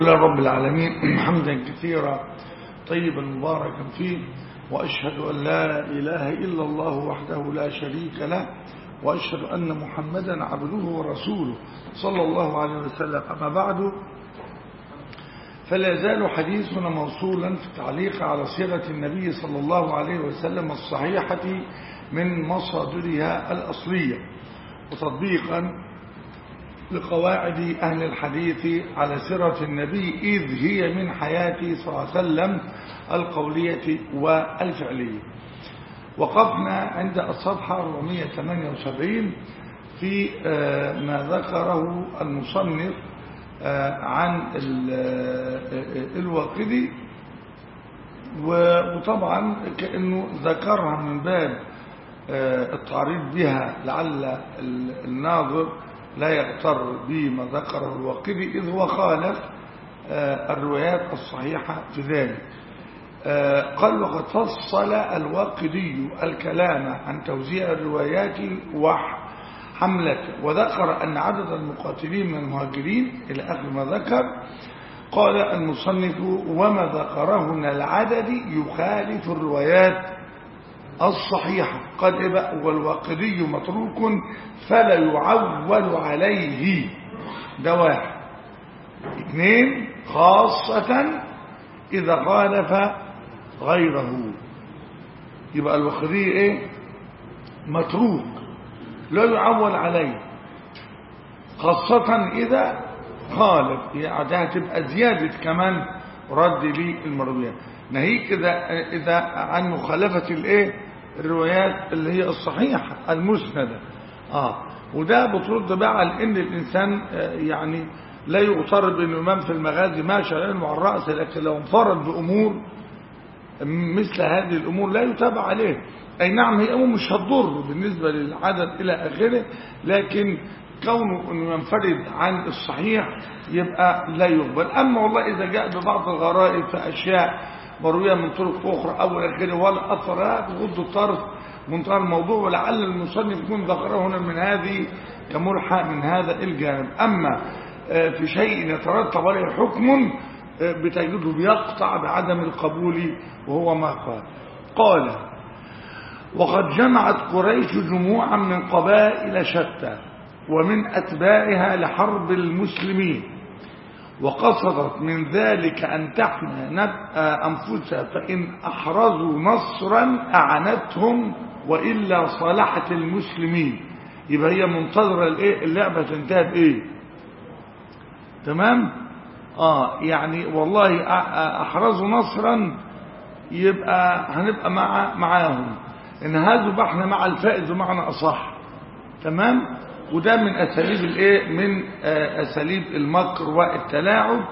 لله رب العالمين حمدا كثيرا طيبا مباركا فيه وأشهد أن لا إله إلا الله وحده لا شريك له وأشهد أن محمدا عبده ورسوله صلى الله عليه وسلم أما بعد فلا يزال حديثنا موصولا في التعليق على صيغة النبي صلى الله عليه وسلم الصحيحة من مصادرها الأصلية وتطبيقا لقواعد أهل الحديث على سيرة النبي إذ هي من حياته صلى الله عليه وسلم القولية والفعلية وقفنا عند الصفحة 478 في ما ذكره المصنف عن الواقدي وطبعا كأنه ذكرها من باب التعريض بها لعل الناظر لا يغتر بما ذكره الواقدي إذ هو خالف الروايات الصحيحة في ذلك قال وقد فصل الواقدي الكلام عن توزيع الروايات وحملته وذكر أن عدد المقاتلين من المهاجرين إلى آخر ما ذكر قال المصنف وما ذكره من العدد يخالف الروايات الصحيحة قد والواقدي متروك فلا يعول عليه ده واحد اثنين خاصة إذا خالف غيره يبقى الواقدي ايه متروك لا يعول عليه خاصة إذا خالف يعني ده هتبقى زيادة كمان رد للمرويات ناهيك إذا, إذا عن مخالفة الايه الروايات اللي هي الصحيحة المسندة آه وده بترد بقى على ان الانسان يعني لا يغتر بالامام في المغازي ماشي علم على الراس لكن لو انفرد بامور مثل هذه الامور لا يتابع عليه اي نعم هي امور مش هتضر بالنسبه للعدد الى اخره لكن كونه انه ينفرد عن الصحيح يبقى لا يقبل اما والله اذا جاء ببعض الغرائب في اشياء مرويه من طرق اخرى او اخره ولا اثر غض الطرف منتهى الموضوع ولعل المصنف يكون ذكره هنا من هذه كملحق من هذا الجانب أما في شيء يترتب عليه حكم بتجده بيقطع بعدم القبول وهو ما قال قال وقد جمعت قريش جموعا من قبائل شتى ومن أتباعها لحرب المسلمين وقصدت من ذلك أن تحمى أنفسها فإن أحرزوا نصرا أعنتهم وإلا صالحت المسلمين يبقى هي منتظرة الايه اللعبة تنتهي بايه تمام اه يعني والله احرزوا نصرا يبقى هنبقى مع معاهم ان هذا احنا مع الفائز بمعنى اصح تمام وده من اساليب الايه من اساليب المكر والتلاعب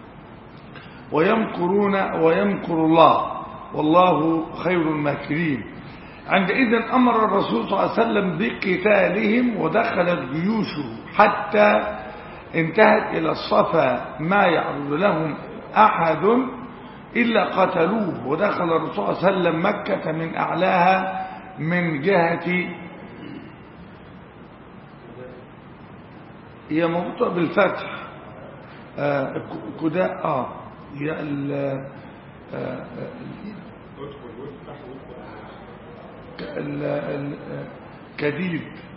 ويمكرون ويمكر الله والله خير الماكرين عندئذ أمر الرسول صلى الله عليه وسلم بقتالهم ودخلت جيوشه حتى انتهت إلى الصفا ما يعرض لهم أحد إلا قتلوه ودخل الرسول صلى الله عليه وسلم مكة من أعلاها من جهة هي موضوع بالفتح آه كداء اه هي ال آه الكديد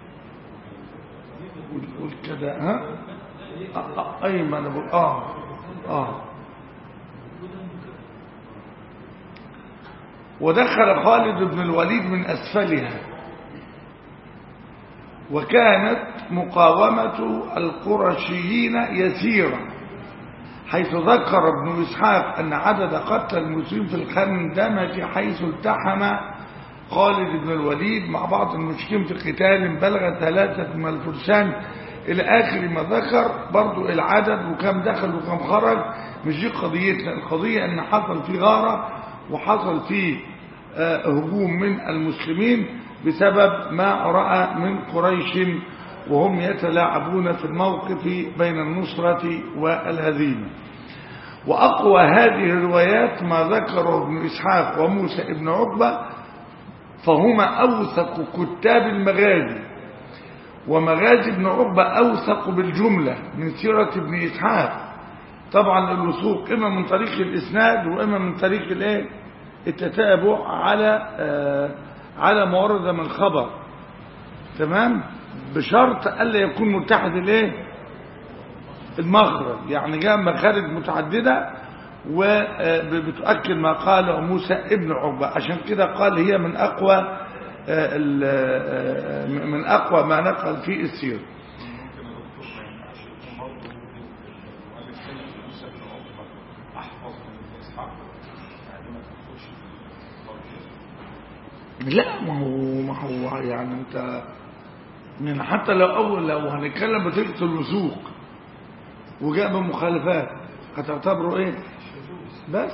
والكذا ها اي ما انا بقول اه اه ودخل خالد بن الوليد من اسفلها وكانت مقاومة القرشيين يسيرة حيث ذكر ابن إسحاق أن عدد قتل المسلمين في الخندمة حيث التحم خالد بن الوليد مع بعض المشركين في قتال بلغ ثلاثة من الفرسان إلى آخر ما ذكر برضو العدد وكم دخل وكم خرج مش دي قضيتنا القضية أن حصل في غارة وحصل في هجوم من المسلمين بسبب ما رأى من قريش وهم يتلاعبون في الموقف بين النصرة والهزيمة وأقوى هذه الروايات ما ذكره ابن إسحاق وموسى ابن عقبة فهما أوثق كتاب المغازي ومغازي ابن عقبة أوثق بالجملة من سيرة ابن إسحاق طبعا الوثوق إما من طريق الإسناد وإما من طريق الإيه التتابع على آه على ما ورد من خبر تمام بشرط ألا يكون متحد الإيه المخرج يعني جاء مخارج متعددة وبتؤكد ما قاله موسى ابن عقبة عشان كده قال هي من أقوى من أقوى ما نقل فيه السير لا ما هو ما هو يعني انت من حتى لو اول لو هنتكلم بطريقه الوثوق وجاء بمخالفات هتعتبره ايه بس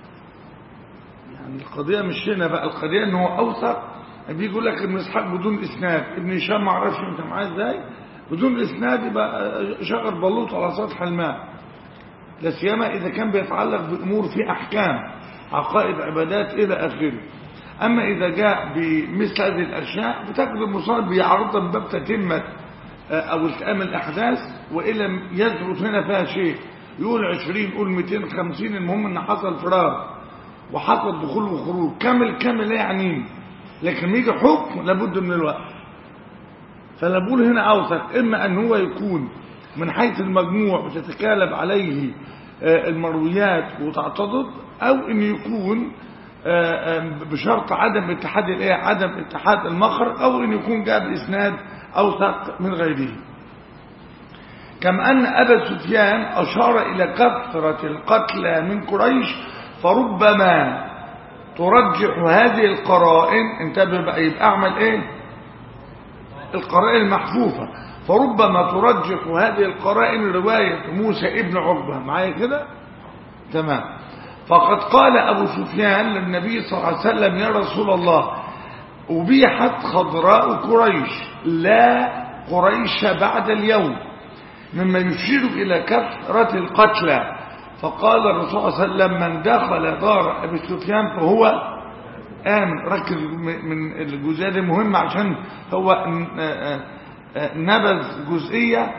يعني القضيه مش هنا بقى القضيه ان هو اوثق بيجي يقول لك ابن اسحاق بدون اسناد ابن هشام ما اعرفش انت معاه ازاي بدون اسناد يبقى شغل بلوط على سطح الماء لا سيما اذا كان بيتعلق بامور في احكام عقائد عبادات الى اخره اما اذا جاء بمثل هذه الاشياء بتجد المصاب بيعرضها من باب تتمه او التئام الاحداث وان لم يثبت هنا فيها شيء يقول 20 يقول 250 المهم ان حصل فراغ وحصل دخول وخروج كامل كامل لا يعنيني لكن يجي حكم لابد من الوقت فانا بقول هنا اوثق اما ان هو يكون من حيث المجموع وتتكالب عليه المرويات وتعتضد او ان يكون بشرط عدم اتحاد الايه عدم اتحاد المخرج او ان يكون جاء باسناد اوثق من غيره كما ان ابا سفيان اشار الى كثره القتلى من قريش فربما ترجح هذه القرائن انتبه بقى يبقى اعمل ايه القرائن المحفوفه فربما ترجح هذه القرائن روايه موسى ابن عقبه معايا كده تمام فقد قال أبو سفيان للنبي صلى الله عليه وسلم يا رسول الله أبيحت خضراء قريش لا قريش بعد اليوم مما يشير إلى كثرة القتلى فقال الرسول صلى الله عليه وسلم من دخل دار أبي سفيان فهو آمن ركز من الجزئية دي مهمة عشان هو نبذ جزئية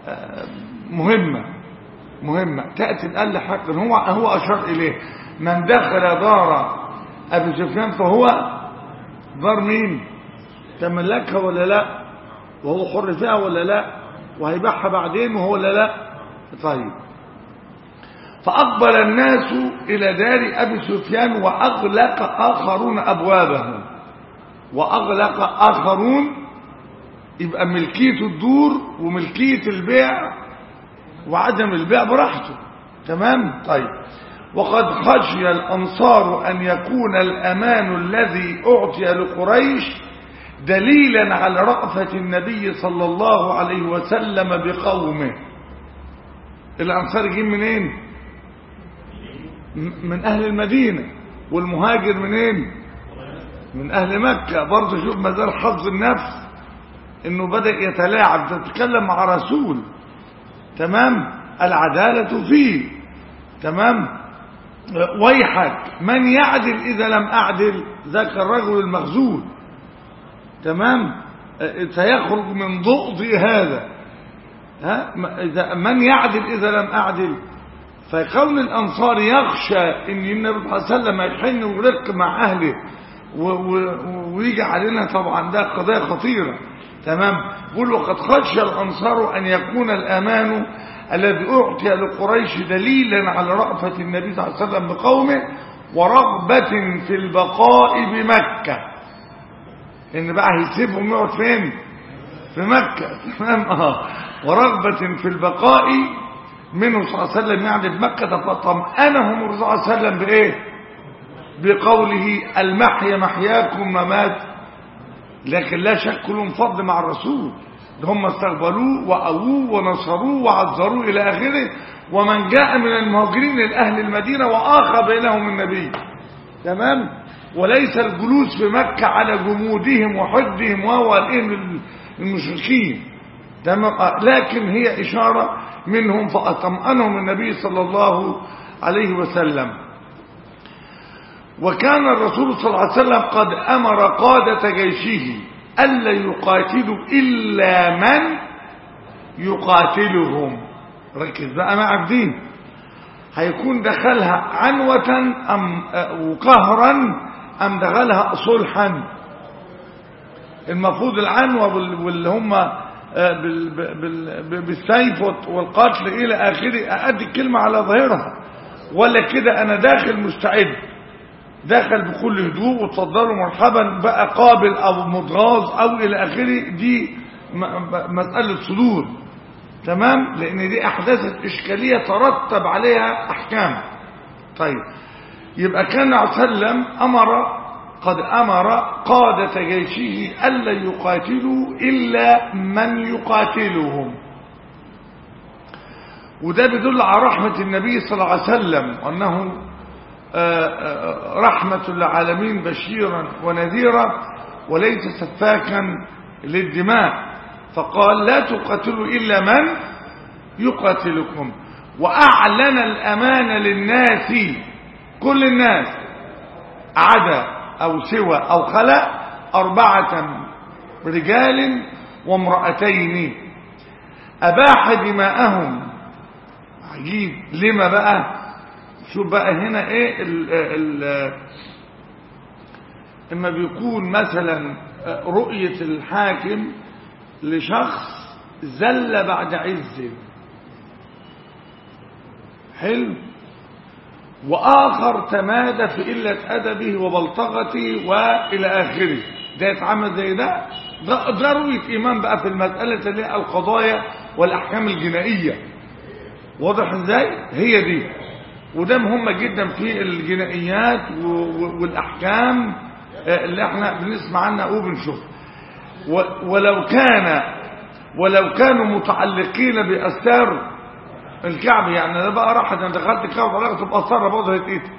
مهمة مهمة تأتي الآن حقا هو هو أشار إليه من دخل دار أبي سفيان فهو دار مين تملكها ولا لا وهو حر فيها ولا لا وهيبيعها بعدين وهو ولا لا طيب فأقبل الناس إلى دار أبي سفيان وأغلق آخرون أبوابهم وأغلق آخرون يبقى ملكية الدور وملكية البيع وعدم البيع براحته تمام طيب وقد خشي الأنصار أن يكون الأمان الذي أعطي لقريش دليلا على رأفة النبي صلى الله عليه وسلم بقومه الأنصار جين منين من أهل المدينة والمهاجر منين من أهل مكة برضه شوف مازال حظ النفس انه بدأ يتلاعب تتكلم مع رسول تمام العدالة فيه تمام ويحك من يعدل إذا لم أعدل ذاك الرجل المخزون تمام سيخرج من ضؤض هذا ها إذا من يعدل إذا لم أعدل فكون الأنصار يخشى أن النبي صلى الله عليه وسلم يحن ويرق مع أهله ويجي علينا طبعا ده قضية خطيرة تمام يقول وقد خشى الأنصار أن يكون الأمان الذي أعطي لقريش دليلا على رأفة النبي صلى الله عليه وسلم بقومه ورغبة في البقاء بمكة إن بقى هيسيبهم يقعد فين في مكة تمام اه ورغبة في البقاء منه صلى الله عليه وسلم يعني بمكة فطمأنهم الرسول صلى الله عليه وسلم بإيه بقوله المحيا محياكم ممات لكن لا شك لهم فضل مع الرسول ده هم استقبلوه وأووه ونصروه وعذروه إلى آخره ومن جاء من المهاجرين لأهل المدينة وآخى بينهم النبي تمام وليس الجلوس في مكة على جمودهم وحدهم وهو المشركين تمام لكن هي إشارة منهم فأطمأنهم النبي صلى الله عليه وسلم وكان الرسول صلى الله عليه وسلم قد أمر قادة جيشه ألا يقاتلوا إلا من يقاتلهم ركز بقى مع الدين هيكون دخلها عنوة أم وقهرا أم دخلها صلحا المفروض العنوة واللي هم بالسيف والقتل إلى آخره أدي الكلمة على ظاهرها ولا كده أنا داخل مستعد دخل بكل هدوء وتصدروا مرحبا بقى قابل أو متغاظ أو إلى آخره دي مسألة صدور تمام لأن دي أحداثت إشكالية ترتب عليها أحكام طيب يبقى كان عليه وسلم أمر قد أمر قادة جيشه ألا يقاتلوا إلا من يقاتلهم وده بيدل على رحمة النبي صلى الله عليه وسلم وأنه رحمة للعالمين بشيرا ونذيرا وليس سفاكا للدماء فقال لا تقاتلوا إلا من يقاتلكم وأعلن الأمان للناس كل الناس عدا أو سوى أو خلا أربعة رجال وامرأتين أباح دماءهم عجيب لما بقى شوف بقى هنا ايه ال ال اما بيكون مثلا رؤية الحاكم لشخص زل بعد عز حلو وآخر تمادى في قلة أدبه وبلطغته وإلى آخره ده يتعامل زي ده ده, ده رؤية إيمان بقى في المسألة اللي القضايا والأحكام الجنائية واضح ازاي هي دي وده مهمة جدا في الجنائيات والأحكام اللي احنا بنسمع عنها وبنشوفها ولو كان ولو كانوا متعلقين بأستار الكعب يعني انا بقى راحت انا دخلت الكعب بلغت بأستار برضه هيتقتل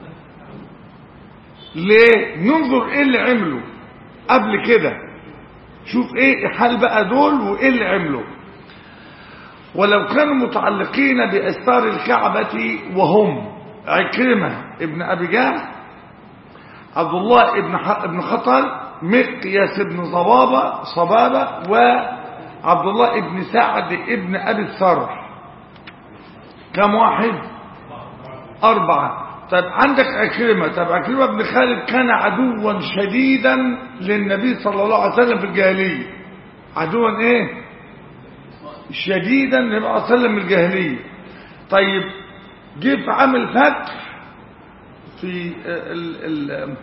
ليه ننظر ايه اللي عملوا قبل كده شوف ايه حال بقى دول وايه اللي عملوا ولو كانوا متعلقين بأستار الكعبة وهم عكرمة ابن أبي جهل عبد الله ابن ابن خطل مقياس ابن صبابة صبابة وعبد الله ابن سعد ابن أبي الثرح كم واحد أربعة طيب عندك عكرمة طيب عكرمة بن خالد كان عدوا شديدا للنبي صلى الله عليه وسلم في الجاهلية عدوا ايه شديدا للنبي صلى الله عليه وسلم الجاهلية طيب جه في عام الفتح في ال ال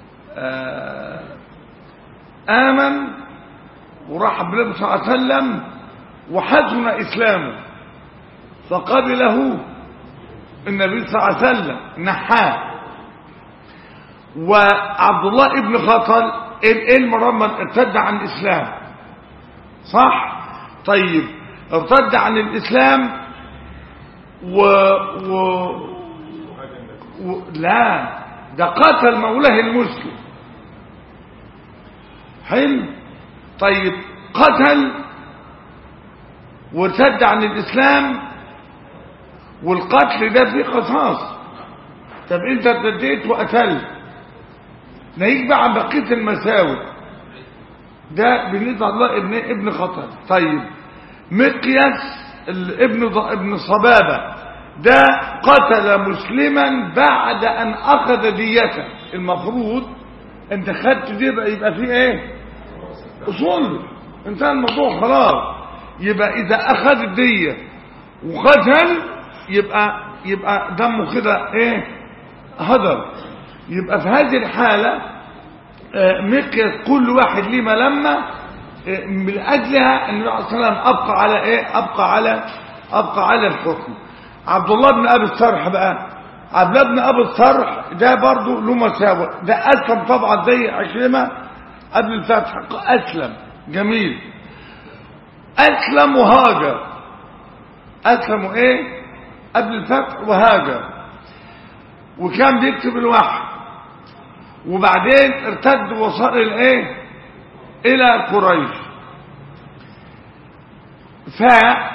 آمن وراح بالنبي صلى الله عليه وسلم وحزن إسلامه فقبله النبي صلى الله عليه وسلم نحاه وعبد الله ابن خطل ايه المرمى ارتد عن الإسلام صح طيب ارتد عن الإسلام و, و... و... لا ده قتل مولاه المسلم حلو طيب قتل وارتد عن الإسلام والقتل ده فيه قصاص طب انت ارتديت وقتلت ناهيك بقى عن بقية المساوئ ده بالنسبة الله ابن ابن خطر طيب مقياس ابن ابن صبابة ده قتل مسلما بعد ان اخذ ديته المفروض انت خدت دي بقى يبقى فيه ايه اصول انتهى الموضوع خلاص يبقى اذا اخذ الدية وقتل يبقى يبقى دمه كده ايه هدر يبقى في هذه الحالة مقياس كل واحد ليه ملمة من اجلها النبي عليه الصلاه والسلام ابقى على ايه ابقى على ابقى على الحكم عبد الله بن ابي الصرح بقى عبد الله بن ابي الصرح ده برضه له مساوئ ده اسلم طبعا زي عكرمه قبل الفتح اسلم جميل اسلم وهاجر اسلم ايه قبل الفتح وهاجر وكان بيكتب الوحي وبعدين ارتد وصل الايه الى قريش ف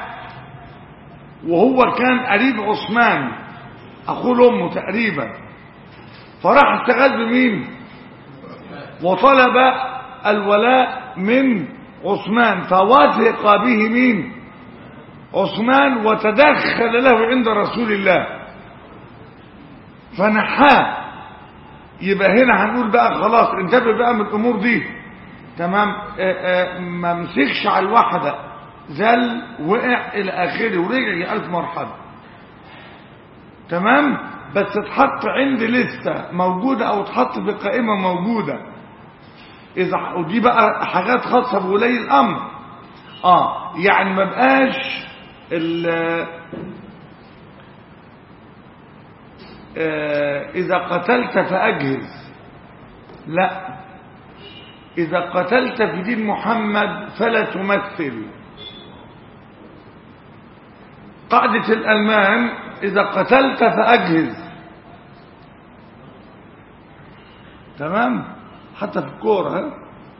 وهو كان قريب عثمان اخو امه تقريبا فراح استغاث بمين وطلب الولاء من عثمان فوثق به مين عثمان وتدخل له عند رسول الله فنحاه يبقى هنا هنقول بقى خلاص انتبه بقى من الامور دي تمام ما مسكش على الواحدة زل وقع الى اخره ورجع يا الف مرحلة تمام بس اتحط عند لستة موجودة او اتحط في قائمة موجودة اذا ودي بقى حاجات خاصة بولي الامر اه يعني ما بقاش إذا قتلت فأجهز لا إذا قتلت في دين محمد فلا تمثل قاعدة الألمان إذا قتلت فأجهز تمام حتى في الكورة ها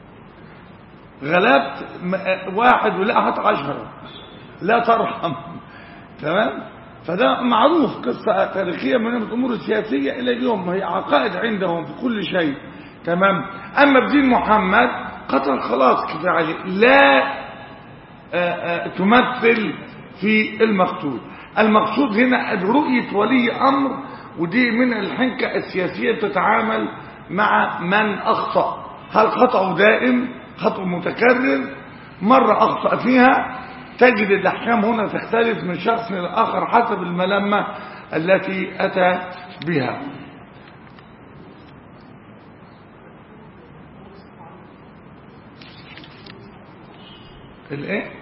غلبت واحد ولا حتى عشرة لا ترحم تمام فده معروف قصة تاريخية من الأمور السياسية إلى اليوم هي عقائد عندهم في كل شيء تمام أما بدين محمد قتل خلاص كفاية عليه لا آآ آآ تمثل في المقتول المقصود هنا رؤية ولي أمر ودي من الحنكة السياسية تتعامل مع من أخطأ هل خطأه دائم خطأ متكرر مرة أخطأ فيها تجد الأحكام هنا تختلف من شخص إلى آخر حسب الملمة التي أتى بها الايه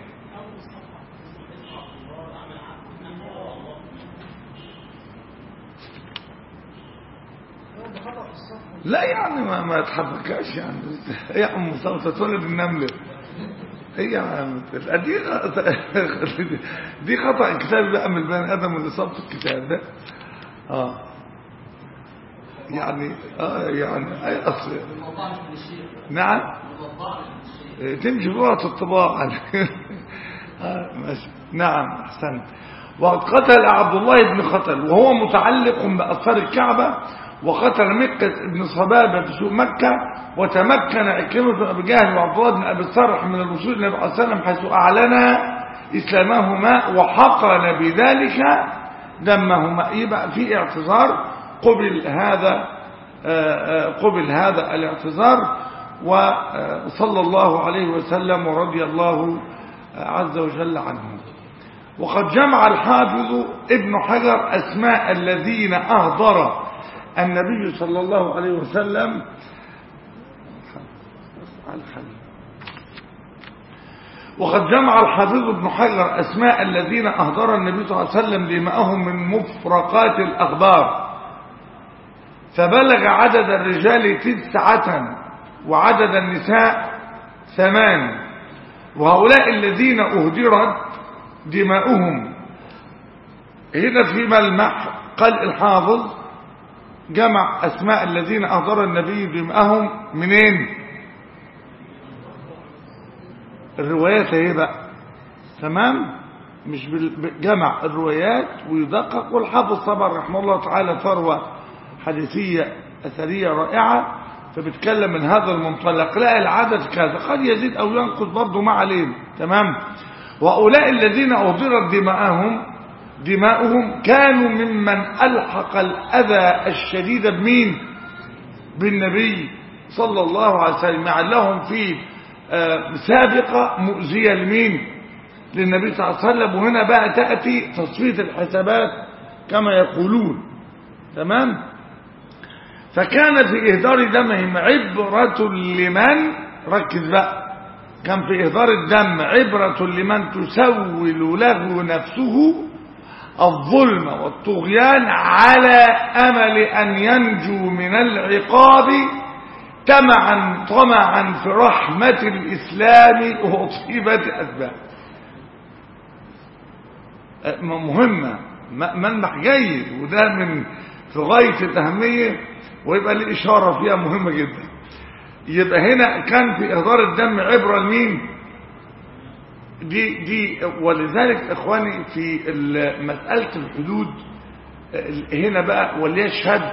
لا يعني ما ما تحبكاش يعني هي يا ام مصطفى تولد النمله هي دي دي خطا الكتاب بقى من البني ادم اللي صاب في الكتاب ده اه يعني اه يعني اي اصل نعم تمشي بلغه الطباعه آه ماشي نعم احسنت وقد قتل عبد الله بن خطل وهو متعلق بأثار الكعبة وقتل مكة بن صبابة في سوق مكة وتمكن عكرمة بن أبي جهل وعبد الله بن أبي الصرح من الوصول إلى النبي صلى الله عليه وسلم حيث أعلنا إسلامهما وحقن بذلك دمهما يبقى في اعتذار قبل هذا قبل هذا الاعتذار وصلى الله عليه وسلم ورضي الله عز وجل عنهم وقد جمع الحافظ ابن حجر أسماء الذين أهضر النبي صلى الله عليه وسلم وقد جمع الحافظ ابن حجر أسماء الذين أهدر النبي صلى الله عليه وسلم دماءهم من مفرقات الأخبار فبلغ عدد الرجال تسعة وعدد النساء ثمان وهؤلاء الذين أهدرت دماؤهم هنا في ملمح قال الحافظ جمع أسماء الذين أهدر النبي دماءهم منين الروايات اهي بقى تمام مش جمع الروايات ويدقق والحافظ طبعا رحمه الله تعالى ثروة حديثية أثرية رائعة فبتكلم من هذا المنطلق لا العدد كذا قد يزيد أو ينقص برضه ما علينا تمام وأولئك الذين أهدرت دماءهم دماؤهم كانوا ممن ألحق الأذى الشديد بمين بالنبي صلى الله عليه وسلم يعني لهم في سابقة مؤذية لمين للنبي صلى الله عليه وسلم وهنا بقى تأتي تصفية الحسابات كما يقولون تمام فكان في إهدار دمهم عبرة لمن ركز بقى كان في إهدار الدم عبرة لمن تسول له نفسه الظلم والطغيان على أمل أن ينجو من العقاب طمعا طمعا في رحمة الإسلام وطيبة أسباب مهمة منبح جيد وده من في غاية الأهمية ويبقى الإشارة فيها مهمة جدا يبقى هنا كان في إهدار الدم عبرة لمين دي دي ولذلك إخواني في مسألة الحدود هنا بقى وليشهد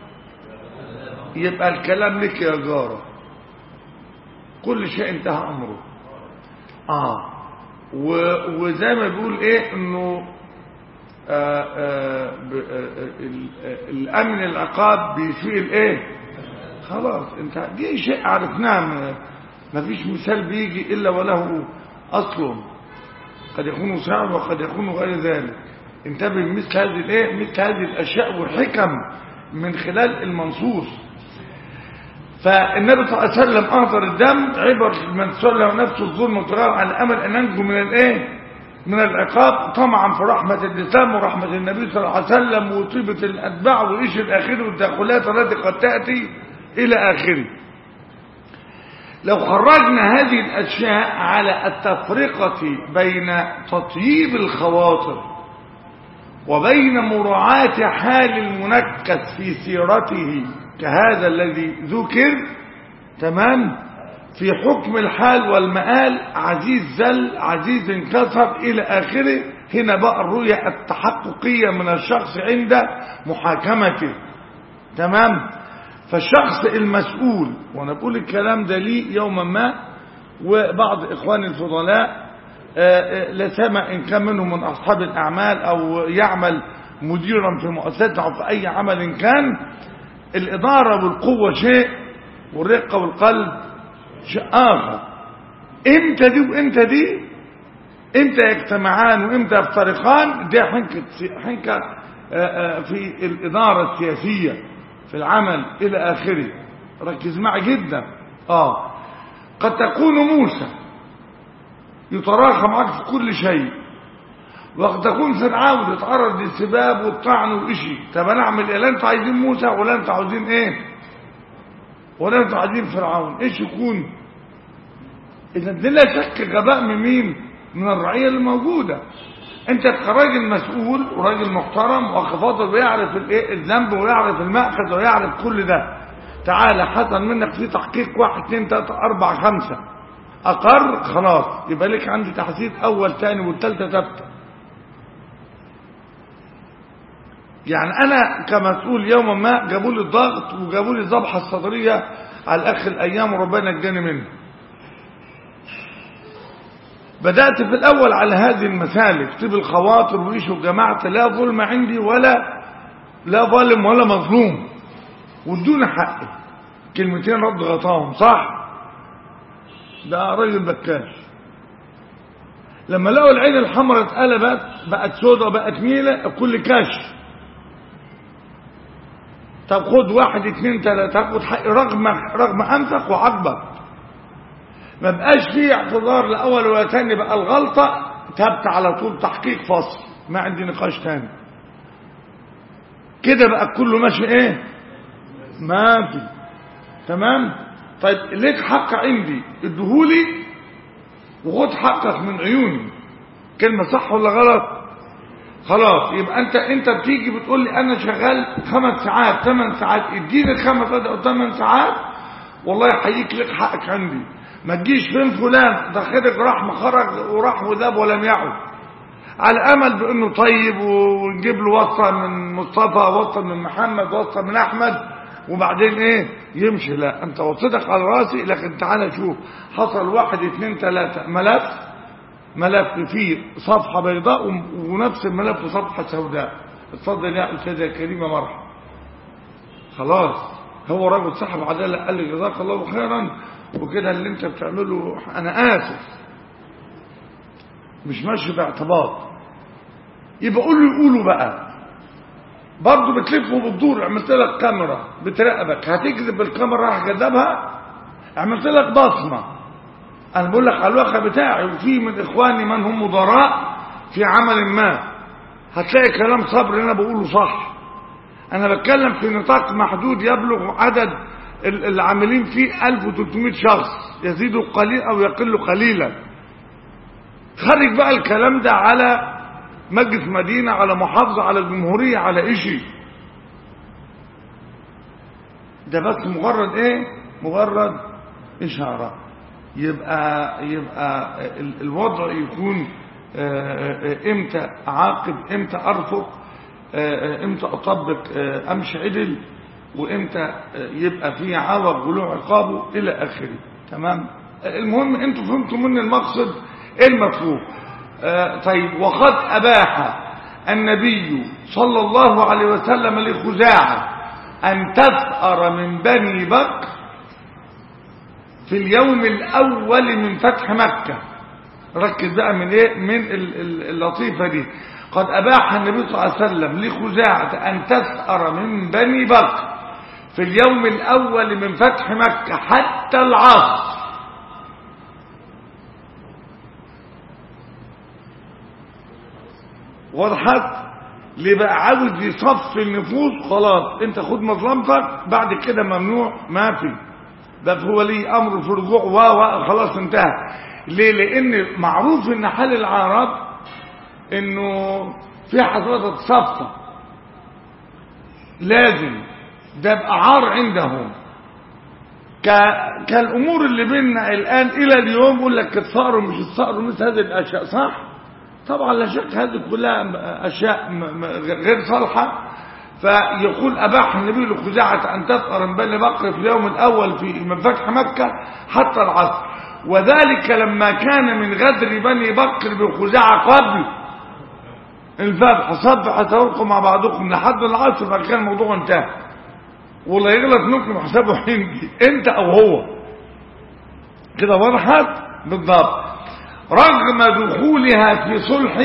يبقى الكلام لك يا جارة كل شيء انتهى أمره آه وزي ما بيقول ايه انه آه، آه، ب- آه، ال- آه، الامن العقاب بيسيء الايه خلاص انت دي شيء عرفناه ما- ما فيش مثال بيجي الا وله اصل قد يكون سعر وقد يكون غير ذلك انتبه مثل هذه الايه مثل هذه الاشياء والحكم من خلال المنصوص فالنبي صلى الله عليه وسلم اهدر الدم عبر من سلم نفسه الظلم والطغيان على امل ان ننجو من الايه من العقاب طمعا في رحمة الإسلام ورحمة النبي صلى الله عليه وسلم وطيبة الأتباع وإيش الآخر والتدخلات التي قد تأتي إلى آخره لو خرجنا هذه الأشياء على التفرقة بين تطييب الخواطر وبين مراعاة حال المنكس في سيرته كهذا الذي ذكر تمام في حكم الحال والمآل عزيز زل عزيز انكسر إلى آخره هنا بقى الرؤية التحققية من الشخص عند محاكمته تمام فالشخص المسؤول وانا بقول الكلام ده لي يوما ما وبعض اخواني الفضلاء آه، آه، لا سمع ان كان منهم من اصحاب الاعمال او يعمل مديرا في مؤسسه او في اي عمل كان الاداره والقوه شيء والرقه والقلب شيء اخر امتى دي وامتى دي امتى يجتمعان وامتى يفترقان ده حنكة حنكة آه، آه، في الإدارة السياسية في العمل إلى آخره ركز معي جدا آه قد تكون موسى يتراخى معك في كل شيء وقد تكون فرعون يتعرض للسباب والطعن وإشي طب انا اعمل ايه لا انتوا عايزين موسى ولا انتوا عاوزين ايه ولا انتوا عايزين فرعون ايش يكون اذا دي لا شك غباء من مين من الرعيه اللي موجوده انت كراجل مسؤول وراجل محترم وخفاضل ويعرف الايه الذنب ويعرف المأخذ ويعرف كل ده تعالى حصل منك في تحقيق واحد اتنين تلاته اربعه خمسه اقر خلاص يبقى لك عندي تحديد اول تاني والتالته ثابته يعني انا كمسؤول يوما ما جابوا لي الضغط وجابوا لي الذبحه الصدريه على الاخر الايام وربنا نجاني منه بدأت في الأول على هذه المسالك طيب الخواطر وإيش وجماعة لا ظلم عندي ولا لا ظالم ولا مظلوم وادوني حقي كلمتين رد غطاهم صح ده راجل بكاش لما لقوا العين الحمراء اتقلبت بقت سودة بقت ميلة الكل كاش طب خد واحد اتنين تلاتة خد حقي رغم رغم أنفك وعجبك ما بقاش فيه اعتذار لاول ولا تاني بقى الغلطه ثابته على طول تحقيق فصل ما عندي نقاش تاني كده بقى كله ماشي ايه ما في تمام طيب ليك حق عندي ادهولي وخد حقك من عيوني كلمه صح ولا غلط خلاص يبقى انت انت بتيجي بتقول لي انا شغال خمس ساعات ثمان ساعات اديني الخمس او ثمان ساعات والله يحييك لك حقك عندي ما تجيش فين فلان ده خرج راح ما خرج وراح وذاب ولم يعد على امل بانه طيب ونجيب له وصفه من مصطفى وصفه من محمد وصفه من احمد وبعدين ايه يمشي لا انت وصيتك على راسي لكن تعالى شوف حصل واحد اثنين ثلاثة ملف ملف فيه صفحة بيضاء ونفس الملف صفحة سوداء اتفضل يا استاذة كريمة مرحبا خلاص هو راجل صاحب عدالة قال لي جزاك الله خيرا وكده اللي انت بتعمله انا اسف مش ماشي باعتباط يبقى قول له يقولوا بقى برضه بتلف وبتدور عملت لك كاميرا بتراقبك هتكذب الكاميرا راح جذبها عملت لك بصمه انا بقول لك على الواقع بتاعي وفي من اخواني من هم مدراء في عمل ما هتلاقي كلام صبر انا بقوله صح انا بتكلم في نطاق محدود يبلغ عدد العاملين فيه 1300 شخص يزيد قليل او يقل قليلا خرج بقى الكلام ده على مجلس مدينة على محافظة على الجمهورية على اشي ده بس مجرد ايه مجرد اشارة يبقى يبقى الوضع يكون امتى اعاقب امتى ارفق امتى اطبق امشي عدل وامتى يبقى في عوض ولو عقابه الى اخره تمام المهم انتوا فهمتوا مني المقصد ايه المطلوب آه طيب وقد اباح النبي صلى الله عليه وسلم لخزاعة أن تثأر من بني بكر في اليوم الأول من فتح مكة ركز بقى من ايه من ال- ال- اللطيفة دي قد أباح النبي صلى الله عليه وسلم لخزاعة أن تثأر من بني بكر في اليوم الأول من فتح مكة حتى العصر وضحت ليه بقى عاوز يصفي النفوس خلاص انت خد مظلمتك بعد كده ممنوع ما في ده هو ليه امر في رجوع و و خلاص انتهى ليه لان معروف ان حال العرب انه في حضرتك صفة لازم ده يبقى عار عندهم ك... كالامور اللي بيننا الان الى اليوم يقول لك الثأر ومش الثأر ومثل هذه الاشياء صح طبعا لا شك هذه كلها اشياء م- م- غير صالحه فيقول اباح النبي لخزاعه ان تثأر من بني بكر في اليوم الاول في من فتح مكه حتى العصر وذلك لما كان من غدر بني بكر بخزاعه قبل الفتح صبح توركم مع بعضكم لحد العصر فكان الموضوع انتهى ولا يغلط منكم حسابه عندي انت او هو كده وضحت بالضبط رغم دخولها في صلح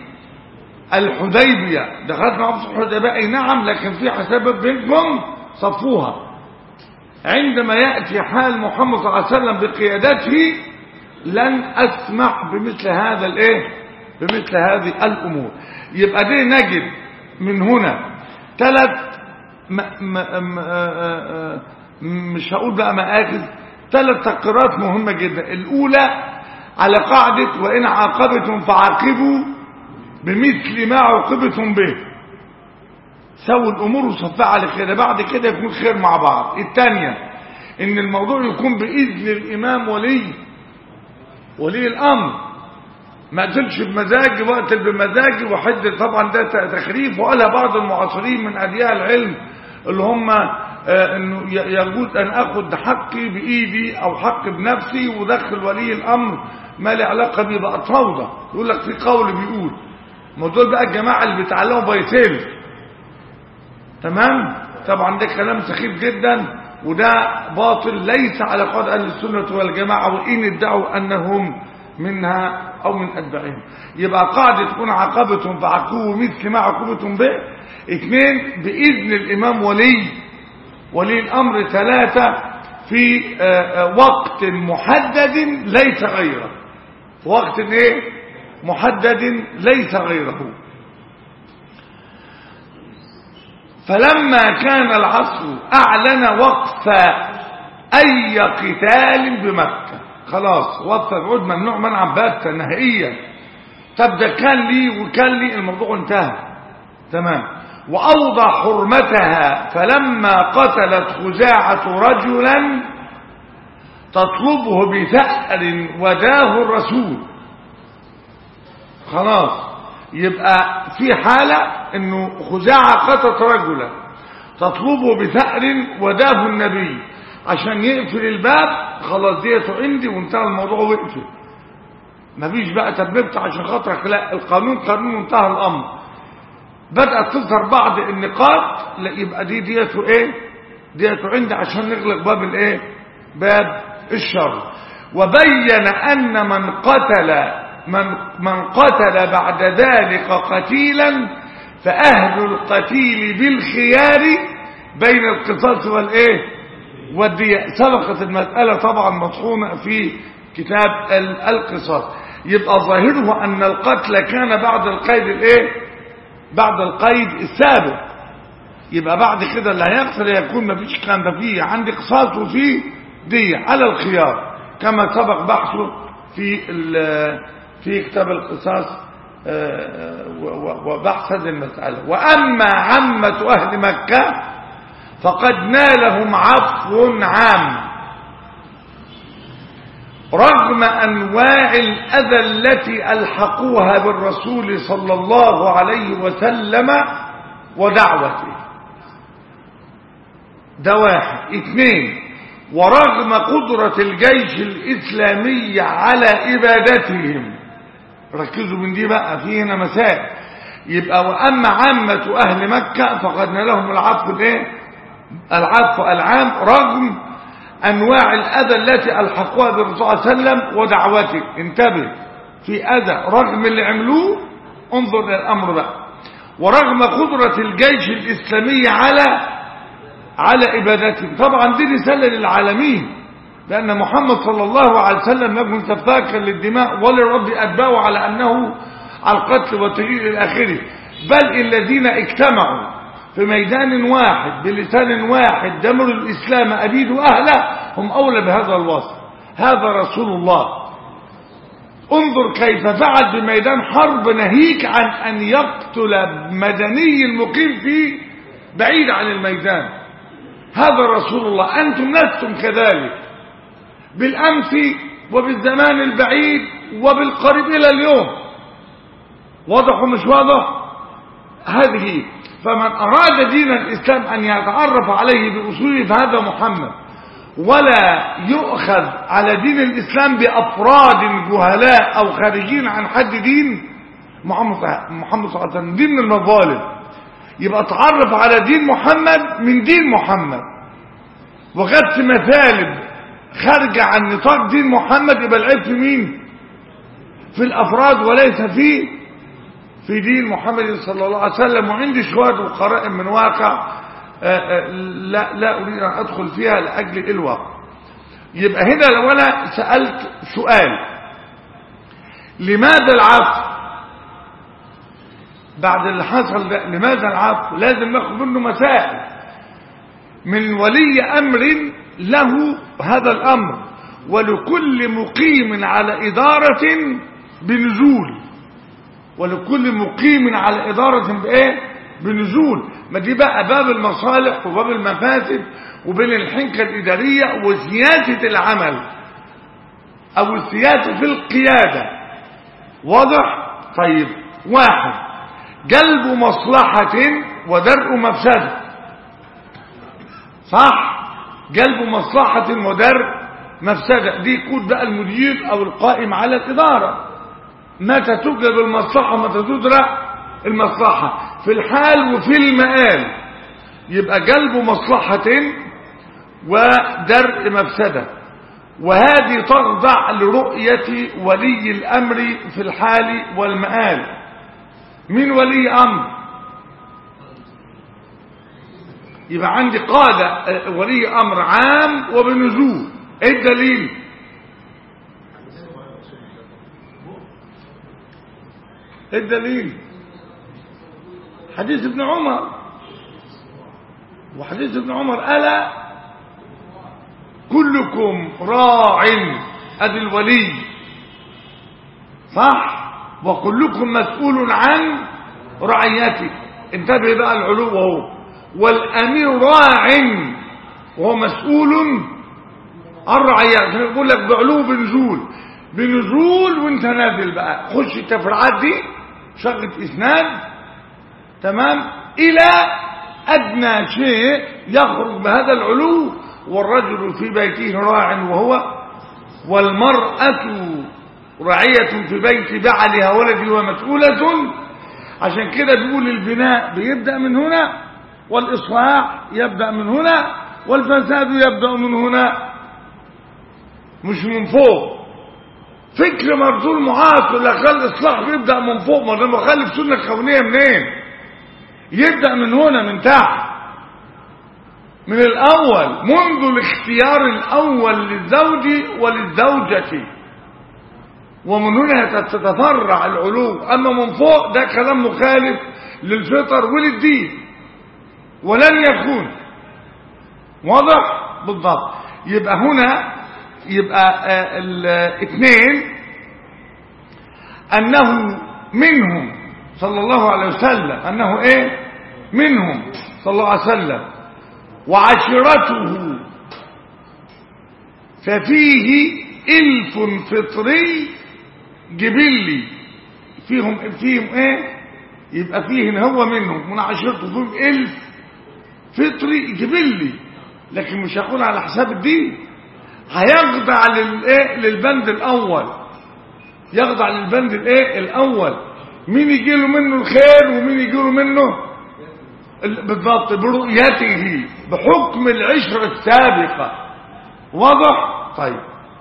الحديبية دخلت معهم صلح الحديبية اي نعم لكن في حساب بينكم صفوها عندما يأتي حال محمد صلى الله عليه وسلم بقيادته لن أسمح بمثل هذا الايه بمثل هذه الأمور يبقى دي نجد من هنا ثلاث م- م- م- آه- آه- مش هقول بقى مآخذ ثلاث تقريرات مهمة جدا الأولى على قاعدة وإن عاقبتم فعاقبوا بمثل ما عوقبتم به سووا الأمور وصفها على كده بعد كده يكون خير مع بعض الثانية إن الموضوع يكون بإذن الإمام ولي ولي الأمر ما قتلش بمزاجي واقتل بمزاجي وحد طبعا ده تخريف وقالها بعض المعاصرين من أدياء العلم اللي هم آه، انه ي- يجوز ان اخد حقي بايدي او حقي بنفسي ودخل ولي الامر ما له علاقه بيه بقى فوضى يقول لك في قول بيقول ما دول بقى الجماعه اللي بيتعلموا بايتين تمام طبعا ده كلام سخيف جدا وده باطل ليس على قول اهل السنه والجماعه وان ادعوا انهم منها او من اتباعهم يبقى قاعده تكون عاقبتهم فعاقبوا مثل ما عاقبتم به اثنين باذن الامام ولي ولي الامر ثلاثه في آه، آه، وقت محدد ليس غيره في وقت ايه محدد ليس غيره فلما كان العصر أعلن وقف أي قتال بمكة خلاص وقف العود ممنوع منعا باتا نهائيا طب ده كان لي وكان لي الموضوع انتهى تمام وأوضى حرمتها فلما قتلت خزاعة رجلا تطلبه بثأر وداه الرسول خلاص يبقى في حالة انه خزاعة قتلت رجلا تطلبه بثأر وداه النبي عشان يقفل الباب خلاص ديته عندي وانتهى الموضوع وقفل مفيش بقى تببت عشان خاطرك لا القانون قانون وانتهى الامر بدأت تظهر بعض النقاط لا يبقى دي ديته ايه ديته عندي عشان نغلق باب الايه باب الشر وبين ان من قتل من, من قتل بعد ذلك قتيلا فأهل القتيل بالخيار بين القصاص والإيه والدية سبقت المسألة طبعا مطحونة في كتاب ال- القصاص يبقى ظاهره أن القتل كان بعد القيد الإيه بعد القيد السابق يبقى بعد كده اللي هيقتل يكون مفيش كلام ده فيه عندي قصاص وفيه دية على الخيار كما سبق بحثه في ال- في كتاب القصاص آه، و- و- وبحث هذه المسألة وأما عامة أهل مكة فقد نالهم عفو عام رغم أنواع الأذى التي ألحقوها بالرسول صلى الله عليه وسلم ودعوته ده واحد اثنين ورغم قدرة الجيش الإسلامي على إبادتهم ركزوا من دي بقى في هنا مسائل يبقى وأما عامة أهل مكة فقد نالهم العفو الايه العفو العام رغم أنواع الأذى التي ألحقوها بالرسول صلى الله عليه وسلم ودعوته انتبه في أذى رغم اللي عملوه انظر للأمر بقى ورغم قدرة الجيش الإسلامي على على إبادته طبعا دي رسالة للعالمين لأن محمد صلى الله عليه وسلم يكون سفاكا للدماء ولرب أتباعه على أنه على القتل والتغيير إلى آخره بل الذين اجتمعوا في ميدان واحد بلسان واحد دمروا الإسلام أبيدوا أهله هم أولى بهذا الوصف هذا رسول الله انظر كيف فعل بميدان حرب ناهيك عن أن يقتل مدني المقيم فيه بعيد عن الميدان هذا رسول الله أنتم لستم كذلك بالأمس وبالزمان البعيد وبالقريب إلى اليوم واضح ومش واضح هذه فمن أراد دين الإسلام أن يتعرف عليه بأصوله فهذا محمد ولا يؤخذ على دين الإسلام بأفراد جهلاء أو خارجين عن حد دين محمد محمد صلى الله عليه وسلم دين من المظالم يبقى تعرف على دين محمد من دين محمد وخدت مثالب خارجة عن نطاق دين محمد يبقى العيب في مين في الأفراد وليس في في دين محمد صلى الله عليه وسلم وعندي شواهد وقرائن من واقع آآ آآ لا لا أريد أن أدخل فيها لأجل الواقع يبقى هنا لو أنا سألت سؤال لماذا العفو بعد اللي حصل ده لماذا العفو لازم ناخد منه مسائل من ولي أمر له هذا الأمر ولكل مقيم على إدارة بنزول ولكل مقيم على إدارة بإيه بنزول ما دي بقى باب المصالح وباب المفاسد وبين الحنكة الإدارية وسياسة العمل أو السياسة في القيادة واضح طيب واحد جلب مصلحة ودرء مفسدة صح جلب مصلحة ودرء مفسدة دي يكون بقى المدير أو القائم على الإدارة متى تجلب المصلحة متى تدرأ المصلحة في الحال وفي المآل يبقى جلب مصلحة ودرء مفسدة وهذه تخضع لرؤية ولي الأمر في الحال والمآل من ولي أمر يبقى عندي قادة ولي أمر عام وبنزول ايه الدليل ايه الدليل حديث ابن عمر وحديث ابن عمر ألا كلكم راع أدي الولي صح وكلكم مسؤول عن رعيته انتبه بقى العلو وهو والأمير راع وهو مسؤول عن رعيته يقول لك بعلو بنزول بنزول وانت نازل بقى خش التفرعات دي شغل اسناد تمام الى ادنى شيء يخرج بهذا العلو والرجل في بيته راع وهو والمرأة راعية في بيت بعلها ولدي ومسؤولة عشان كده بيقول البناء بيبدأ من هنا والإصلاح يبدأ من هنا والفساد يبدأ من هنا مش من فوق فكر مرسول معاصر لك الإصلاح بيبدأ من فوق ما ده مخالف سنة كونية منين يبدأ من هنا من تحت من الأول منذ الاختيار الأول للزوج وللزوجة ومن هنا تتفرع العلو أما من فوق ده كلام مخالف للفطر وللدين ولن يكون واضح بالضبط يبقى هنا يبقى الاثنين أنه منهم صلى الله عليه وسلم أنه إيه منهم صلى الله عليه وسلم وعشيرته ففيه إلف فطري جبلي فيهم فيهم ايه يبقى فيه هو منهم من عشيرته فيهم ألف فطري جبلي لكن مش هيكون على حساب الدين هيخضع للايه للبند الاول يخضع للبند الايه الاول مين يجي له منه الخير ومين يجي له منه ال- بالضبط برؤيته بحكم العشرة السابقة واضح طيب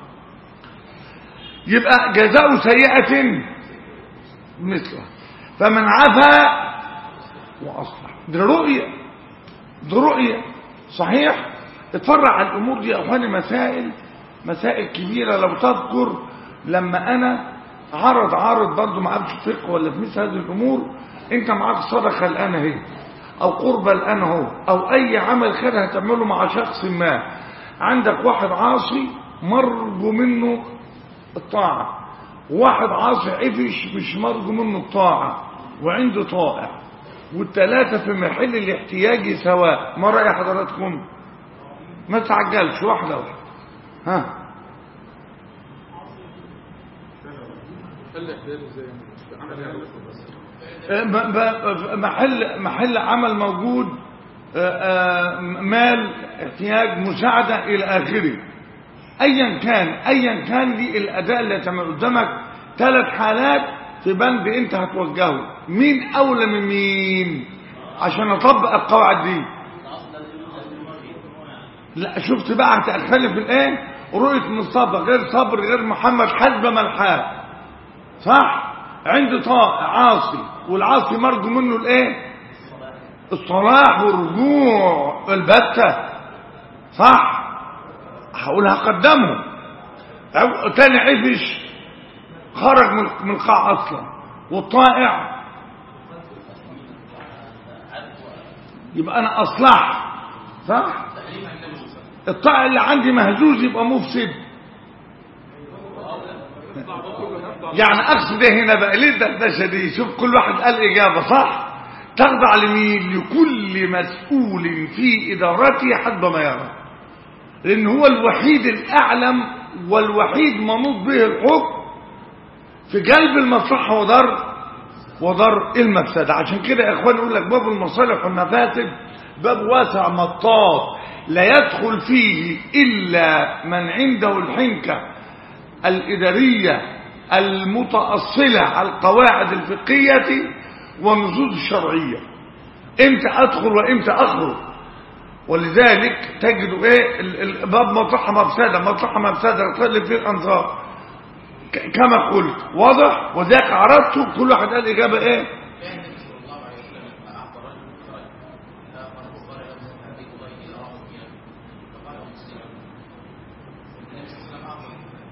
يبقى جزاء سيئة مثلها فمن عفا وأصلح دي رؤية دي رؤية صحيح اتفرع على الأمور دي يا أخواني مسائل مسائل كبيرة لو تذكر لما أنا عرض عرض برضه معاك في الفقه ولا في مثل هذه الأمور أنت معاك صدقة الآن اهي أو قربة الآن اهو أو أي عمل خير هتعمله مع شخص ما عندك واحد عاصي مرجو منه الطاعة واحد عاصي عفش مش مرجو منه الطاعة وعنده طائع والثلاثة في محل الاحتياج سواء ما رأي حضراتكم ما تعجلش واحدة واحدة ها خلي احتياجه ازاي عمل يعني ب- ب- محل محل عمل موجود آه، آه، مال احتياج مساعدة إلى آخره أيا كان أيا كان دي الأداء اللي تم قدامك ثلاث حالات في بند أنت هتوجهه مين أولى من مين عشان أطبق القواعد دي لا شفت بقى هتختلف الايه رؤية مصطفى غير صبر غير محمد حسب ما الحال صح عند طائع عاصي والعاصي مرجو منه الايه الصلاح والرجوع البتة صح هقول هقدمه أو- تاني عفش خرج من من القاع اصلا والطائع يبقى انا اصلح صح الطائع اللي عندي مهزوز يبقى مفسد يعني اقصد ايه هنا بقى ليه الدردشه دي شوف كل واحد قال اجابه صح تخضع لمين لكل مسؤول في ادارته حسب ما يرى لان هو الوحيد الاعلم والوحيد منوط به الحكم في قلب المصلحه ودار ودار المفسده عشان كده يا اخوان يقول لك باب المصالح والمفاسد باب واسع مطاط لا يدخل فيه الا من عنده الحنكه الإدارية المتأصلة على القواعد الفقهية والنصوص الشرعية امتى أدخل وامتى أخرج ولذلك تجد ايه ال- ال- باب مصلحة مفسدة مصلحة مفسدة يختلف فيه الأنظار ك- كما قلت واضح وذاك عرضته كل واحد قال إجابة ايه كان النبي صلى الله عليه وسلم أعطى رجل خرج فقال قال له حبيب الله إلى رأس الجنة فقال مسلم النبي صلى الله عليه وسلم أعطى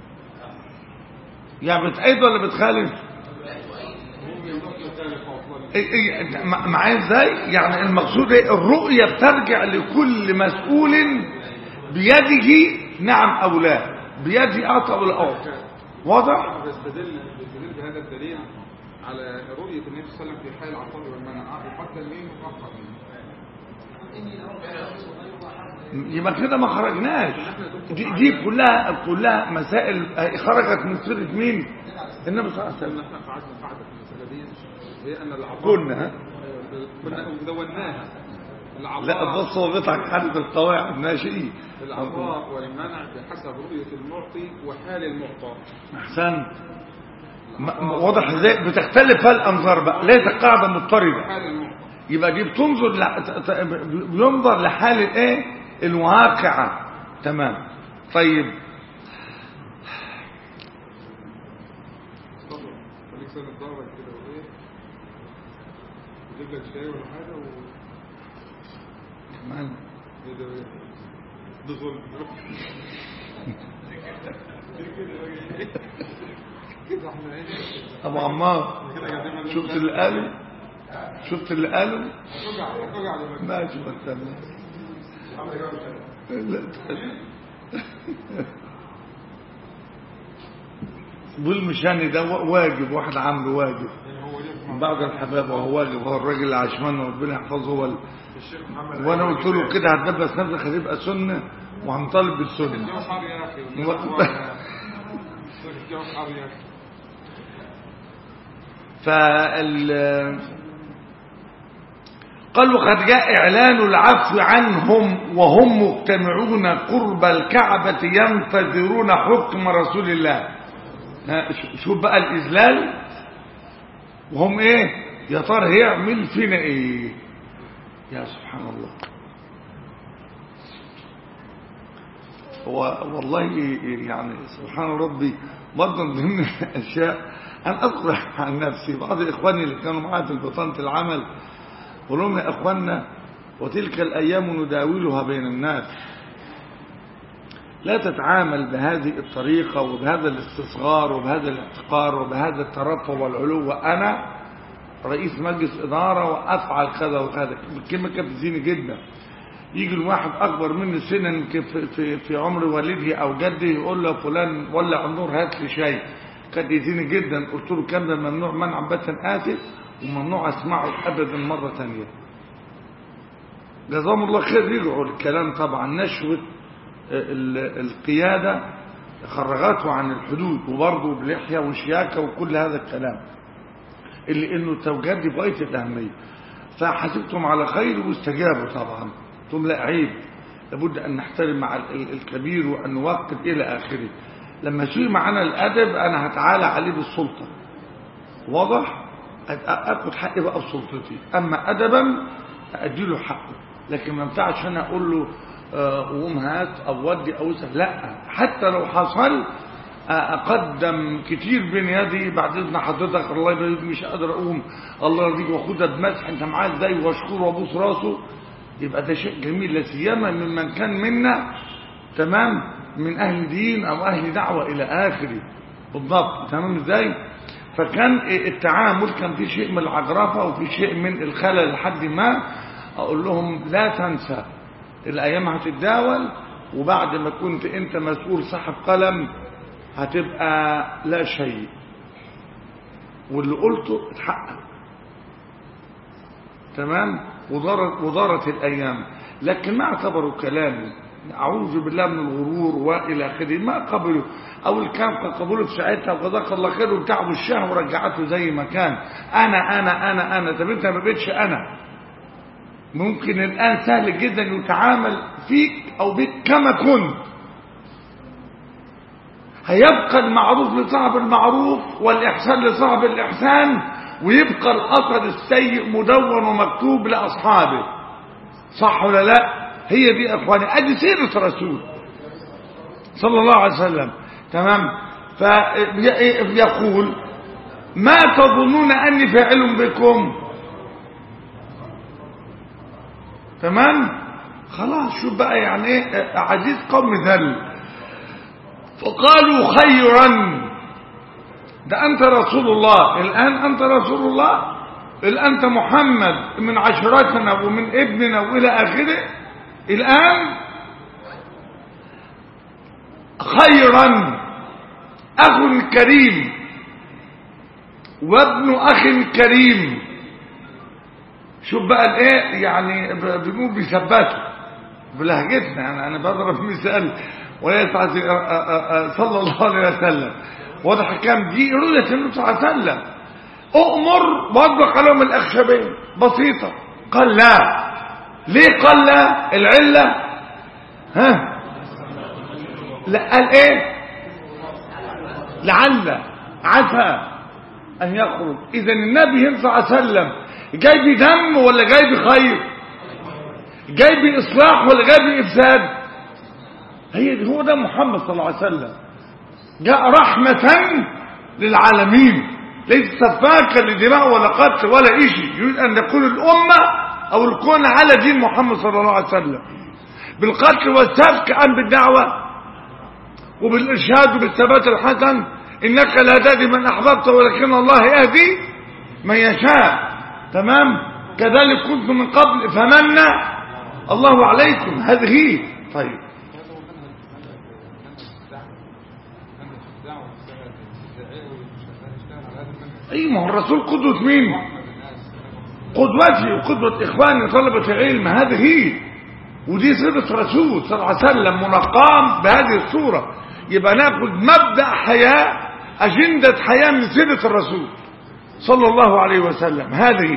يعني بتأيد ولا بتخالف لا تؤيد ممكن يخالف افضل إيه إيه مع- معايا ازاي يعني المقصود ايه الرؤية بترجع لكل مسؤول بيده نعم او لا بيده اعطى ولا اعطى واضح بيستدل بيستدل بهذا الدليل على رؤية النبي صلى الله عليه وسلم في حال العطاء والمنع يقدم مين ويؤخر مين يبقى كده ما خرجناش دي, دي كلها كلها مسائل خرجت من سيره مين النبي صلى الله عليه كنا وسلم احنا قعدنا قاعدة في المسألة دي هي أن العطاء كنا ها؟ كنا ودوناها لا العطاء بص هو بيضحك حد القواعد ماشي العطاء والمنع بحسب رؤية المعطي وحال المعطى احسن م- م- واضح ازاي بتختلف الانظار بقى ليس قاعده مضطرده وحال المعطى يبقى دي بتنظر ل... ت- ت- بينظر لحال الايه الواقعه تمام طيب اتفضل خليك سنة ضهرك كده وايه يجيب لك شاي ولا حاجة و كمان ايه ده ايه ده ظلم كده احنا ايه ابو عمار كده قاعدين شفت اللي قاله شفت اللي قاله وجع وجع دماغك ماشي بستنى لا والمشاني ده واجب واحد عامله واجب يعني هو ليه من بعض الحباب وهو واجب هو الراجل اللي عشمان ربنا يحفظه هو ال... الشيخ محمد وانا قلت له كده هتلبس نفسك هتبقى سنه وهنطالب بالسنه الجو حار يا اخي و- الجو حار يا اخي فال قال وقد جاء إعلان العفو عنهم وهم مجتمعون قرب الكعبة ينتظرون حكم رسول الله ها، ش- شوف بقى الإذلال وهم ايه يا ترى هيعمل فينا ايه يا سبحان الله هو والله يعني سبحان ربي برضه من ضمن الاشياء انا اذكر عن نفسي بعض اخواني اللي كانوا معايا في بطانه العمل قول لهم يا اخواننا وتلك الايام نداولها بين الناس لا تتعامل بهذه الطريقة وبهذا الاستصغار وبهذا الاحتقار وبهذا الترفع والعلو وأنا رئيس مجلس إدارة وأفعل كذا وكذا الكلمة كانت تزيني جدا يجي الواحد أكبر مني سنا يمكن في, في, في عمر والده أو جده يقول له فلان ولع النور هات لي شاي كانت يزيني جدا قلت له كان ده ممنوع منع باتا آسف وممنوع أسمعه أبدا مرة ثانية جزاهم الله خير رجعوا الكلام طبعا نشوة القيادة خرجته عن الحدود وبرضه بلحية وشياكة وكل هذا الكلام اللي انه التوجيهات دي بغاية الأهمية فحسبتم على خير واستجابوا طبعا قلتم لا عيب لابد أن نحترم مع الكبير وأن نوقف إلى آخره لما يصير معنا الأدب أنا هتعالى عليه بالسلطة واضح أخذ حقي بقى بسلطتي أما أدبا أديله حقه لكن ما ينفعش أنا أقول له قوم هات او ودي او اسف لا حتى لو حصل اقدم كتير بين يدي بعد اذن حضرتك الله يبارك مش قادر اقوم الله يرضيك واخدها بمسح انت معاه ازاي واشكره وابوس راسه يبقى ده شيء جميل لا سيما ممن كان منا تمام من اهل دين او اهل دعوه الى اخره بالضبط تمام ازاي فكان التعامل كان في شيء من العجرفه وفي شيء من الخلل لحد ما اقول لهم لا تنسى الايام هتتداول وبعد ما كنت انت مسؤول صاحب قلم هتبقى لا شيء واللي قلته اتحقق تمام ودارت, ودارت الايام لكن ما اعتبروا كلامي اعوذ بالله من الغرور والى اخره ما قبلوا او الكلام كان قبوله في ساعتها وجزاك الله خير وبتاع الشهر ورجعته زي ما كان انا انا انا انا طب انت ما بقتش انا ممكن الآن سهل جدا يتعامل فيك أو بك كما كنت هيبقى المعروف لصاحب المعروف والإحسان لصاحب الإحسان ويبقى الأثر السيء مدون ومكتوب لأصحابه صح ولا لا هي دي أخواني أدي سيرة رسول صلى الله عليه وسلم تمام فيقول ما تظنون أني فاعل بكم تمام خلاص شوف بقى يعني ايه عزيز قوم ذل فقالوا خيرا ده انت رسول الله الان انت رسول الله الان انت محمد من عشيرتنا ومن ابننا والى اخره الان خيرا اخ كريم وابن اخ كريم شوف بقى الايه يعني بيقول بيثبتوا بلهجتنا يعني انا بضرب مثال ولا صلى الله عليه وسلم واضح كام دي رؤية النبي صلى الله عليه وسلم اؤمر واطبق عليهم الاخشبين بسيطة قال لا ليه قال لا العلة ها لا قال ايه لعل عسى ان يخرج اذا النبي صلى الله عليه وسلم جاي بدم ولا جاي بخير جاي بإصلاح ولا جاي بإفساد هي هو ده محمد صلى الله عليه وسلم جاء رحمة للعالمين ليس سفاكا لدماء ولا قتل ولا إشي يريد أن يكون الأمة أو الكون على دين محمد صلى الله عليه وسلم بالقتل والسفك أم بالدعوة وبالإرشاد وبالثبات الحسن إنك لا تهدي من أحببت ولكن الله يهدي من يشاء تمام كذلك كنتم من قبل فمن الله عليكم هذه هي طيب اي ما هو الرسول قدوة مين قدوتي وقدوة اخواني طلبة العلم هذه هي ودي صفة رسول صلى الله عليه وسلم منقام بهذه الصورة يبقى ناخد مبدأ حياة أجندة حياة من سيرة الرسول صلى الله عليه وسلم هذه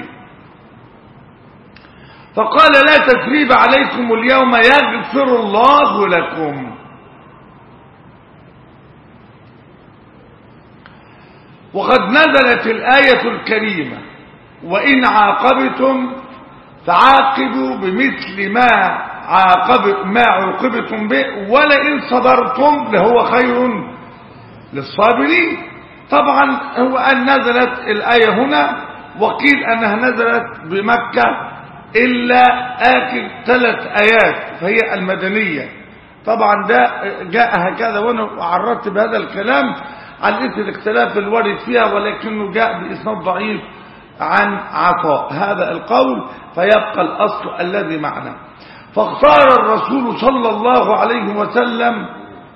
فقال لا تثريب عليكم اليوم يغفر الله لكم وقد نزلت الآية الكريمة وإن عاقبتم فعاقبوا بمثل ما عاقب ما عوقبتم به ولئن صبرتم لهو خير للصابرين طبعا هو أن نزلت الآية هنا وقيل أنها نزلت بمكة إلا آخر ثلاث آيات فهي المدنية طبعا ده جاء هكذا وأنا عرضت بهذا الكلام على إثر الاختلاف الوارد فيها ولكنه جاء بإسناد ضعيف عن عطاء هذا القول فيبقى الأصل الذي معنا فاختار الرسول صلى الله عليه وسلم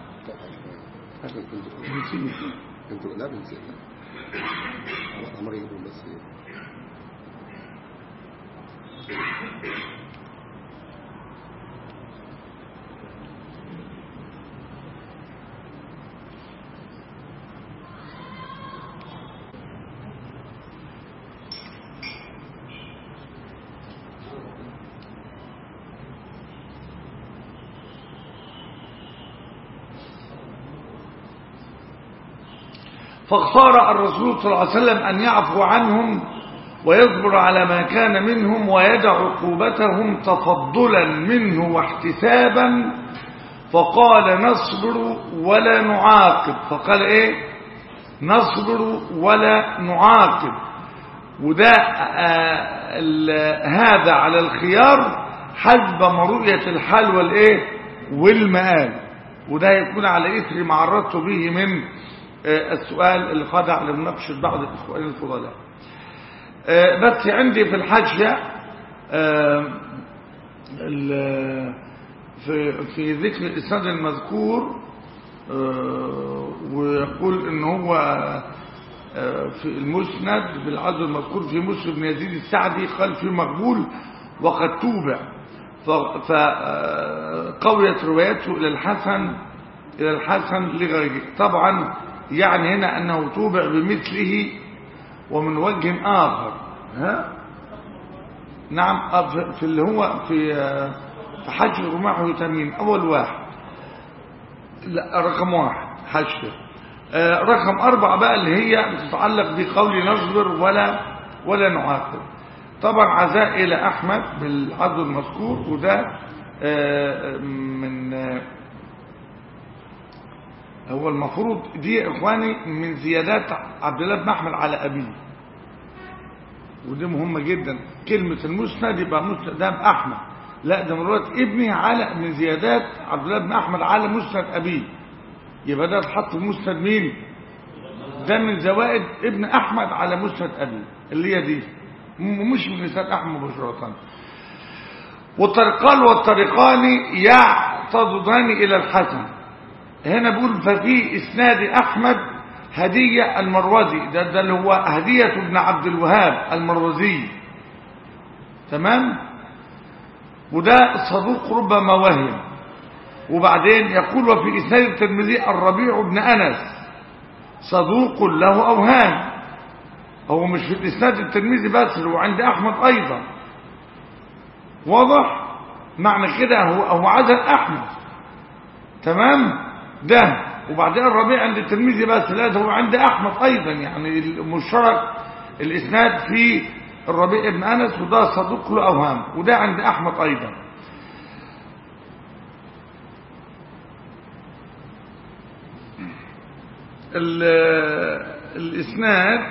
انتوا لا بنسيت عمر يقول بس ايه فاختار الرسول صلى الله عليه وسلم أن يعفو عنهم ويصبر على ما كان منهم ويدع عقوبتهم تفضلا منه واحتسابا فقال نصبر ولا نعاقب فقال ايه نصبر ولا نعاقب وده آه ال- هذا على الخيار حسب مرؤية الحال والايه والمآل وده يكون على إثر ما عرضت به من آه السؤال اللي خضع لمناقشة بعض الإخوان الفضلاء آه بس عندي في الحاشية آه ال- في في ذكر الإسناد المذكور آه، ويقول ان هو آه، في المسند بالعدد المذكور في مسلم بن يزيد السعدي قال في مقبول وقد توبع فقويت روايته الى الحسن الى الحسن لغيره طبعا يعني هنا انه توبع بمثله ومن وجه اخر ها نعم آه، في- في اللي هو في آه، في حج رماح وتميم اول واحد لا رقم واحد حشر آه رقم أربعة بقى اللي هي بتتعلق بقول نصبر ولا ولا نعاقب طبعا عزاء إلى أحمد بالعدد المذكور وده آه من آه هو المفروض دي يا إخواني من زيادات عبد الله بن أحمد على أبيه ودي مهمة جدا كلمة المسند يبقى مسند ده بأحمد لا ده من رواية ابني على من زيادات عبد الله بن أحمد على مسند أبيه يبقى ده اتحط في مسند مين ده من زوائد ابن أحمد على مسند أبيه اللي هي دي م- مش من لسان أحمد مباشرة والطريقان والطريقان يعتضدان إلى الحسن هنا بيقول ففي إسناد أحمد هدية المروزي ده, ده اللي هو هدية ابن عبد الوهاب المروزي تمام وده صدوق ربما وهم وبعدين يقول وفي إسناد الترمذي الربيع بن أنس صدوق له أوهام هو مش في الإسناد الترمذي بس هو عند أحمد أيضا واضح معنى كده هو هو عدد أحمد تمام ده وبعدين الربيع عند الترمذي بس لا ده هو عند أحمد أيضا يعني المشترك الإسناد في الربيع بن أنس وده صدوق له أوهام وده عند أحمد أيضا ال- الإسناد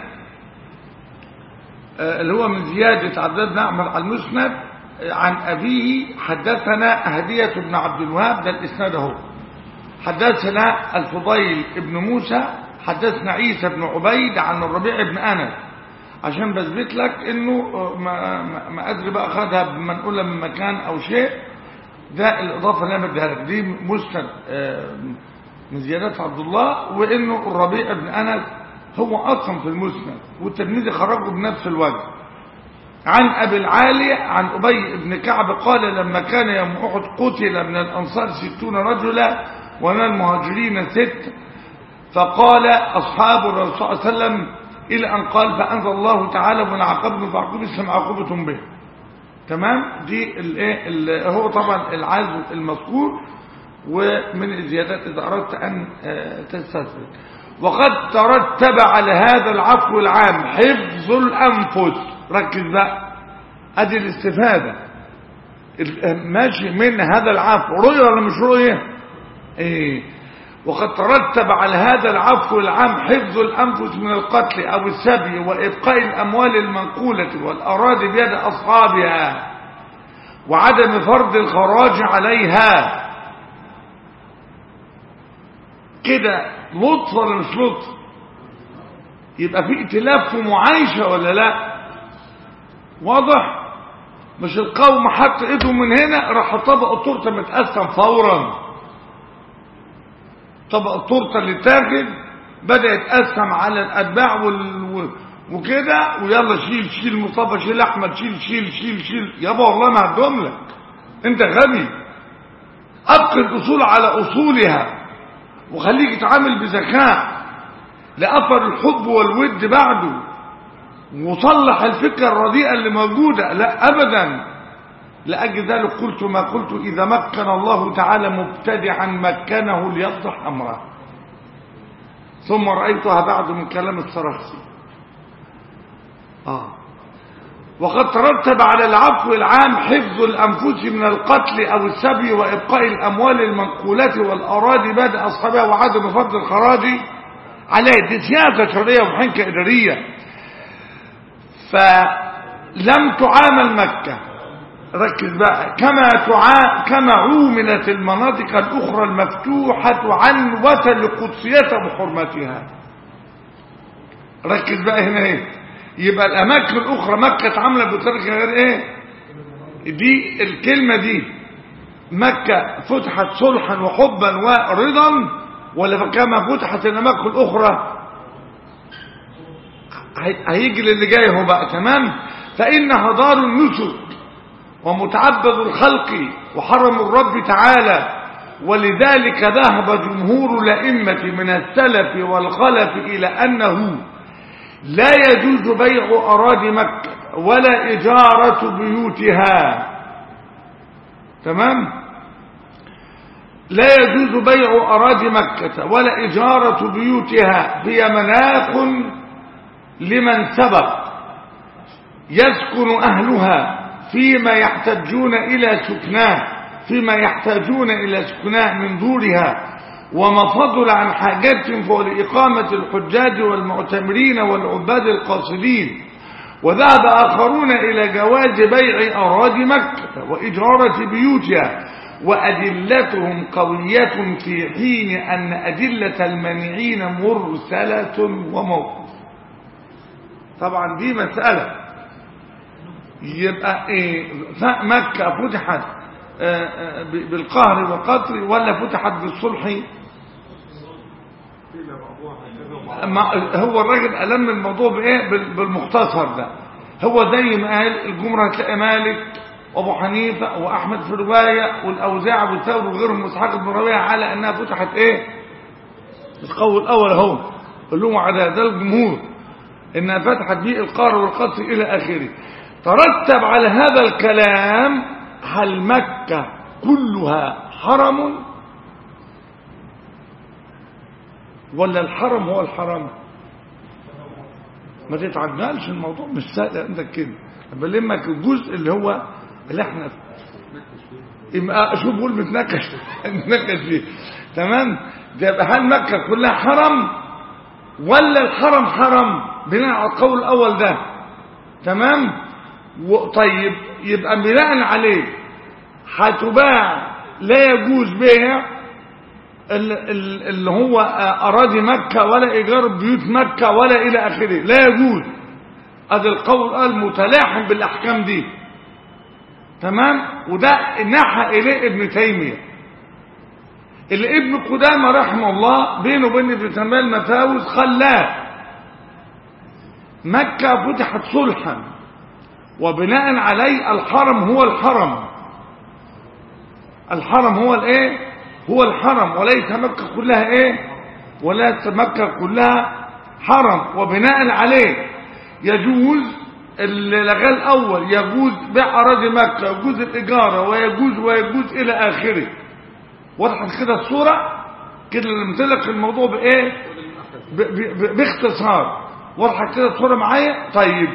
آه، اللي هو من زيادة عبد الله بن أحمد على المسند آه، عن أبيه حدثنا هدية بن عبد الوهاب ده الإسناد اهو حدثنا الفضيل بن موسى حدثنا عيسى بن عبيد عن الربيع بن أنس عشان بثبت لك انه آه، ما, ما, ما ادري بقى خدها بمنقولة من مكان او شيء ده الاضافه اللي انا بديها لك دي مسند آه، من زيادات عبد الله وانه الربيع بن انس هو اصلا في المسند والترمذي خرجه بنفس الوجه عن ابي العالي عن ابي بن كعب قال لما كان يوم احد قتل من الانصار ستون رجلا ومن المهاجرين ست فقال اصحاب الرسول صلى الله عليه وسلم الى ان قال فانزل الله تعالى ومن عاقبتم فعقوبوا مثل عقوبتم به تمام دي الايه ال- هو طبعا العزو المذكور ومن الزيادات اذا اردت ان آه، تستثبت وقد ترتب على هذا العفو العام حفظ الأنفس ركز بقى ادي الاستفادة ال- ماشي من هذا العفو رؤية ولا مش رؤية ايه وقد ترتب على هذا العفو العام حفظ الأنفس من القتل أو السبي وإبقاء الأموال المنقولة والأراضي بيد أصحابها وعدم فرض الخراج عليها كده لطف ولا مش لطف يبقى في ائتلاف في معايشة ولا لا واضح مش القوم حط ايدهم من هنا راح طبق التورته متقسم فورا طبق التورته اللي تاخد بدا يتقسم على الاتباع وال... و- وكده ويلا شيل شيل مصطفى شيل احمد شيل شيل شيل شيل يابا والله ما هدوم لك انت غبي ابقي الاصول على اصولها وخليك تتعامل بذكاء لأثر الحب والود بعده وصلح الفكرة الرديئة اللي موجودة لا أبدا لأجل ذلك قلت ما قلت إذا مكن الله تعالى مبتدعا مكنه ليفضح أمره ثم رأيتها بعد من كلام السرخسي آه وقد ترتب على العفو العام حفظ الأنفس من القتل أو السبي وإبقاء الأموال المنقولة والأراضي بعد أصحابها وعدم فرض الخراج عليه دي سياسة شرعية وحنكة إدارية فلم تعامل مكة ركز بقى كما تعا كما عوملت المناطق الأخرى المفتوحة عنوة لقدسيتها وحرمتها ركز بقى هنا ايه يبقى الأماكن الأخرى مكة اتعاملت بطريقة غير ايه دي الكلمة دي مكة فتحت صلحا وحبا ورضا ولا كما فتحت الأماكن الأخرى هي- هيجي للي جاي هو بقى تمام فإنها دار النسك ومتعبد الخلق وحرم الرب تعالى ولذلك ذهب جمهور الأئمة من السلف والخلف إلى أنه لا يجوز بيع أراضي مكة ولا إجارة بيوتها تمام لا يجوز بيع أراضي مكة ولا إجارة بيوتها هي مناخ لمن سبق يسكن أهلها فيما يحتاجون إلى سكناه فيما يحتاجون إلى سكناه من دورها وما فضل عن حاجاتهم فهو لإقامة الحجاج والمعتمرين والعباد القاصدين وذهب آخرون إلى جواز بيع أراضي مكة وإجارة بيوتها وأدلتهم قوية في حين أن أدلة المانعين مرسلة وموقف طبعا دي مسألة يبقى إيه ف- مكة فتحت آه، آه، ب- بالقهر والقتل ولا فتحت بالصلح ما- هو الراجل ألم الموضوع بإيه بال- بالمختصر ده هو زي ما قال الجمهور هتلاقي مالك وابو حنيفه واحمد في روايه والاوزاع والثور وغيرهم واسحاق بن راويه على انها فتحت ايه القول الاول اهو اللي هو على ده الجمهور انها فتحت به القار والقتل الى اخره ترتب على هذا الكلام هل مكه كلها حرم ولا الحرم هو الحرم ما تتعجلش الموضوع مش سهل عندك كده بلمك الجزء اللي هو اللي احنا يبقى شوف بقول بتناقش بنتناقش فيه تمام ده يبقى هل مكه كلها حرم ولا الحرم حرم بناء على القول الاول ده تمام طيب يبقى بناء عليه هتباع لا يجوز بيع ال- ال- اللي هو أراضي مكة ولا إيجار بيوت مكة ولا إلى آخره لا يجوز هذا القول قال متلاحم بالأحكام دي تمام وده نحى إليه ابن تيمية اللي ابن قدامة رحمه الله بينه وبين ابن تيمية المفاوز خلاه مكة فتحت صلحا وبناء عليه الحرم هو الحرم الحرم هو الايه هو الحرم وليس مكة كلها ايه وليس مكة كلها حرم وبناء عليه يجوز اللغة الأول يجوز بيع أراضي مكة يجوز الإجارة ويجوز ويجوز إلى آخره وضحت كده الصورة كده اللي مثلك الموضوع بإيه ب- ب- ب- باختصار واضحه كده الصوره معايا طيب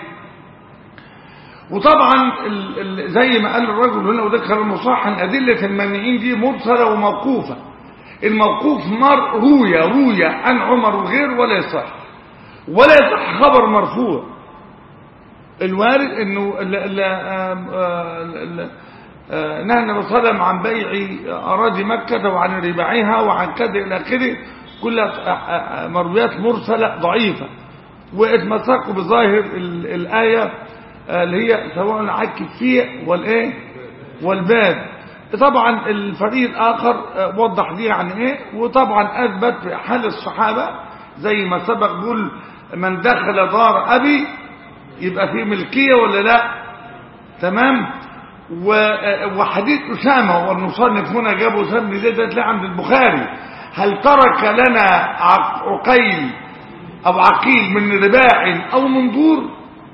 وطبعا ال ال زي ما قال الرجل هنا وذكر المصحح ان ادله المانعين دي مرسله وموقوفه الموقوف مر روية روية عن عمر وغير ولا يصح ولا يصح خبر مرفوع الوارد انه لا لا آم، آه، لا- آه، نهى النبي صلى الله عليه وسلم عن بيع اراضي مكه وعن رباعها وعن كذا الى اخره كلها آه، آه، مرويات مرسله ضعيفه واتمسكوا بظاهر ال- الايه آه، اللي هي سواء عك الفيء والايه والباد طبعا الفريق الاخر آه، وضح دي عن ايه وطبعا اثبت في حال الصحابه زي ما سبق بيقول من دخل دار ابي يبقى فيه ملكيه ولا لا تمام و- وحديث أسامة والمصنف هنا جاب أسامة بن زيد تلاقي عند البخاري هل ترك لنا عق- عقيل أو عقيل من رباع أو من دور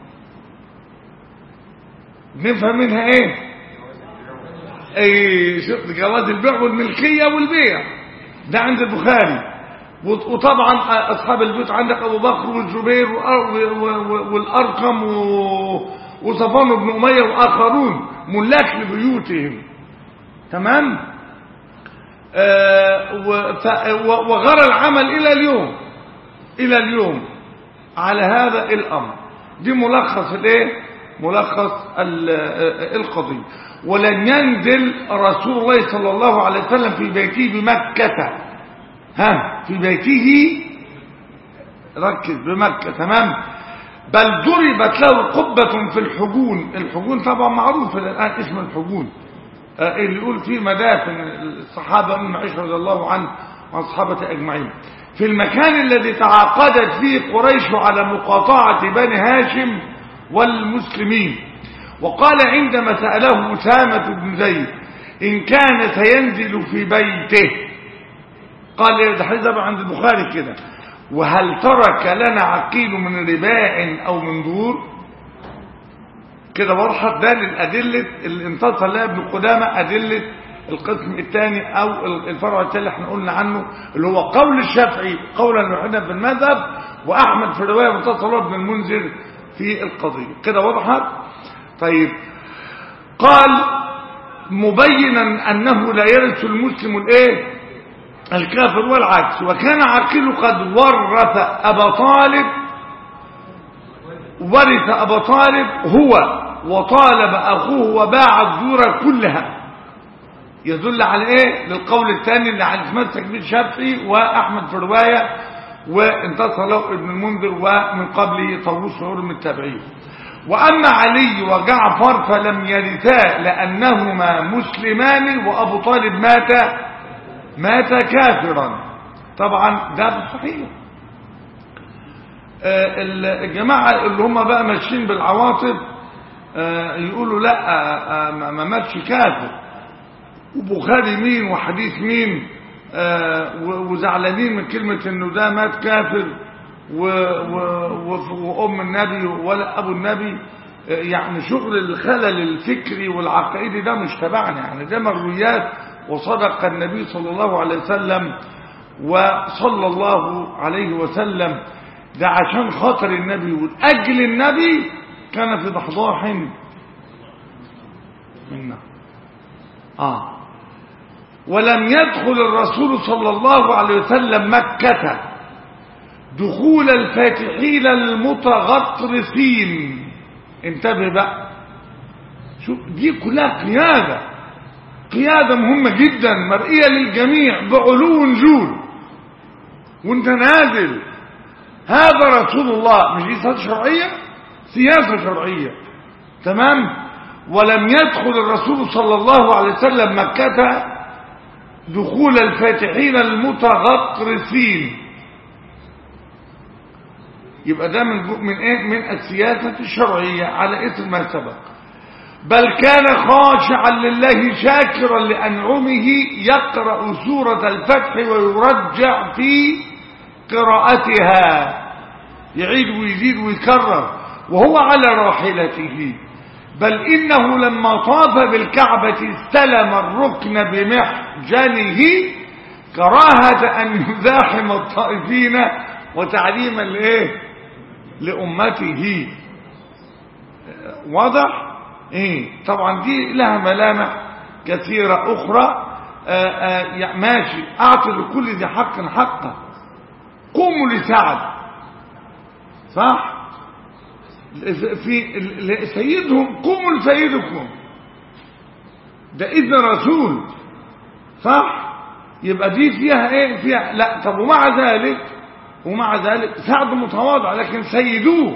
نفهم منها ايه اي شوف جواز البيع والملكية والبيع ده عند البخاري وط- وطبعا اصحاب البيوت عندك ابو بكر والزبير وأ- و- و- والارقم و- وصفوان بن اميه واخرون ملاك لبيوتهم تمام آه و- ف- و- وغرى العمل الى اليوم الى اليوم على هذا الامر دي ملخص الايه ملخص ال- آه، القضيه ولن ينزل رسول الله صلى الله عليه وسلم في بيته بمكه ها في بيته ركز بمكة تمام بل ضربت له قبة في الحجون الحجون طبعا معروف الآن اسم الحجون آه، اللي يقول فيه مدافن الصحابة من عائشة رضي الله عنه والصحابة أجمعين في المكان الذي تعاقدت فيه قريش على مقاطعة بني هاشم والمسلمين وقال عندما سأله أسامة بن زيد إن كان سينزل في بيته قال ده حديث طبعا عند البخاري كده وهل ترك لنا عقيل من رباع او من دور كده وضحت ده للأدلة اللي انتصر لها ابن قدامة أدلة القسم الثاني أو الفرع الثاني اللي احنا قلنا عنه اللي هو قول الشافعي قولا واحدا في المذهب وأحمد في الرواية منتصر ابن المنذر في القضية كده وضحت طيب قال مبينا أنه لا يرث المسلم الايه الكافر والعكس وكان عقيل قد ورث أبا طالب ورث أبا طالب هو وطالب أخوه وباع الدور كلها يدل على ايه للقول الثاني اللي على تمسك به الشافعي واحمد في روايه وانتصر له ابن المنذر ومن قبله طاووس وعمر من التابعين واما علي وجعفر فلم يرثا لانهما مسلمان وابو طالب مات مات كافرا طبعا ده صحيح آه، الجماعة اللي هم بقى ماشيين بالعواطف آه، يقولوا لا آه، آه، ما ما ماتش كافر وبخاري مين وحديث مين آه، و- وزعلانين من كلمة انه ده مات كافر و و و وام النبي ولا ابو النبي آه، يعني شغل الخلل الفكري والعقائدي ده مش تبعنا يعني ده مرويات وصدق النبي صلى الله عليه وسلم وصلى الله عليه وسلم ده عشان خاطر النبي والأجل النبي كان في ضحضاح منا آه ولم يدخل الرسول صلى الله عليه وسلم مكة دخول الفاتحين المتغطرسين انتبه بقى شوف دي كلها قيادة قيادة مهمة جدا مرئية للجميع بعلو نزول وانت نازل هذا رسول الله مش دي سياسة شرعية سياسة شرعية تمام ولم يدخل الرسول صلى الله عليه وسلم مكة دخول الفاتحين المتغطرسين يبقى ده من من ايه من السياسة الشرعية على اسم ما سبق بل كان خاشعا لله شاكرا لأنعمه يقرأ سورة الفتح ويرجع في قراءتها يعيد ويزيد ويكرر وهو على راحلته بل إنه لما طاف بالكعبة استلم الركن بمحجنه كراهة أن يزاحم الطائفين وتعليما لايه لامته واضح ايه طبعا دي لها ملامح كثيرة اخرى آآ آآ يعني ماشي اعطي لكل ذي حق حقه قوموا لسعد صح في ال- سيدهم قوموا لسيدكم ده اذن رسول صح يبقى دي فيها ايه فيها لا طب ومع ذلك ومع ذلك سعد متواضع لكن سيدوه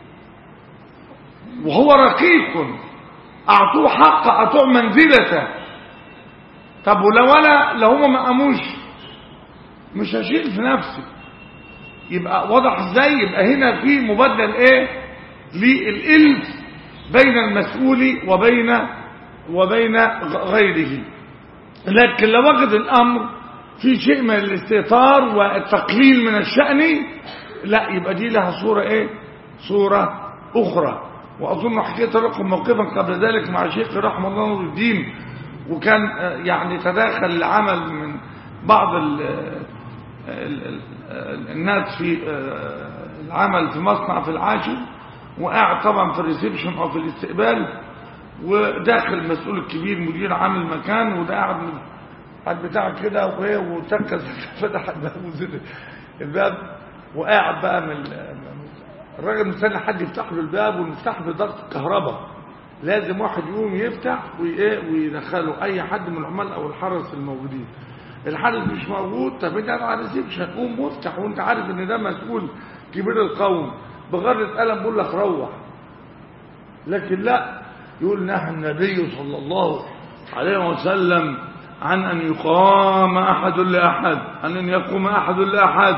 وهو رقيق اعطوه حق اعطوه منزلته طب ولو انا لو هم ما قاموش مش هشيل في نفسي يبقى واضح ازاي يبقى هنا في مبدل ايه للالف بين المسؤول وبين وبين غيره لكن لو وجد الامر في شيء من الاستهتار والتقليل من الشأن لا يبقى دي لها صورة ايه صورة اخرى واظن حكيت لكم موقفا قبل ذلك مع شيخ رحمه الله نور الدين وكان آه، يعني تداخل العمل من بعض ال ال ال الناس في آه، العمل في مصنع في العاشر وقاعد طبعا في الريسبشن او في الاستقبال وداخل المسؤول الكبير مدير عام المكان وده قاعد قاعد بتاع كده وايه وتكز فتح الباب وزل الباب وقاعد بقى من ال- الراجل مستني حد يفتح له الباب والمفتاح بضغط كهرباء لازم واحد يقوم يفتح وايه ويدخله اي حد من العمال او الحرس الموجودين الحارس مش موجود طب انت قاعد على الريسبشن قوم وافتح وانت عارف ان ده مسؤول كبير القوم بغرة قلم بيقول لك روح لكن لا يقول نهى النبي صلى الله عليه وسلم عن أن يقام أحد لأحد عن أن يقوم أحد لأحد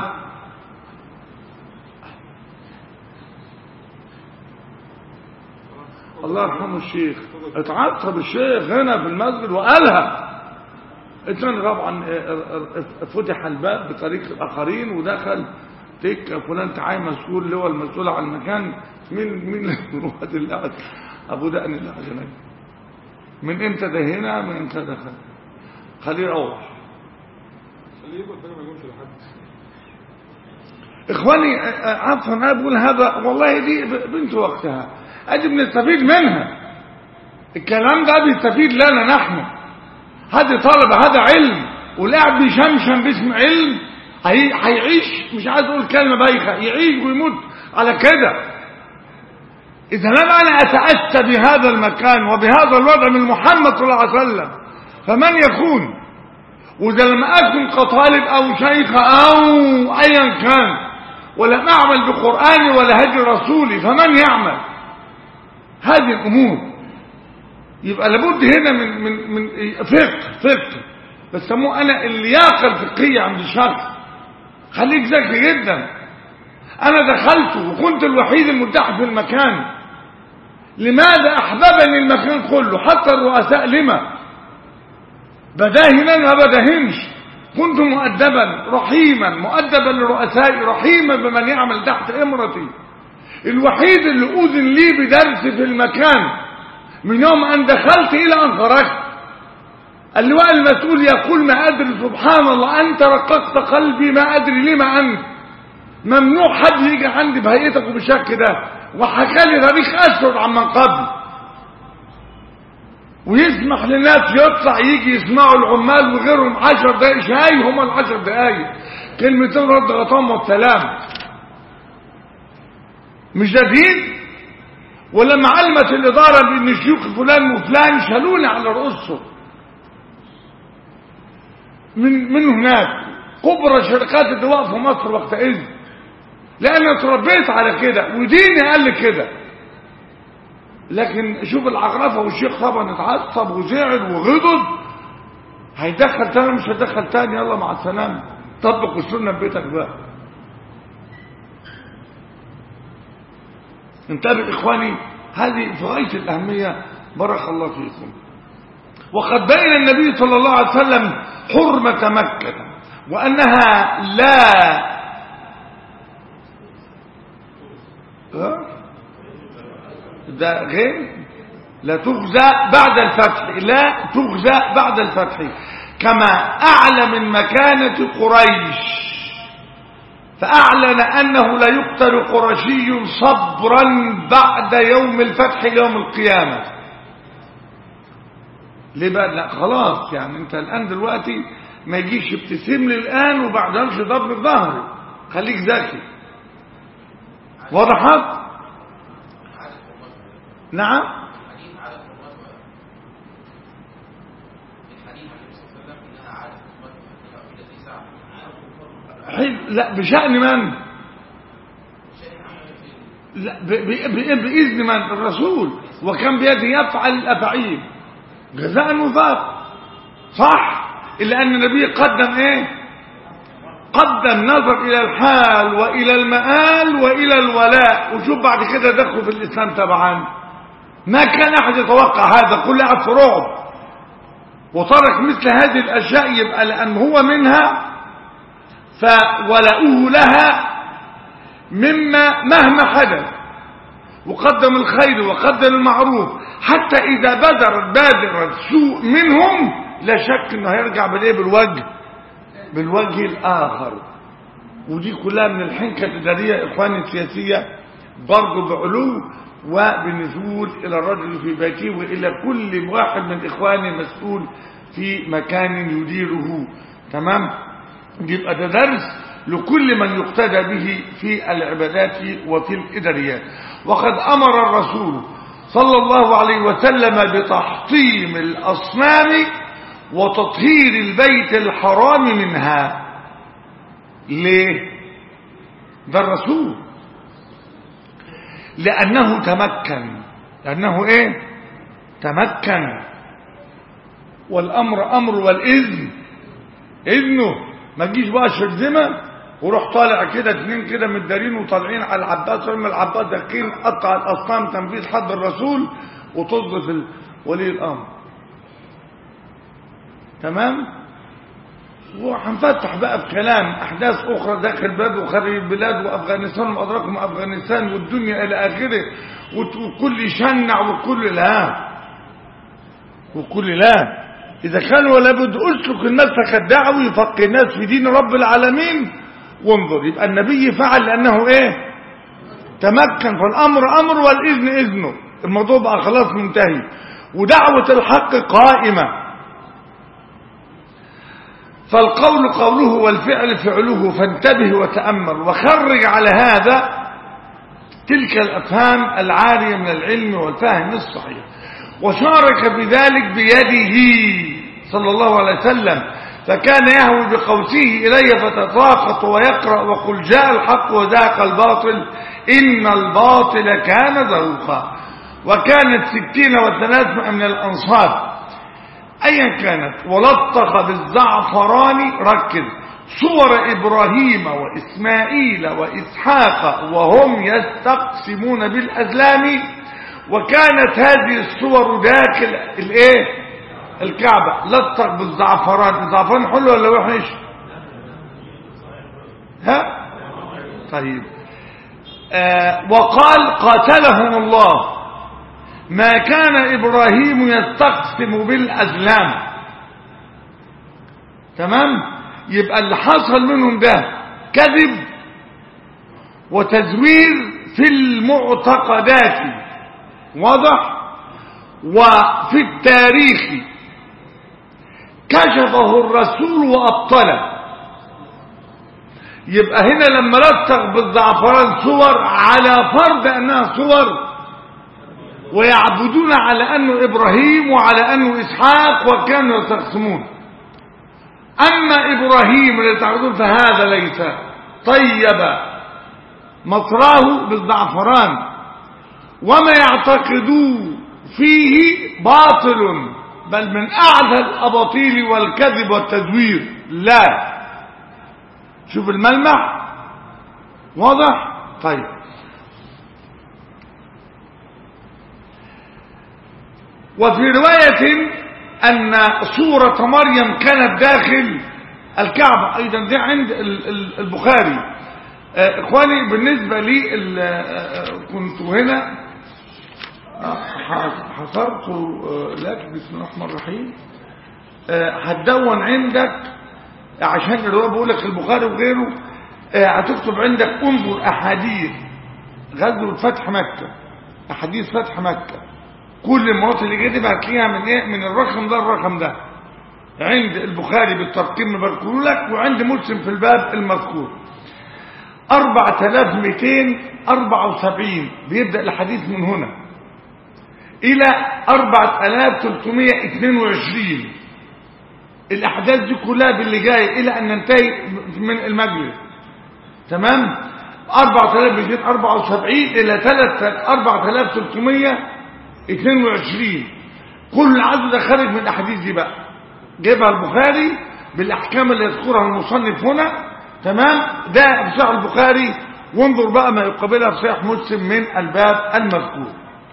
الله يرحمه الشيخ اتعصب الشيخ هنا في المسجد وقالها اتنين طبعا فتح الباب بطريق الاخرين ودخل تك فلان تعالى مسؤول اللي هو المسؤول عن المكان مين مين من وقت اللي قاعد ابو دقن اللي قاعد هناك من امتى ده هنا من امتى دخل خليه يروح اللي يقعد بقى ما يقولش لحد اخواني عفوا انا بقول هذا والله دي بنت وقتها ادي بنستفيد منها الكلام ده بيستفيد لنا نحن هذه طلبة هذا علم والقاعد بيشمشم باسم علم هي- هيعيش مش عايز اقول كلمة بايخة يعيش ويموت على كده إذا لم أنا أتأتى بهذا المكان وبهذا الوضع من محمد صلى الله عليه وسلم فمن يكون وإذا لم أكن كطالب أو شيخ أو أيا كان ولم أعمل بقرآني ولا هدي رسولي فمن يعمل هذه الأمور يبقى لابد هنا من من من فقه فقه بسموه أنا اللياقة الفقهية عند الشخص خليك ذكي جدا أنا دخلت وكنت الوحيد المتاح في المكان لماذا أحببني المكان كله حتى الرؤساء لما بداهنا ما بداهنش كنت مؤدبا رحيما مؤدبا لرؤسائي رحيما بمن يعمل تحت امرتي الوحيد اللي أذن لي بدرس في المكان من يوم أن دخلت إلى أن خرجت اللواء المسؤول يقول ما أدري سبحان الله أنت رققت قلبي ما أدري لما أنت ممنوع حد يجي عندي بهيئتك وبالشكل ده وحكى لي تاريخ أشهر عمن قبل ويسمح للناس يطلع يجي يسمعوا العمال وغيرهم عشر دقايق شاي هم العشر دقايق كلمتين رد غطام والسلام مش ده دين ولما علمت الإدارة بأن شيوخ فلان وفلان شالوني على رؤوسهم من من هناك كبرى شركات الدواء في مصر وقتئذ لأن اتربيت على كده وديني قال لي كده لكن شوف العقرفة والشيخ طبعا اتعصب وزعل وغضب هيدخل تاني مش هيدخل تاني يلا مع السلامة طبق السنة في بيتك بقى انتبه إخواني هذه في غاية الأهمية بارك الله فيكم وقد بين النبي صلى الله عليه وسلم حرمة مكة وأنها لا ها؟ ده غير لا تغزى بعد الفتح لا تغزى بعد الفتح كما أعلى من مكانة قريش فأعلن أنه لا يقتل قرشي صبرا بعد يوم الفتح يوم القيامة ليه بقى لا خلاص يعني انت الآن دلوقتي ما يجيش ابتسم لي الآن وبعد امشي ضرب في ظهري خليك ذكي وضحت عدد حرمات نعم الحديث عدد حرمات الحديث عن النبي صلى الله عليه وسلم انها عدد حرمات في التي ساعه حل لا بشأن من شيء عمل في لا ب- ب- ب- بإذن من الرسول وكان بيده يفعل الأفعيل جزاء وفاق صح إلا أن النبي قدم إيه قدم نظر إلى الحال وإلى المآل وإلى الولاء وشوف بعد كده دخلوا في الإسلام تبعا ما كان أحد يتوقع هذا كل قاعد في رعب وترك مثل هذه الأشياء يبقى لأن هو منها فولؤه لها مما مهما حدث وقدم الخير وقدم المعروف حتى إذا بدر بادر السوء منهم لا شك انه هيرجع بالايه بالوجه بالوجه الآخر ودي كلها من الحنكة الإدارية إخواني السياسية برضه بعلو وبنزول إلى الرجل في بيته وإلى كل واحد من إخواني مسؤول في مكان يديره تمام يبقى ده درس لكل من يقتدى به في العبادات وفي الإداريات وقد أمر الرسول صلى الله عليه وسلم بتحطيم الأصنام وتطهير البيت الحرام منها ليه ده الرسول لأنه تمكن لأنه إيه تمكن والأمر أمر والإذن إذنه ما تجيش بقى شرذمة وروح طالع كده اتنين كده متدارين وطالعين على العباس ورمي العباس داخلين قطع الأصنام تنفيذ حد الرسول وتصدف ال- ولي الأمر تمام وهنفتح بقى بكلام احداث اخرى داخل البلاد وخارج البلاد وافغانستان وادراكم افغانستان والدنيا الى اخره وت- وكل يشنع وكل لا وكل لا اذا كان ولا بد اسلك المسلك الدعوي يفقه الناس في دين رب العالمين وانظر يبقى النبي فعل لانه ايه تمكن فالامر امر والاذن اذنه الموضوع بقى خلاص منتهي ودعوه الحق قائمه فالقول قوله والفعل فعله فانتبه وتأمل وخرج على هذا تلك الأفهام العارية من العلم والفهم الصحيح وشارك بذلك بيده صلى الله عليه وسلم فكان يهوي بقوسه إلي فتساقط ويقرأ وقل جاء الحق وذاق الباطل إن الباطل كان زوقا وكانت ستين وثلاثمائة من الأنصار ايا كانت ولطخ بالزعفران ركز صور ابراهيم واسماعيل واسحاق وهم يستقسمون بالازلام وكانت هذه الصور داخل الايه الكعبه لطخ بالزعفران الزعفران حلو ولا وحش ها طيب آه وقال قاتلهم الله ما كان إبراهيم يستقسم بالأزلام تمام يبقى اللي حصل منهم ده كذب وتزوير في المعتقدات واضح وفي التاريخ كشفه الرسول وأبطله يبقى هنا لما لصق بالزعفران صور على فرض أنها صور ويعبدون على أنه إبراهيم وعلى أنه إسحاق وكانوا يستقسمون أما إبراهيم اللي تعبدون فهذا ليس طيب مصراه بالزعفران وما يعتقدوا فيه باطل بل من أعلى الأباطيل والكذب والتزوير لا شوف الملمح واضح طيب وفي رواية أن صورة مريم كانت داخل الكعبة أيضا دي عند ال- ال- البخاري آه، إخواني بالنسبة لي ال- آه، كنت هنا آه، ح- حصرت آه، لك بسم الله الرحمن الرحيم آه، هتدون عندك عشان الرواية بقول لك البخاري وغيره آه، هتكتب عندك انظر احاديث غزوة فتح مكة احاديث فتح مكة كل المرات اللي كاتبها هتلاقيها من ايه من الرقم ده الرقم ده عند البخاري بالترقيم مذكور لك وعند مسلم في الباب المذكور 4274 بيبدأ الحديث من هنا إلى 4322 الأحداث دي كلها باللي جاي إلى أن ننتهي من المجلس تمام 4274 إلى 4322 كل العدد ده خارج من الأحاديث دي بقى جايبها البخاري بالأحكام اللي يذكرها المصنف هنا تمام ده في صحيح البخاري وانظر بقى ما يقابلها في صحيح مسلم من الباب المذكور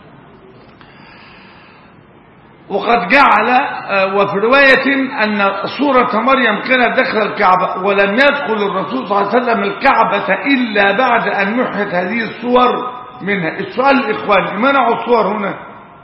وقد جعل آه، وفي رواية أن صورة مريم كانت داخل الكعبة ولم يدخل الرسول صلى الله عليه وسلم الكعبة إلا بعد أن محت هذه الصور منها السؤال الإخوان منعوا الصور هنا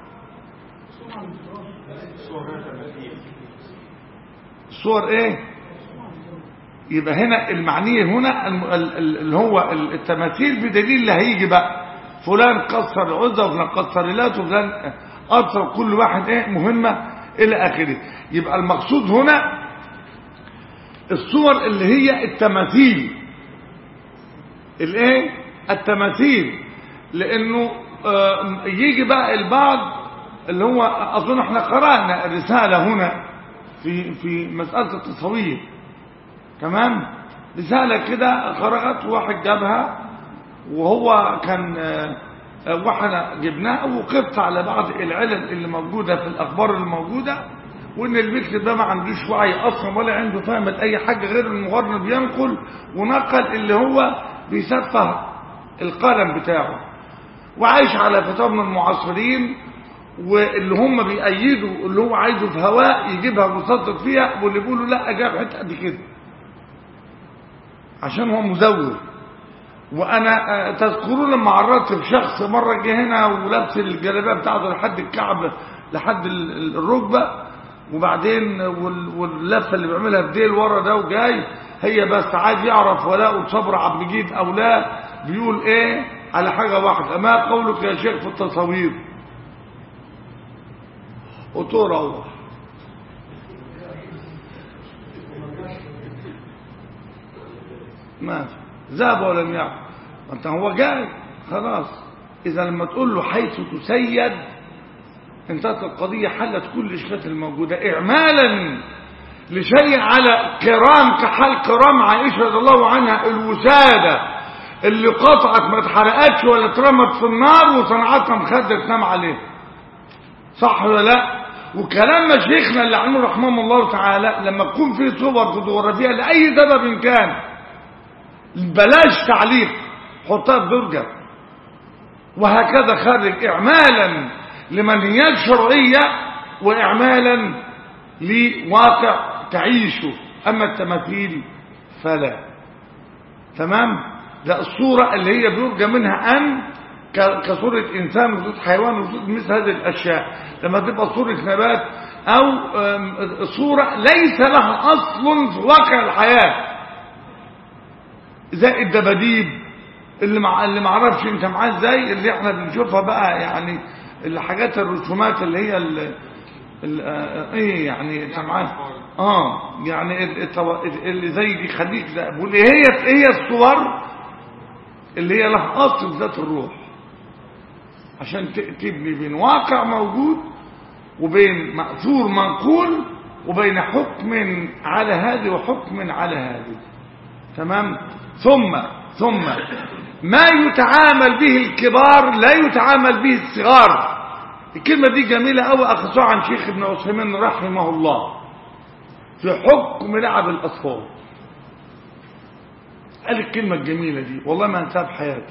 صور ايه يبقى هنا المعنية هنا الم- ال- ال- اللي هو ال- التماثيل بدليل اللي هيجي بقى فلان قصر العزة وفلان قصر اللات وفلان قصر كل واحد ايه مهمة الى اخره يبقى المقصود هنا الصور اللي هي التماثيل الايه التماثيل لانه آه، يجي بقى البعض اللي هو اظن احنا قرأنا الرسالة هنا في في مسألة التصوير تمام رسالة كده خرجت واحد جابها وهو كان آه، آه، واحنا جبناه وقفت على بعض العلل اللي موجودة في الأخبار اللي موجودة وإن المثل ده ما عندوش وعي أصلا ولا عنده فهم لأي حاجة غير المغرب بينقل ونقل اللي هو بيسفه القلم بتاعه وعايش على فتاة من المعاصرين واللي هم بيأيدوا اللي هو عايزه في هواء يجيبها ويصدق فيها واللي بيقولوا لا جاب حته قد كده عشان هو مزور وانا آه، تذكرون لما عرضت في شخص مره جه هنا ولابس الجلابيه بتاعته لحد الكعب لحد ال- ال- الركبه وبعدين وال- واللفه اللي بيعملها بديل ورا ده وجاي هي بس عايز يعرف ولاء صبر عبد المجيد او لا بيقول ايه على حاجه واحده ما قولك يا شيخ في التصاوير قلت له روح ما في. ذهب ولم يعد ما انت هو جاي خلاص اذا لما تقول له حيث تسيد انتهت القضية حلت كل الإشكالات الموجودة إعمالا لشيء على كرام كحال كرام عائشة رضي الله عنها الوسادة اللي قطعت ما اتحرقتش ولا اترمت في النار وصنعتها مخدة تنام عليه صح ولا لا وكلام مشايخنا اللي عنه رحمهم الله تعالى لما تكون في صور فوتوغرافية لأي سبب كان بلاش تعليق حطها في درجة وهكذا خرج إعمالا لمنهيات شرعية وإعمالا لواقع تعيشه أما التماثيل فلا تمام ده الصورة اللي هي بيرجى منها أن ك- كصورة إنسان وصورة حيوان وصورة مثل هذه الأشياء لما تبقى صورة نبات أو آم، صورة ليس لها أصل في واقع الحياة زي الدباديب اللي مع اللي معرفش انت معاه ازاي اللي احنا بنشوفها بقى يعني الحاجات الرسومات اللي هي ال ال- آه، ايه يعني انت معاه اه يعني ال- التو- اللي زي دي خليك ده بقول ايه هي ايه هي الصور اللي هي لها اصل في ذات الروح عشان ت- تبني بين واقع موجود وبين مأثور منقول وبين حكم على هذه وحكم على هذه تمام ثم ثم ما يتعامل به الكبار لا يتعامل به الصغار الكلمة دي جميلة أوي أخذوها عن شيخ ابن عثيمين رحمه الله في حكم لعب الأطفال قال الكلمة الجميلة دي والله ما انساها في حياتي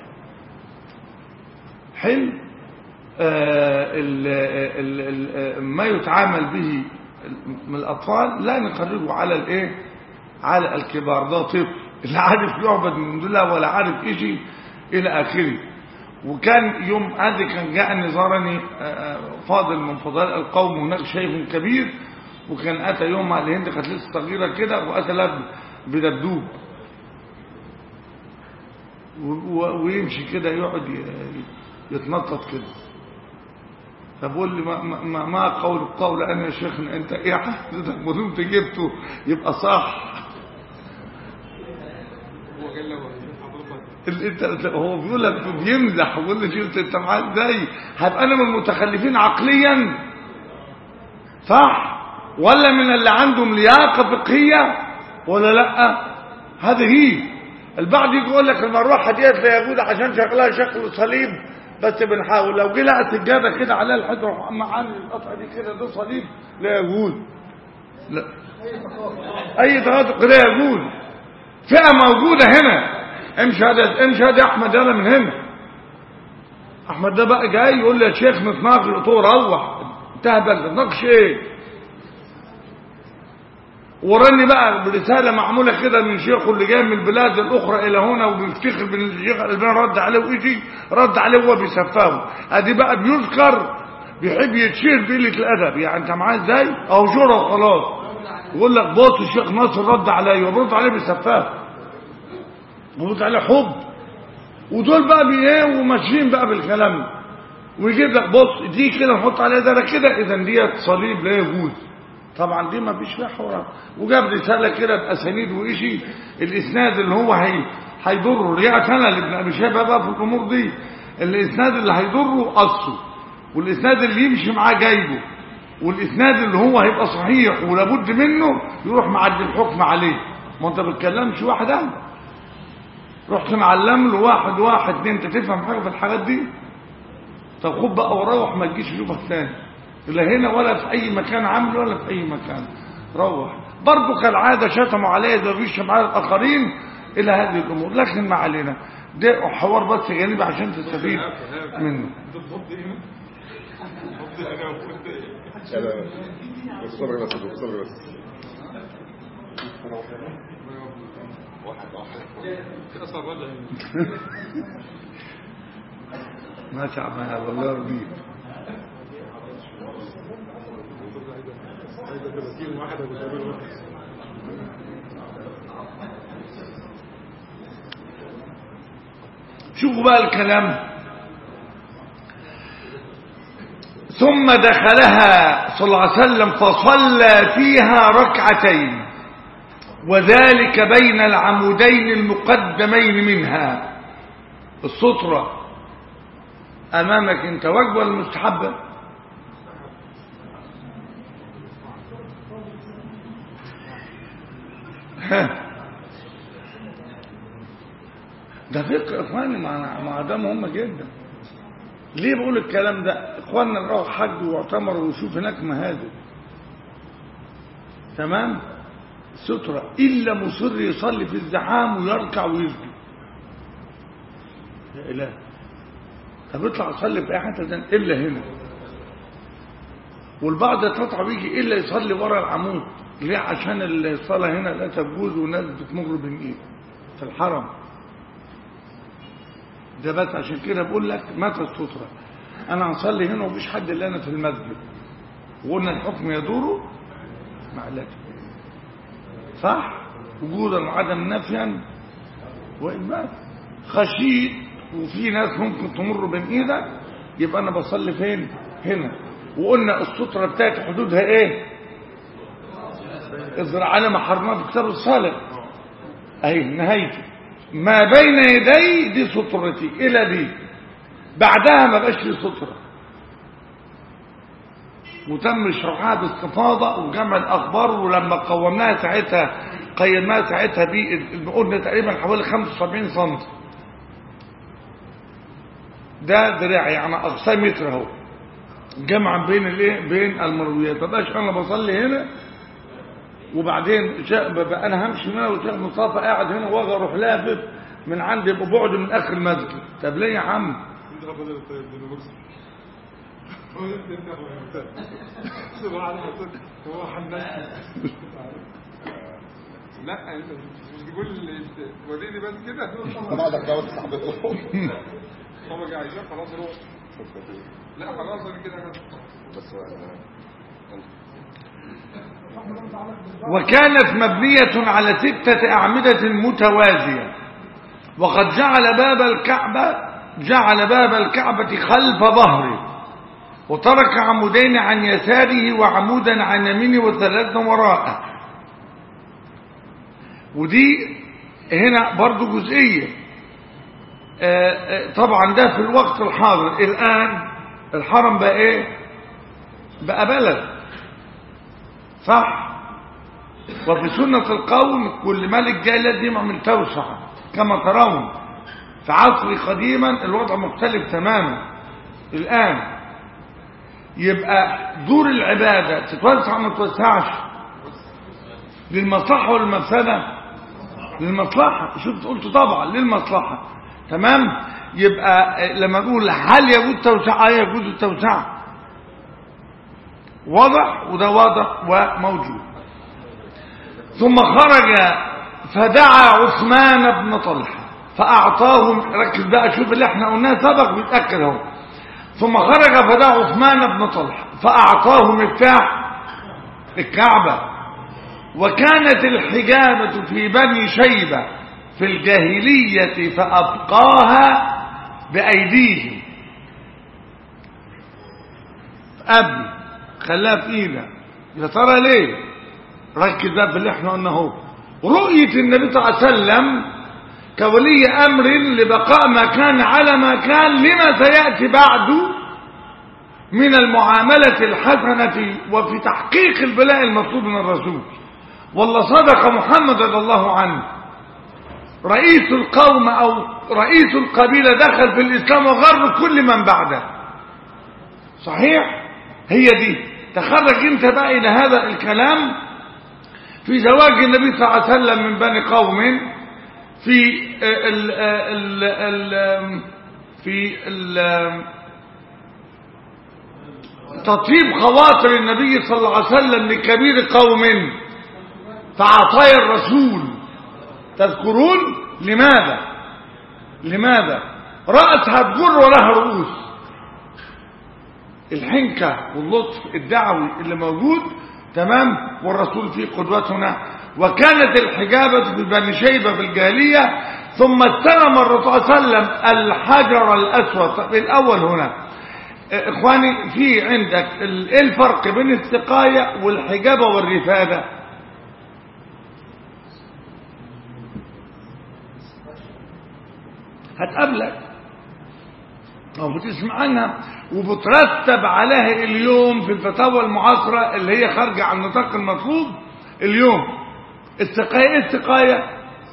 حلو آه ال ال ال ما يتعامل به من الأطفال لا نخرجه على الايه على الكبار ده طفل لا عارف يعبد من دون الله ولا عارف ايشي الى اخره وكان يوم هذا كان جاءني زارني آه، فاضل من فضلاء القوم هناك شيخ كبير وكان اتى يوم على الهند كانت لسه صغيره كده واتى لها بدبدوب و- و- ويمشي كده يقعد ي- يتنطط كده فبقول لي ما, ما- ما, ما قول قول انا يا شيخنا انت ايه حضرتك ما دمت جبته يبقى صح هو قال له حضرتك ال- انت هو بيقول لك بيمزح بيقول لي شفت انت معاه ازاي هبقى انا من المتخلفين عقليا صح ولا من اللي عندهم لياقه فقهيه ولا لا هذه هي البعض يجي يقول لك المروحه ديت لا يجوز عشان شكلها شكل صليب بس بنحاول لو جه لقى سجاده كده عليها الحجره معاني القطعه دي كده ده صليب لا يجوز لا اي تغاطق لا يجوز فئه موجوده هنا امشي هذا امشي هذا يا احمد يلا من هنا احمد ده بقى جاي يقول لي يا شيخ نتناقش قلت له روح تهبل نتناقش ايه وراني بقى برساله معموله كده من شيخه اللي جاي من البلاد الاخرى الى هنا وبيفتخر بان الشيخ الالباني رد عليه وايجي رد عليه وهو بيسفهه ادي بقى بيذكر بيحب يتشير بقله الادب يعني انت معاه ازاي او جرى وخلاص يقول لك بص الشيخ ناصر رد عليا وبرد عليه بيسفهه بيرد عليه حب ودول بقى بي ايه وماشيين بقى بالكلام ده. ويجيب لك بص دي كده نحط عليها ده كده اذا ديت صليب لا يجوز طبعا دي ما فيش فيها حوار وجاب رساله كده باسانيد وإشي الاسناد اللي هو هي هيضره رجعت انا لابن ابي شيبه بقى في الامور دي الاسناد اللي هيضره قصه والاسناد اللي يمشي معاه جايبه والاسناد اللي هو هيبقى صحيح ولابد منه يروح معدي الحكم عليه ما انت بتكلمش واحد اهل رحت معلم له واحد واحد اتنين انت تفهم حاجه في الحاجات دي طب خد بقى وروح ما تجيش تشوفك تاني لا هنا ولا في اي مكان عامل ولا في اي مكان روح برضه كالعاده شتموا عليا ده بيشتم على الاخرين الى هذه الامور لكن ما علينا ده حوار بس جانبي عشان تستفيد منه بالضبط هنا بالضبط هنا وقلت ايه لا لا بس صبري بس صبري بس واحد واحد في اثر رجعي ما تعمل والله يرضيك عايز 30 واحد ابو شباب واحد شوفوا بقى الكلام ثم دخلها صلى الله عليه وسلم فصلى فيها ركعتين وذلك بين العمودين المقدمين منها السطرة أمامك أنت واجبة ولا مستحبة ها ده فقه اخواني مع مع ده مهم جدا ليه بقول الكلام ده اخواننا اللي راحوا حج واعتمروا ويشوف هناك مهاجر تمام سترة إلا مصر يصلي في الزحام ويركع ويسجد يا إله طب يطلع يصلي في أي حتة تانية إلا هنا والبعض يتقطع ويجي إلا يصلي ورا العمود ليه عشان الصلاة هنا لا تجوز والناس بتمر بين إيه في الحرم ده بس عشان كده بقول لك متى السترة أنا هصلي هنا ومفيش حد إلا أنا في المسجد وقلنا الحكم يدور مع لك صح وجودا وعدم نفيا وإثبات خشيت وفي ناس ممكن تمر بين ايدك يبقى انا بصلي فين هنا وقلنا السترة بتاعت حدودها ايه ازرع على ما حرمها في كتاب الصالح اهي نهايته ما بين يدي دي سترتي الى دي بعدها ما بقاش في ستره وتم شرحها باستفاضة وجمع الأخبار ولما قومناها ساعتها قيمناها ساعتها دي قلنا تقريبا حوالي 75 سم ده ذراع يعني أقصى متر اهو جمعا بين الايه بين المرويات ما بقاش انا بصلي هنا وبعدين شا- ببقى انا همشي من هنا والشيخ مصطفى قاعد هنا واجي اروح لافف من عندي ببعد من اخر المسجد طب ليه يا عم انت بدل الطيب دي بص هو انت انت هو سبحان الله هو حنان لا انت مش تقول لي وريني بس كده بعدك دعوة صاحبته هو جاي عايزاه خلاص روح لا خلاص انا كده بس آه، وكانت مبنية على ستة أعمدة متوازية وقد جعل باب الكعبة جعل باب الكعبة خلف ظهره وترك عمودين عن يساره وعمودا عن يمينه وثلاثا وراءه ودي هنا برضو جزئية آه، آه، طبعا ده في الوقت الحاضر الآن الحرم بقى ايه بقى بلد صح وفي سنة القوم كل ملك جاي لازم يعمل توسعة كما ترون في عصري قديما الوضع مختلف تماما الآن يبقى دور العبادة تتوسع ما تتوسعش للمصلحة والمفسدة للمصلحة شفت قلت طبعا للمصلحة تمام يبقى لما نقول هل يجوز توسعة يجوز التوسعة واضح وده واضح وموجود ثم خرج فدعا عثمان بن طلحة فأعطاهم ركز بقى شوف اللي احنا قلناه سبق بيتأكد اهو ثم خرج فدعا عثمان بن طلحة فأعطاه مفتاح الكعبة وكانت الحجابة في بني شيبة في الجاهلية فأبقاها بأيديهم قبل خلاها في ايدك يا ترى ليه ركز بقى في اللي احنا قلنا اهو رؤية النبي صلى الله عليه وسلم كولي امر لبقاء ما كان على ما كان لما سيأتي بعده من المعاملة الحسنة وفي تحقيق البلاء المطلوب من الرسول والله صدق محمد رضي الله عنه رئيس القوم او رئيس القبيلة دخل في الاسلام وغر كل من بعده صحيح هي دي تخرج انت بقى الى هذا الكلام في زواج النبي صلى الله عليه وسلم من بني قوم في ال ال ال في ال تطيب خواطر النبي صلى الله عليه وسلم لكبير قوم فعطايا الرسول تذكرون لماذا لماذا رأس هتجر ولها رؤوس الحنكة واللطف الدعوي اللي موجود تمام والرسول فيه قدوتنا وكانت الحجابة ببني شيبة في الجاهلية ثم استلم الرسول صلى الله عليه وسلم الحجر الأسود طب الأول هنا إخواني في عندك ايه الفرق بين السقاية والحجابة والرفادة هتقابلك او بتسمع عنها وبترتب عليها اليوم في الفتاوى المعاصرة اللي هي خارجة عن نطاق المطلوب اليوم السقاية ايه السقاية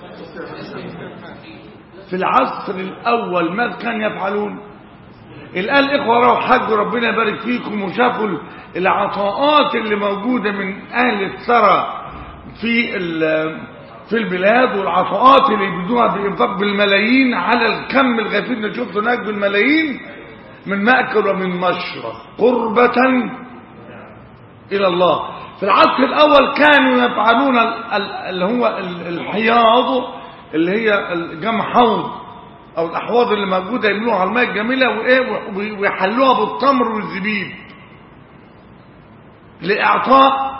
في العصر الاول ماذا كان يفعلون الان الاخوة راحوا حج ربنا يبارك فيكم وشافوا العطاءات اللي موجودة من اهل الثرى في في البلاد والعطاءات اللي يبدوها بإنفاق بالملايين على الكم الغفير اللي شفته هناك بالملايين من مأكل ومن مشرب قربة إلى الله في العصر الأول كانوا يفعلون اللي هو الحياض اللي هي جمع حوض أو الأحواض اللي موجودة يملوها على الماء الجميلة وإيه ويحلوها بالتمر والزبيب لإعطاء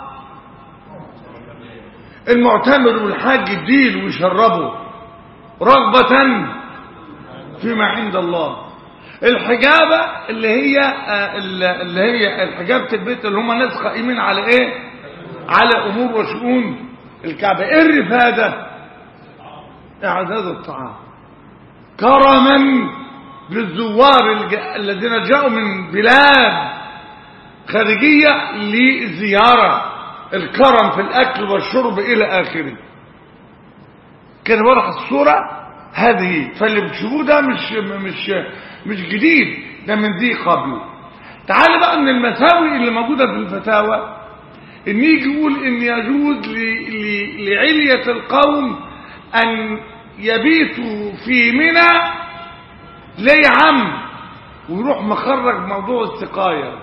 المعتمر والحاج يديل ويشربه رغبة فيما عند الله الحجابة اللي هي اللي هي الحجابة البيت اللي هم ناس قائمين على ايه على امور وشؤون الكعبة ايه الرفادة اعداد الطعام كرما للزوار الذين جاءوا من بلاد خارجية لزيارة الكرم في الأكل والشرب إلى آخره كان ورق الصورة هذه فاللي بتشوفوه ده مش مش مش جديد ده من ذي قبل تعال بقى من المساوئ اللي موجودة في الفتاوى ان يجي يقول ان يجوز لعلية القوم ان يبيتوا في منى ليه يا عم ويروح مخرج موضوع السقايه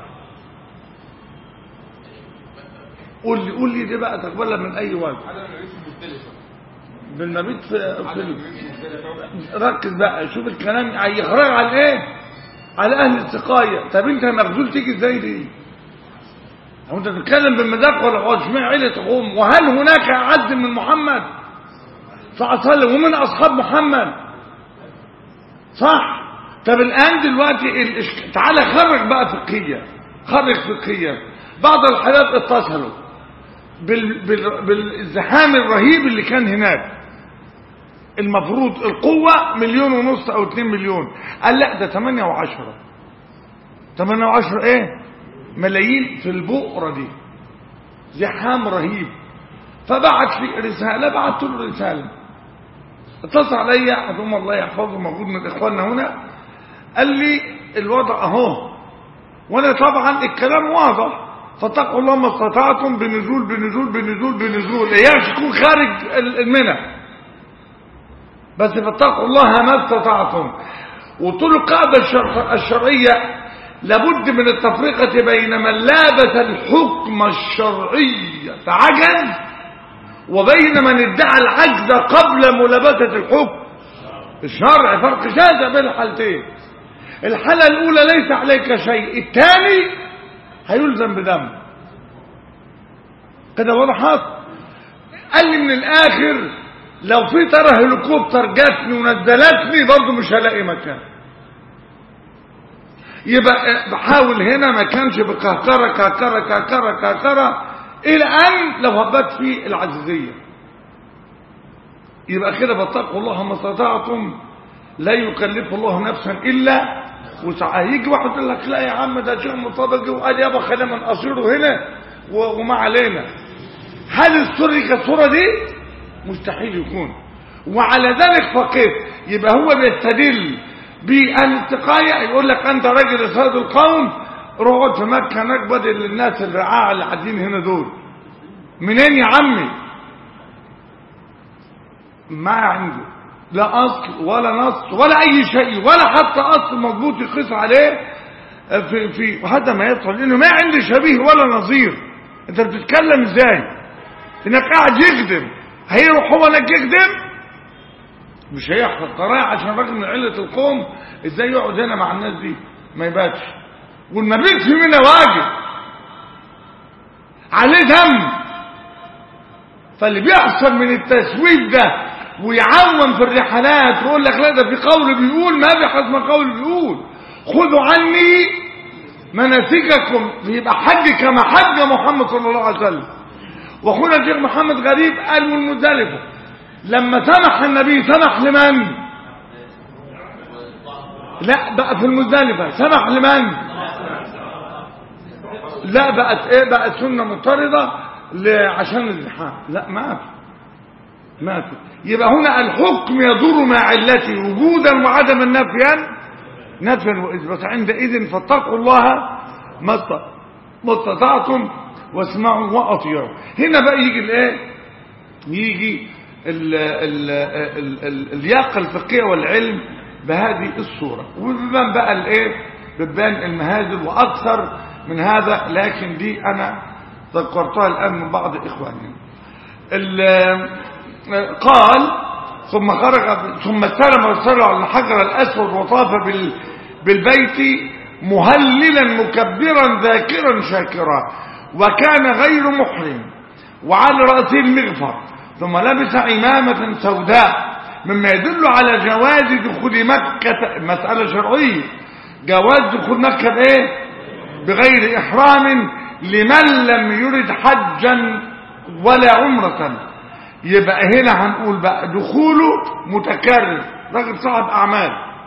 قول لي قول لي دي بقى تقبلها من اي وجه بالمبيت في, في ركز بقى شوف الكلام هيخرج على ايه على اهل السقايه طب انت مخزول تيجي ازاي دي هو انت بتتكلم بالمذاق ولا هو اشمعنى عيله قوم وهل هناك اعز من محمد صلى الله عليه وسلم ومن اصحاب محمد صح طب الآن دلوقتي الإشك... تعالى خرج بقى فقهيا خرج فقهيا بعض الحالات اتصلوا بال... بال... بالزحام الرهيب اللي كان هناك المفروض القوة مليون ونص او اتنين مليون قال لا ده تمانية وعشرة تمانية وعشرة ايه ملايين في البؤرة دي زحام رهيب فبعت لي رسالة بعت له رسالة اتصل عليا ثم الله يحفظه موجود من اخواننا هنا قال لي الوضع اهو وانا طبعا الكلام واضح فاتقوا الله ما استطعتم بنزول بنزول بنزول بنزول اياش يكون خارج المنى بس فاتقوا الله ما استطعتم وقلت له القاعده الشرع- الشرعيه لابد من التفرقه بين من لابس الحكم الشرعي فعجز وبين من ادعى العجز قبل ملابسه الحكم الشرع فرق شاسع بين الحالتين الحالة الأولى ليس عليك شيء الثاني هيلزم بدم كده وضحت قال لي من الآخر لو في ترى هليكوبتر جاتني ونزلتني برضه مش هلاقي مكان يبقى بحاول هنا ما كانش بكهكرة كهكرة كهكرة كهكرة إلى أن لو هبت في العزيزية يبقى كده باتقوا الله ما استطعتم لا يكلف الله نفسا الا وسعها يجي واحد يقول لك لا يا عم ده شيء مطابق وقال يابا خلينا من قصيره هنا و- وما علينا هل السر كالصوره دي مستحيل يكون وعلى ذلك فقط يبقى هو بيستدل بالاتقاية يقول لك انت راجل سيد القوم روح اقعد في مكه هناك بدل الناس الرعاع اللي قاعدين هنا دول منين يا عمي ما عنده لا اصل ولا نص ولا اي شيء ولا حتى اصل مضبوط يقيس عليه في في هذا ما يدخل لانه ما عندي شبيه ولا نظير انت بتتكلم ازاي انك قاعد يخدم هيروح هو انك يخدم مش هيحفظ قراءة عشان راجل من علة القوم ازاي يقعد هنا مع الناس دي ما يباتش والمبيت في منها واجب عليه ذنب فاللي بيحصل من التسويف ده ويعوم في الرحلات ويقول لك لا ده في قول بيقول ما بيحصل ما قول بيقول خذوا عني مناسككم يبقى حج كما حج محمد صلى الله عليه وسلم واخونا الشيخ محمد غريب قال من مزدلفه لما سمح النبي سمح لمن لا بقى في المزدلفه سمح لمن لا بقت ايه بقت سنه مضطرده ل- عشان الزحام لا ما في ما في يبقى هنا الحكم يدور مع علته وجودا وعدما نفيا نفيا واثباتا عندئذ فاتقوا الله ما است- ما استطعتم واسمعوا واطيعوا هنا بقى يجي الايه يجي ال ال ال ال اللياقه الفقهيه والعلم بهذه الصوره وبيبان بقى الايه بتبان المهازل واكثر من هذا لكن دي انا ذكرتها الان من بعض اخواني ال- قال ثم خرج ثم استلم رسوله على الحجر الاسود وطاف بال بالبيت مهللا مكبرا ذاكرا شاكرا وكان غير محرم وعلى راسه المغفر ثم لبس عمامه سوداء مما يدل على جواز دخول مكه مساله شرعيه جواز دخول مكه بايه بغير احرام لمن لم يرد حجا ولا عمره يبقى هنا هنقول بقى دخوله متكرر راجل صاحب اعمال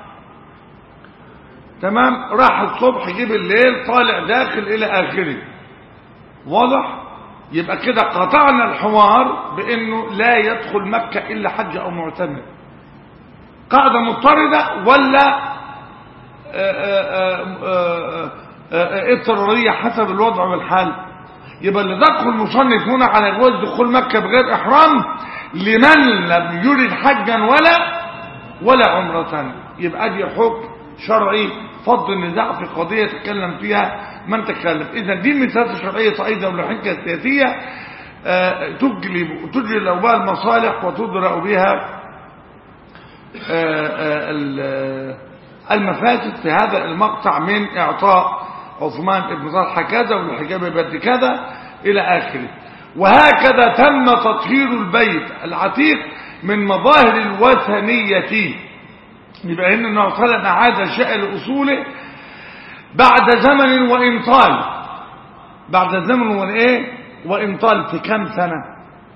تمام راح الصبح جه بالليل طالع داخل الى اخره واضح يبقى كده قطعنا الحوار بانه لا يدخل مكة الا حج او معتمر قاعدة مضطردة ولا آه، آه، آه، آه، اضطرارية حسب الوضع والحال يبقى اللي ذكر المصنف هنا على جواز دخول مكة بغير إحرام لمن لم يرد حجا ولا ولا عمرة يبقى دي حكم شرعي فض النزاع في قضية تكلم فيها من تكلم إذا دي مثال شرعية صعيدة والحجة السياسية آه، تجلب تجلب بها المصالح وتدرأ بها آه، آه، ال- المفاسد في هذا المقطع من إعطاء عثمان بن طلحة كذا والحجاب بد كذا إلى آخره وهكذا تم تطهير البيت العتيق من مظاهر الوثنية يبقى هنا انه صلى اعاد الشيء لاصوله بعد زمن وان طال بعد زمن وان ايه وان طال في كم سنه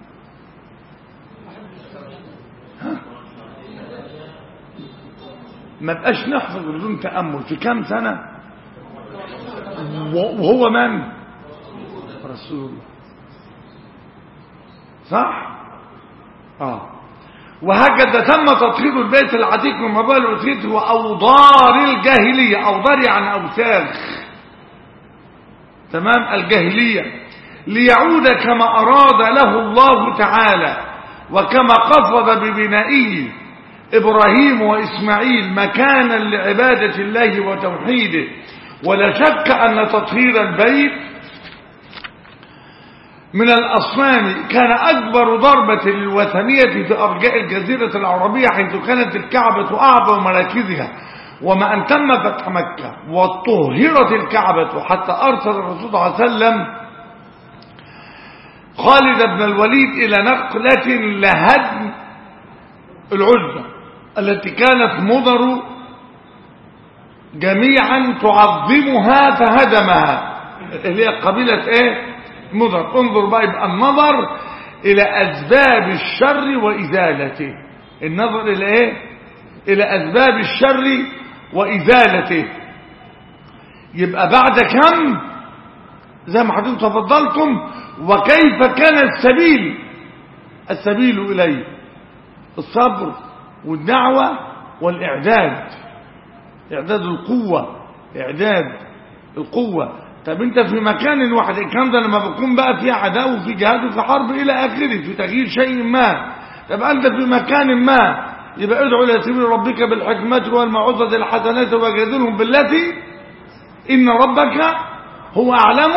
ها؟ ما بقاش نحفظ بدون تامل في كم سنه وهو من رسول الله صح اه وهكذا تم تطهير البيت العتيق من مبالغ العتيق واوضار الجاهليه اوضار يعني اوساخ تمام الجاهليه ليعود كما اراد له الله تعالى وكما قصد ببنائه ابراهيم واسماعيل مكانا لعباده الله وتوحيده ولا شك ان تطهير البيت من الأصنام كان أكبر ضربة للوثنية في أرجاء الجزيرة العربية حيث كانت الكعبة أعظم مراكزها وما أن تم فتح مكة وطهرت الكعبة حتى أرسل الرسول صلى الله عليه وسلم خالد بن الوليد إلى نقلة لهدم العزة التي كانت مضر جميعا تعظمها فهدمها اللي هي قبيلة ايه مضر انظر بقى يبقى النظر الى اسباب الشر وازالته النظر الى ايه الى اسباب الشر وازالته يبقى بعد كم زي ما حضرتك تفضلتم وكيف كان السبيل السبيل اليه الصبر والدعوه والاعداد اعداد القوه اعداد القوه طب انت في مكان واحد الكلام ده لما بكون بقى في عداء وفي جهاد وفي حرب الى اخره في تغيير شيء ما طب انت في مكان ما يبقى ادعو الى سبيل ربك بالحكمة والموعظة الحسنة وجادلهم بالتي ان ربك هو اعلم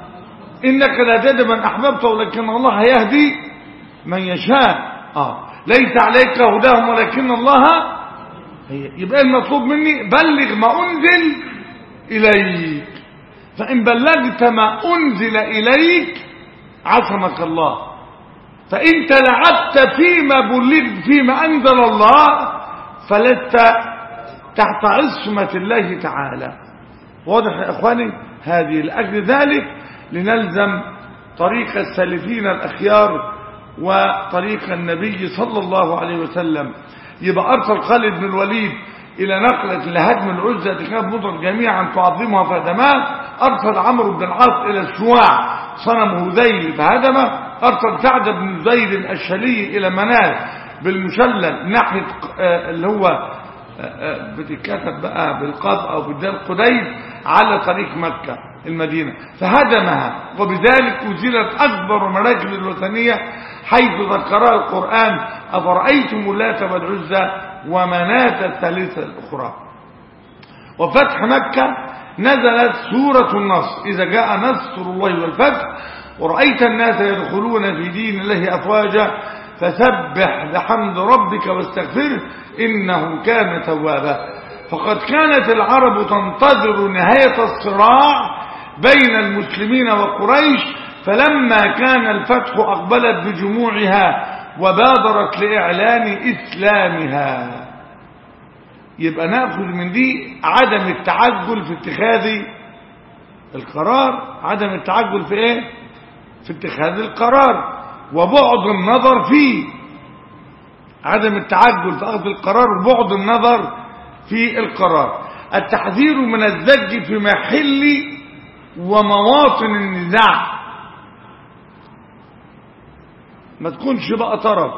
انك لا تهدي من احببت ولكن الله يهدي من يشاء اه ليس عليك هداهم ولكن الله يبقى المطلوب مني بلغ ما انزل اليك فإن بلغت ما أنزل إليك عصمك الله فإن تلعبت فيما بلغت فيما أنزل الله فلست تحت عصمة الله تعالى واضح يا إخواني هذه لأجل ذلك لنلزم طريق السالفين الأخيار وطريق النبي صلى الله عليه وسلم يبقى أرسل خالد بن الوليد إلى نقلة لهدم العزة كانت مضر جميعا تعظمها فهدمها أرسل عمرو بن العاص إلى الشواع صنم هذيل فهدمه أرسل سعد بن زيد الشلي إلى منال بالمشلل ناحية اللي هو بتتكتب بقى بالقاف أو بالدال قديس على طريق مكة المدينة فهدمها وبذلك أزيلت أكبر مراكز الوثنية حيث ذكرها القرآن أفرأيتم اللات والعزى ومناة الثالثة الأخرى وفتح مكة نزلت سورة النصر إذا جاء نصر الله والفتح ورأيت الناس يدخلون في دين الله أفواجا فسبح بحمد ربك واستغفره إنه كان توابا فقد كانت العرب تنتظر نهاية الصراع بين المسلمين وقريش فلما كان الفتح أقبلت بجموعها وبادرت لإعلان إسلامها يبقى نأخذ من دي عدم التعجل في اتخاذ القرار عدم التعجل في ايه في اتخاذ القرار وبعد النظر فيه عدم التعجل في اخذ القرار وبعد النظر في القرار التحذير من الزج في محل ومواطن النزاع ما تكونش بقى طرف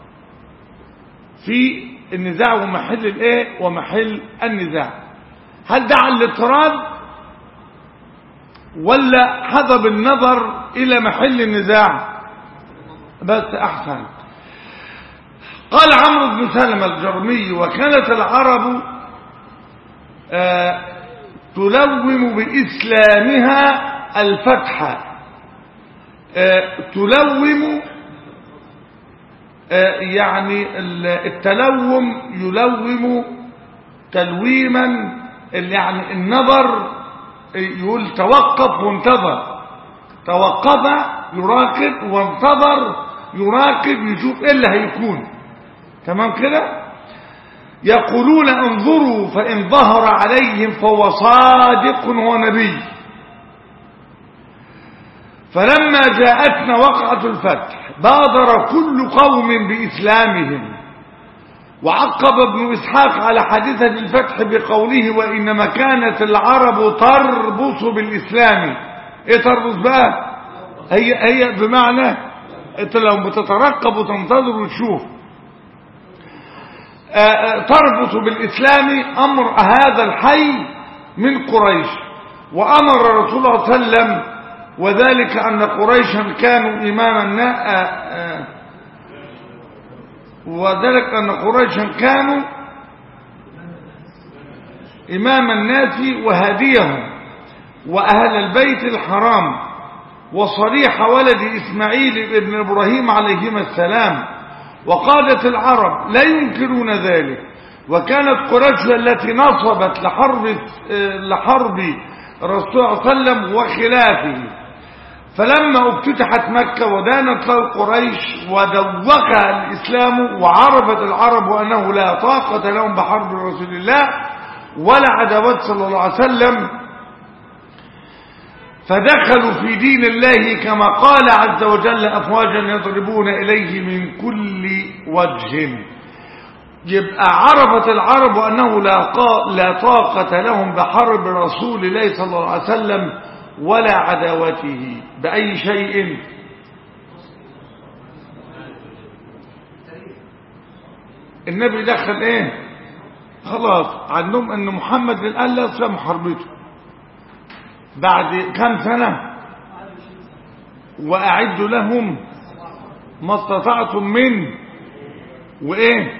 في النزاع ومحل الايه ومحل النزاع هل ده على الاضطراد ولا حضب النظر الى محل النزاع بس احسن قال عمرو بن سلمة الجرمي وكانت العرب آه تلوم بإسلامها الفتح آه تلوم آه يعني التلوم يلوم تلويما يعني النظر يقول توقف وانتظر توقف يراقب وانتظر يراقب يشوف ايه اللي هيكون تمام كده يقولون انظروا فإن ظهر عليهم فهو صادق ونبي فلما جاءتنا وقعة الفتح بادر كل قوم بإسلامهم وعقب ابن إسحاق على حادثة الفتح بقوله وإنما كانت العرب تربص بالإسلام إيه تربص بقى هي, هي بمعنى انت لو بتترقب وتنتظر وتشوف آه، آه، تربط بالإسلام أمر هذا الحي من قريش وأمر رسول الله صلى الله عليه وسلم وذلك أن قريشا كانوا إمام الناس وذلك أن قريشا كانوا إمام الناس وهديهم وأهل البيت الحرام وصريح ولد إسماعيل ابن إبراهيم عليهما السلام وقادة العرب لا ينكرون ذلك وكانت قريش التي نصبت لحرب لحرب الرسول صلى الله عليه وسلم وخلافه فلما افتتحت مكة ودانت له قريش ودوقها الإسلام وعرفت العرب أنه لا طاقة لهم بحرب رسول الله ولا عداوات صلى الله عليه وسلم فدخلوا في دين الله كما قال عز وجل أفواجا يضربون إليه من كل وجه يبقى عرفت العرب أنه لا لا طاقة لهم بحرب رسول الله صلى الله عليه وسلم ولا عداوته بأي شيء النبي دخل ايه خلاص عندهم ان محمد قال لا يصلح حربته بعد كم سنة وأعدوا لهم ما استطعتم من وإيه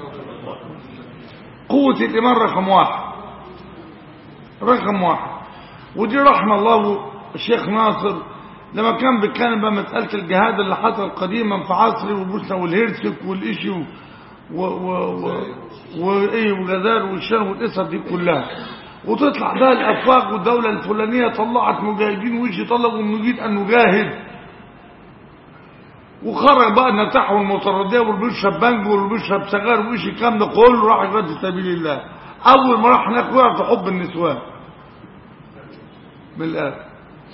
قوة الإيمان رقم واحد رقم واحد ودي رحمة الله الشيخ ناصر لما كان بيتكلم بقى مسألة الجهاد اللي حصل قديما في عصري والبوسنة والهرسك والإشي و و و وإيه والجزائر والشام والقصص دي كلها وتطلع بقى الافواق والدولة الفلانية طلعت مجاهدين ويجي طلبوا نريد ان نجاهد وخرج بقى النتاح والمتردية واللي بيشرب بانجو واللي بيشرب سجاير وإيش الكلام ده كله راح يجرد في سبيل الله اول ما راح هناك وقع في حب النسوان من الآن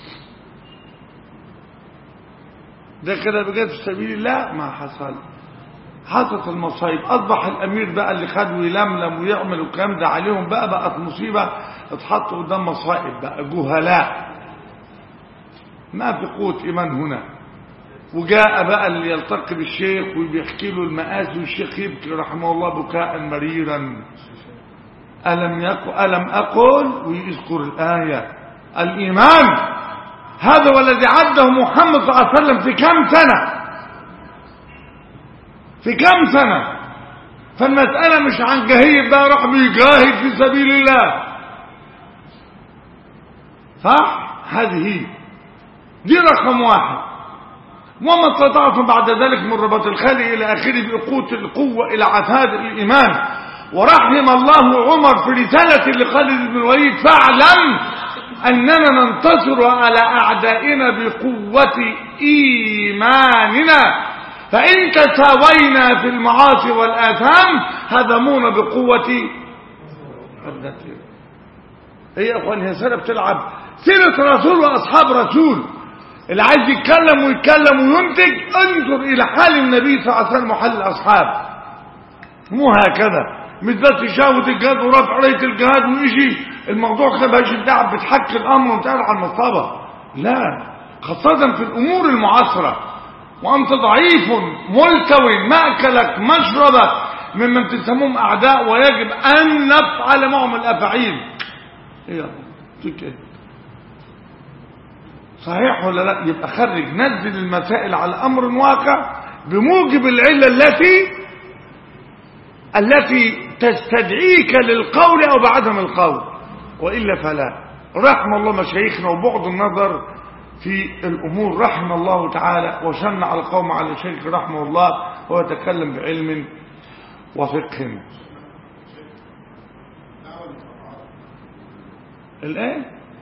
ده كده بجد في سبيل الله ما حصل حصلت المصايب اصبح الامير بقى اللي خد ويلملم ويعمل الكلام ده عليهم بقى بقت مصيبه اتحطوا قدام مصائب بقى جهلاء ما في قوه ايمان هنا وجاء بقى اللي يلتقي بالشيخ وبيحكي له المآسي والشيخ يبكي رحمه الله بكاء مريرا ألم يقل ألم أقل ويذكر الآية الإيمان هذا والذي عده محمد صلى الله عليه وسلم في كم سنة في كم سنة فالمسألة مش عن جهيد بقى راح بيجاهد في سبيل الله صح هذه دي رقم واحد وما استطعتم بعد ذلك من رباط الخلق إلى آخره بقوة القوة إلى عتاد الإيمان ورحم الله عمر في رسالة لخالد بن الوليد فاعلم أننا ننتصر على أعدائنا بقوة إيماننا فإن تساوينا في المعاصي والآثام هدمونا بقوة النتيجة هي يا أخوان هي سنة بتلعب سيرة رسول وأصحاب رسول اللي عايز يتكلم ويتكلم وينتج انظر إلى حال النبي صلى الله عليه وسلم وحال الأصحاب مو هكذا مش بس شهوة الجهاد ورفع راية الجهاد ويجي الموضوع كده بقاش الدعم بتحكي الأمر وتعرف على المصابة لا خاصة في الأمور المعاصرة وأنت ضعيف ملتوي مأكلك مشربك ممن تسموهم أعداء ويجب أن نفعل معهم الأفعيل إيه فيك إيه صحيح ولا لا يبقى خرج نزل المسائل على أمر واقع بموجب العلة التي التي تستدعيك للقول أو بعدم القول وإلا فلا رحم الله مشايخنا وبعد النظر في الأمور رحم الله تعالى وشنع القوم على شيخ رحمه الله وهو يتكلم بعلم وفقه الآن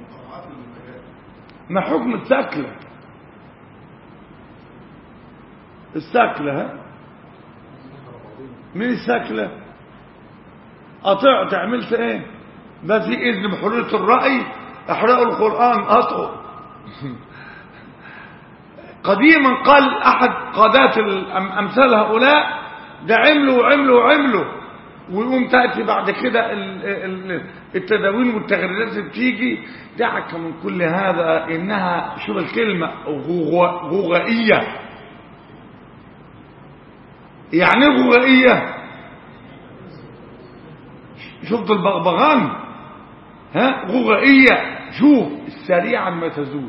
ما حكم السكلة السكلة ها مين السكلة قطعت عملت ايه ما في اذن بحريه الراي احرقوا القران قطعوا قديما قال احد قادات الأم- امثال هؤلاء ده عملوا وعملوا وعملوا ويقوم تاتي بعد كده ال- ال- التداوين والتغريدات اللي بتيجي دعك من كل هذا انها شوف الكلمه غوغ- غوغائيه يعني ايه غوغائيه شفت البغبغان ها غوغائيه شوف سريعا ما تزول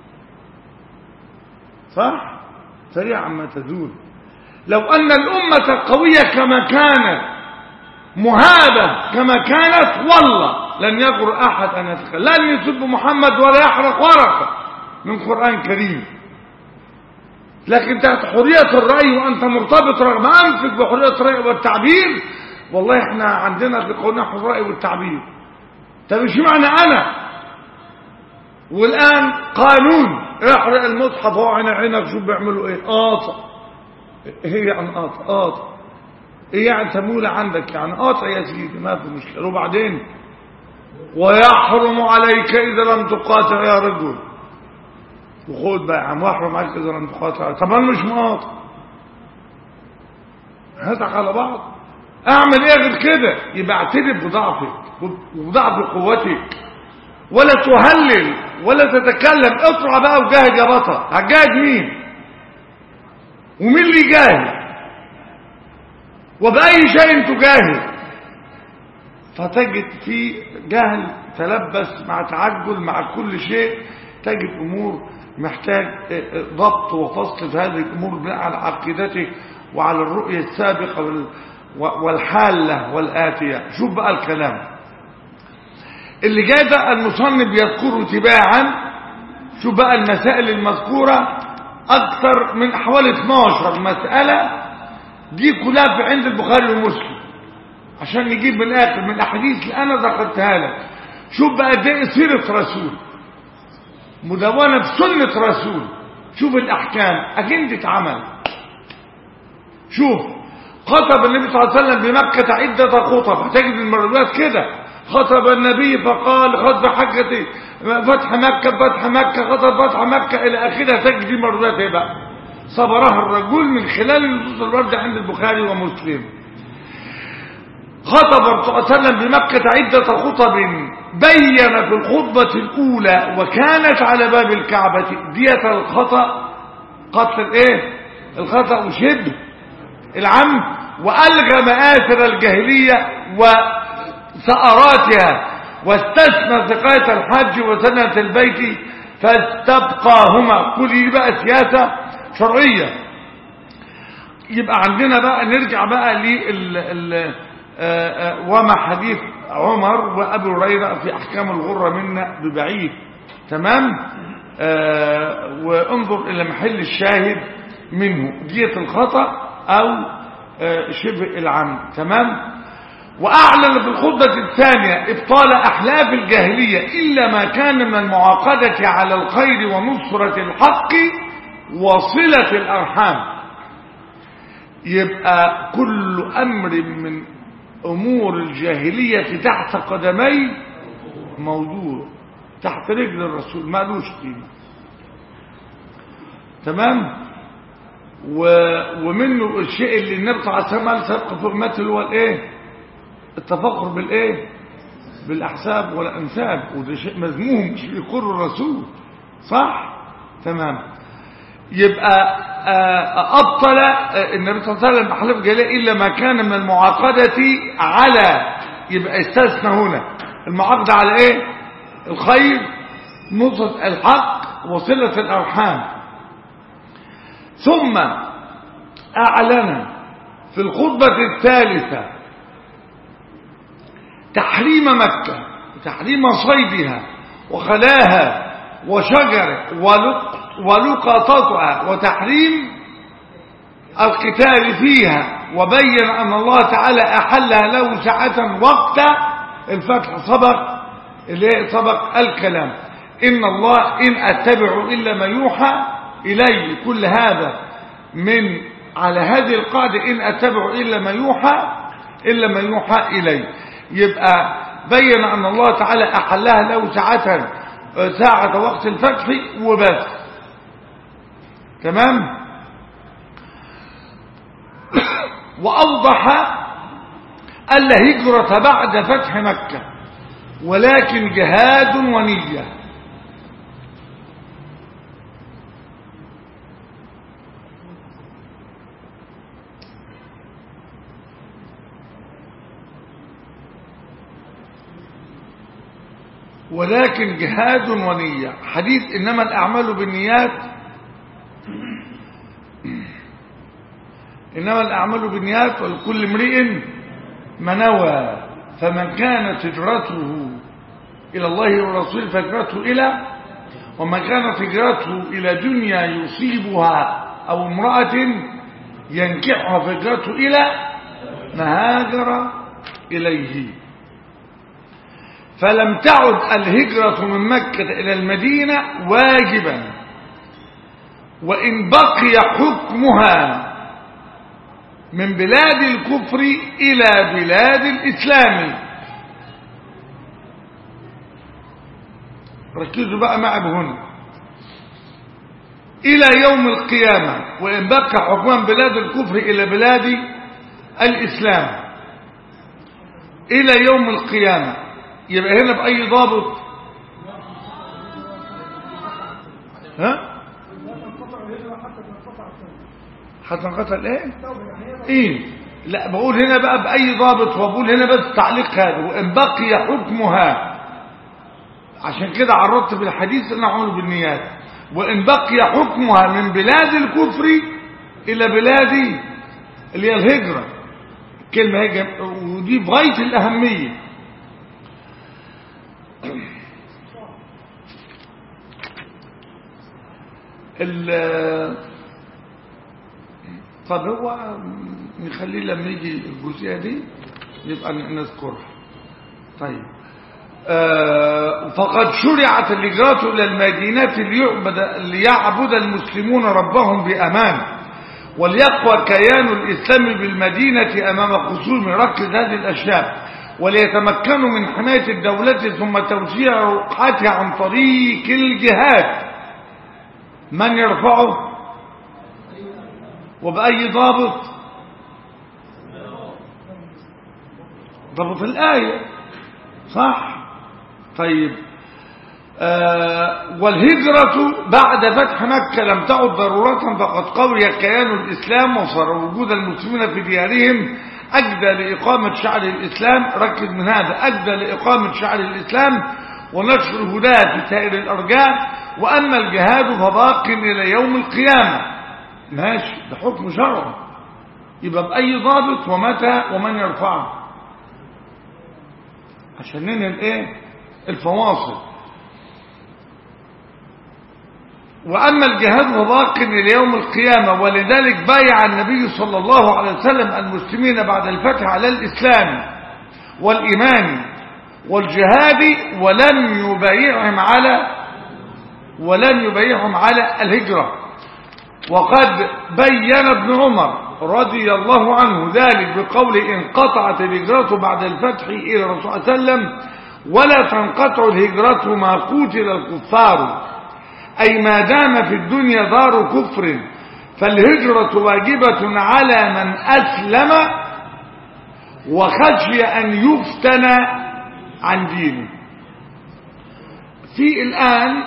صح سريعا ما تزول لو أن الأمة قوية كما كانت مهابة كما كانت والله لن يجر أحد أن يتكلم لن يسب محمد ولا يحرق ورقة من قرآن كريم لكن تحت حرية الرأي وأنت مرتبط رغم أنفك بحرية الرأي والتعبير والله احنا عندنا في قولنا حرية الرأي والتعبير طب ايش معنى أنا والآن قانون احرق المصحف هو عين عينك شوف بيعملوا ايه قاطع هي يعني قاطع قاطع ايه يعني تمولة عندك يعني قاطع يا سيدي ما في مشكلة وبعدين ويحرم عليك إذا لم تقاطع يا رجل وخد بقى يا عم واحرم عليك إذا لم تقاطع طب انا مش مقاطع هاتك على بعض اعمل ايه غير كده يبقى اعترف بضعفك وبضعف قوتك ولا تهلل ولا تتكلم اطلع بقى وجاهد يا بطل هتجاهد مين ومين اللي جاهد وبأي شيء تجاهد فتجد في جهل تلبس مع تعجل مع كل شيء تجد أمور محتاج ضبط وفصل في هذه الأمور بناء على عقيدتك وعلى الرؤية السابقة وال- والحالة والآتية شوف بقى الكلام اللي جاي ده المصنف يذكره تباعا شوف بقى المسائل المذكورة أكثر من حوالي 12 مسألة دي كلها في عند البخاري ومسلم عشان نجيب من الآخر من الأحاديث اللي أنا ذكرتها لك شوف بقى دي سيرة رسول مدونة بسنة رسول شوف الأحكام أكيد تتعمل شوف خطب النبي صلى الله عليه وسلم بمكة عدة خطب هتجد المرويات كده خطب النبي فقال خطب حجة فتح مكة فتح مكة خطب فتح مكة إلى آخرها تجد دي مرويات ايه بقى صبرها الرجل من خلال النصوص الواردة عند البخاري ومسلم خطب الرسول صلى الله عليه وسلم بمكة عدة خطب بين في الخطبة الأولى وكانت على باب الكعبة دية الخطأ قتل الايه الخطأ وشبه العم وألغى مآثر الجاهلية وسأراتها واستثنى سقاية الحج وسنة البيت فاستبقاهما كل دي بقى سياسة شرعية يبقى عندنا بقى نرجع بقى لل ال- آه، آه، وما حديث عمر وأبي هريرة في أحكام الغرة منا ببعيد تمام آه، وانظر إلى محل الشاهد منه دية الخطأ أو آه، شبه العمد تمام وأعلن في الخطبة الثانية إبطال أحلاف الجاهلية إلا ما كان من المعاقدة على الخير ونصرة الحق وصلة الأرحام يبقى كل أمر من أمور الجاهلية تحت قدمي موضوع تحت رجل الرسول مالوش قيمة تمام و... ومنه الشيء اللي النبي صلى الله عليه وسلم قال سبق في امته اللي هو الايه التفخر بالايه بالاحساب والانساب وده شيء مذموم مش يقر الرسول صح تمام يبقى آه، ابطل آه، النبي صلى الله عليه وسلم احلف جلاء الا ما كان من المعاقده على يبقى استثنى هنا المعاقده على ايه الخير نصرة الحق وصلة الارحام ثم اعلن في الخطبة الثالثة تحريم مكة وتحريم صيدها وخلاها وشجر ولق ولقطتها وتحريم القتال فيها وبين أن الله تعالى أحلها له ساعة وقت الفتح سبق اللي هي سبق الكلام إن الله إن أتبع إلا ما يوحى إلي كل هذا من على هذه القاعدة إن أتبع إلا ما يوحى إلا ما يوحى إلي يبقى بين أن الله تعالى أحلها له ساعة ساعة وقت الفتح وبس تمام وأوضح أن لا هجرة بعد فتح مكة ولكن جهاد ونية ولكن جهاد ونية حديث إنما الأعمال بالنيات إنما الأعمال بالنيات ولكل امرئ ما نوى فمن كانت هجرته إلى الله ورسوله فهجرته إلى ومن كانت هجرته إلى دنيا يصيبها أو امرأة ينكحها فهجرته إلى ما هاجر إليه فلم تعد الهجرة من مكة إلى المدينة واجبا وإن بقي حكمها من بلاد الكفر إلى بلاد الإسلام ركزوا بقى معي هنا إلى يوم القيامة وإن بقى حكمان بلاد الكفر إلى بلاد الإسلام إلى يوم القيامة يبقى هنا بأي ضابط ها حتى انقطع ايه ايه لا بقول هنا بقى بأي ضابط وبقول هنا بس تعليق هذا وإن بقي حكمها عشان كده عرضت في الحديث ان عملوا بالنيات وإن بقي حكمها من بلاد الكفر إلى بلاد اللي هي الهجرة كلمة هي ودي بغاية الأهمية طب هو نخليه لما يجي الجزئية دي يبقى نذكرها طيب آه فقد شرعت الهجرة إلى المدينة ليعبد, ليعبد المسلمون ربهم بأمان وليقوى كيان الإسلام بالمدينة أمام خصوم ركز هذه الأشياء وليتمكنوا من حماية الدولة ثم توسيع رقعتها عن طريق الجهاد من يرفعه وبأي ضابط ضابط الآية صح طيب آه والهجرة بعد فتح مكة لم تعد ضرورة فقد قوي كيان الإسلام وصار وجود المسلمين في ديارهم أجدى لإقامة شعر الإسلام ركز من هذا أجدى لإقامة شعر الإسلام ونشر الهداة في سائر الأرجاء وأما الجهاد فباق إلى يوم القيامة ماشي ده حكم شرعي يبقى بأي ضابط ومتى ومن يرفعه عشان ننهي الايه الفواصل وأما الجهاد فباق إلى يوم القيامة ولذلك بايع النبي صلى الله عليه وسلم المسلمين بعد الفتح على الإسلام والإيمان والجهاد ولم يبايعهم على ولم يبايعهم على الهجرة وقد بين ابن عمر رضي الله عنه ذلك بقول انقطعت الهجرة بعد الفتح إلى الرسول صلى الله عليه وسلم ولا تنقطع الهجرة ما قتل الكفار أي ما دام في الدنيا دار كفر فالهجرة واجبة على من أسلم وخشي أن يفتن عن دينه في الآن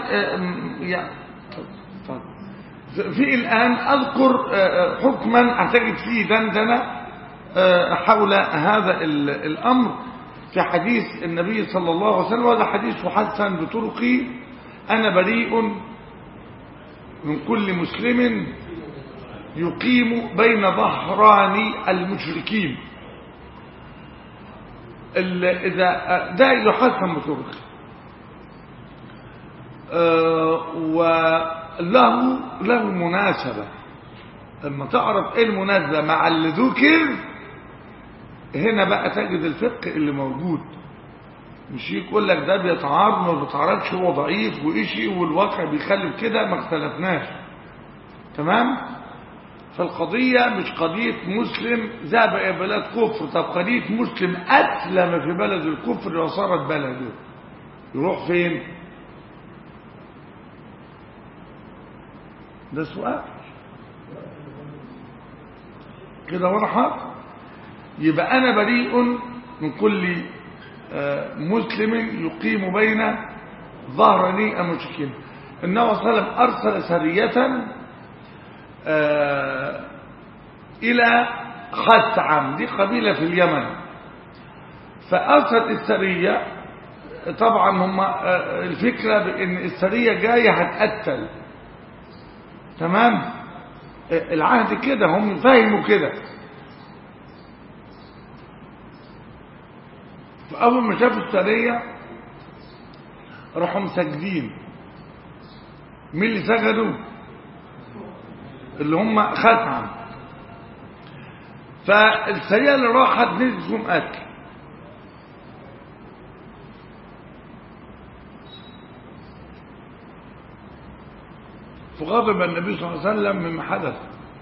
في الآن أذكر حكما أعتقد فيه دندنة حول هذا الأمر في حديث النبي صلى الله عليه وسلم وهذا حديث حسن بطرقي أنا بريء من كل مسلم يقيم بين ظهران المشركين إذا ده يحسن بطرقي وله له مناسبة لما تعرف ايه المناسبة مع اللي ذكر هنا بقى تجد الفقه اللي موجود مش يقول لك ده بيتعارض ما بيتعارضش هو ضعيف وإشي والواقع بيخلف كده ما اختلفناش تمام فالقضية مش قضية مسلم ذهب إلى بلاد كفر طب قضية مسلم أسلم في بلد الكفر وصارت بلده يروح فين ده سؤال كده واضحة يبقى أنا بريء من كل آه، مسلم يقيم بين ظهرني المشركين النبي صلى الله عليه وسلم أرسل سرية آه، إلى خثعم دي قبيلة في اليمن فأرسل السرية طبعا هم آه، الفكرة بأن السرية جاية هتقتل تمام آه، العهد كده هم فاهموا كده فأول ما شافوا السرية راحوا مسجدين مين اللي سجدوا اللي هم خثعم فالسرية اللي راحت نزلت فيهم قتل فغضب النبي صلى الله عليه وسلم مما حدث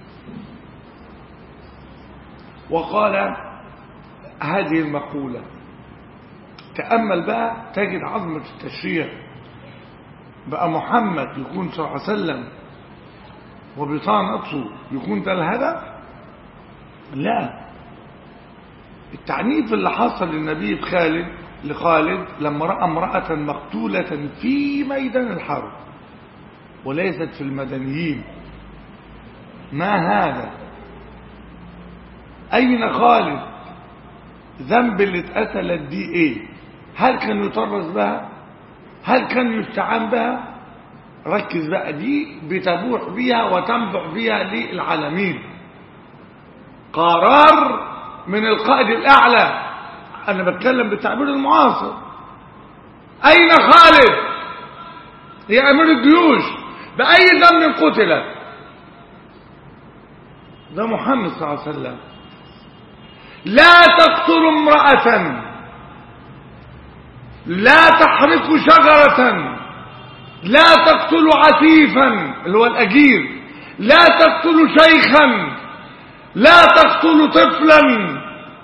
وقال هذه المقولة تأمل بقى تجد عظمة التشريع بقى محمد يكون صلى الله عليه وسلم وبطانته يكون ده الهدف لا التعنيف اللي حصل للنبي بخالد لخالد لما رأى امرأة مقتولة في ميدان الحرب وليست في المدنيين ما هذا أين خالد ذنب اللي اتقتلت دي ايه هل كان يطرز بها هل كان يستعان بها ركز بقى دي بتبوح بيها وتنبع بيها للعالمين قرار من القائد الأعلى أنا بتكلم بالتعبير المعاصر أين خالد يا أمير الجيوش بأي ذنب قتل ده محمد صلى الله عليه وسلم لا تقتلوا امرأة لا تحرقوا شجرة لا تقتلوا عفيفا اللي هو الأجير لا تقتلوا شيخا لا تقتلوا طفلا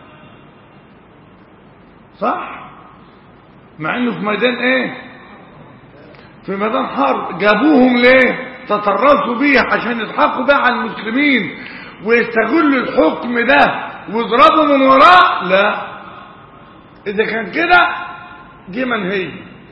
صح مع انه في ميدان ايه في ميدان حرب جابوهم ليه تطرسوا بيه عشان يضحكوا بقى على المسلمين ويستغلوا الحكم ده ويضربوا من وراه لا اذا كان كده دي منهي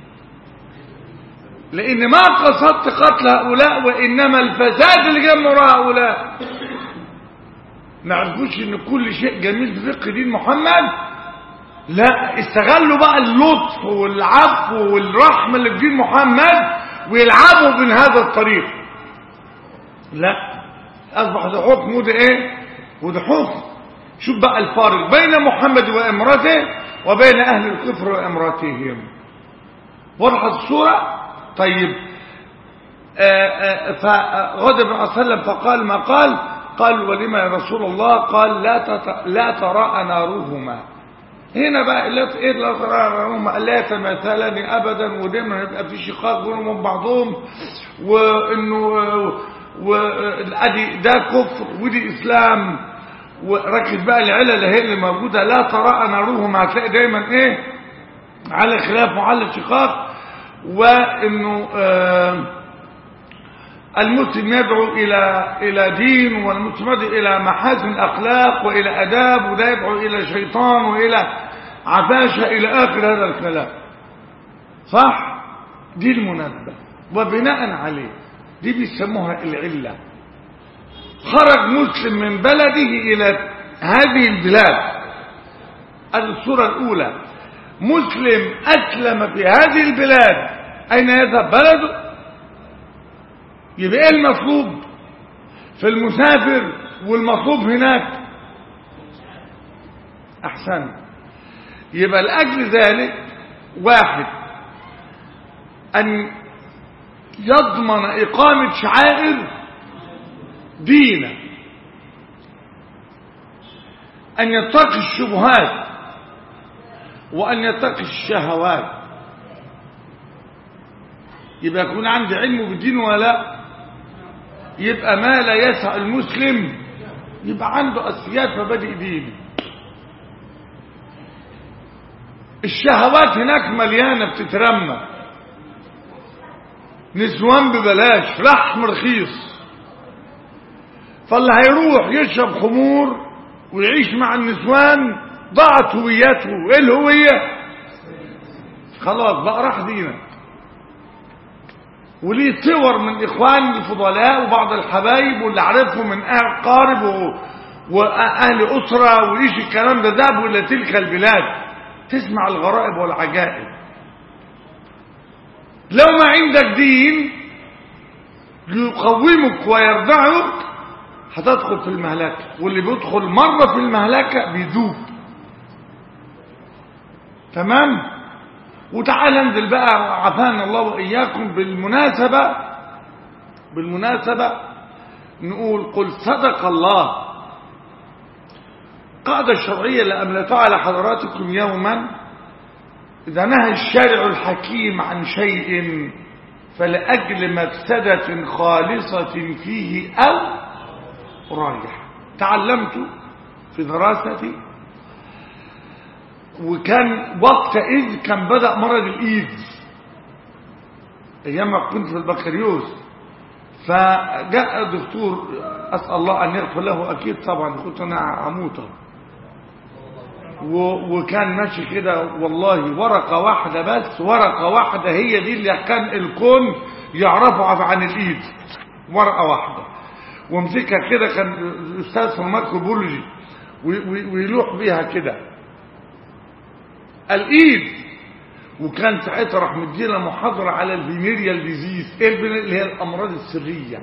لان ما قصدت قتل هؤلاء وانما الفساد اللي جاي من وراء هؤلاء ما عرفوش ان كل شيء جميل في فقه دين محمد لا استغلوا بقى اللطف والعفو والرحمة اللي في دين محمد ويلعبوا من هذا الطريق لا اصبح ده حكم وده ايه وده حكم شوف بقى الفارق بين محمد وامرته وبين اهل الكفر وامراتهم وضحت الصورة طيب آآ آآ فغضب النبي صلى الله عليه وسلم فقال ما قال قال ولما يا رسول الله قال لا تت... لا تراءى نارهما هنا بقى لا ايه لا تراءى نارهما لا يتماثلان ابدا ودايما يبقى في شقاق بينهم وبين بعضهم وانه وادي ده كفر ودي اسلام وركز بقى العلل هي اللي موجوده لا تراءى نارهما هتلاقي دايما ايه على خلاف وعلى شقاق وانه آه المسلم يدعو إلى إلى دين والمسلم يدعو إلى محاسن الأخلاق وإلى أداب وده يدعو إلى شيطان وإلى عفاشة إلى آخر هذا الكلام صح دي المناسبة وبناء عليه دي بيسموها العلة خرج مسلم من بلده إلى هذه البلاد الصورة الأولى مسلم أسلم في هذه البلاد أين يذهب بلده يبقى ايه المطلوب في المسافر والمطلوب هناك احسن يبقى لاجل ذلك واحد ان يضمن اقامه شعائر دينه ان يتقي الشبهات وان يتقي الشهوات يبقى يكون عندي علم بالدين ولا لا يبقى ما لا يسع المسلم يبقى عنده أساسيات مبادئ ديني الشهوات هناك مليانة بتترمى نسوان ببلاش لحم رخيص فاللي هيروح يشرب خمور ويعيش مع النسوان ضاعت هويته ايه الهوية خلاص بقى راح دينك وليه صور من اخوان الفضلاء وبعض الحبايب واللي عرفهم من اهل قارب و... واهل اسره وايش الكلام ده ذهبوا الى تلك البلاد تسمع الغرائب والعجائب لو ما عندك دين يقومك ويرضعك هتدخل في المهلكه واللي بيدخل مره في المهلكه بيذوب تمام وتعال انزل بقى عافانا الله واياكم بالمناسبه بالمناسبه نقول قل صدق الله القاعده الشرعيه اللي املتها على حضراتكم يوما اذا نهى الشارع الحكيم عن شيء فلاجل مفسده خالصه فيه او رايح تعلمت في دراستي وكان وقتئذ كان بدأ مرض الإيدز أيام ما كنت في البكالوريوس فجاء الدكتور أسأل الله أن يغفر له أكيد طبعا كنت أنا عموته وكان ماشي كده والله ورقة واحدة بس ورقة واحدة هي دي اللي كان الكون يعرفها عن الإيد ورقة واحدة وامسكها كده كان الأستاذ في الميكروبيولوجي ويلوح بيها كده الايد وكان ساعتها راح مدينا محاضره على الفينيريال ديزيز ايه اللي هي الامراض السريه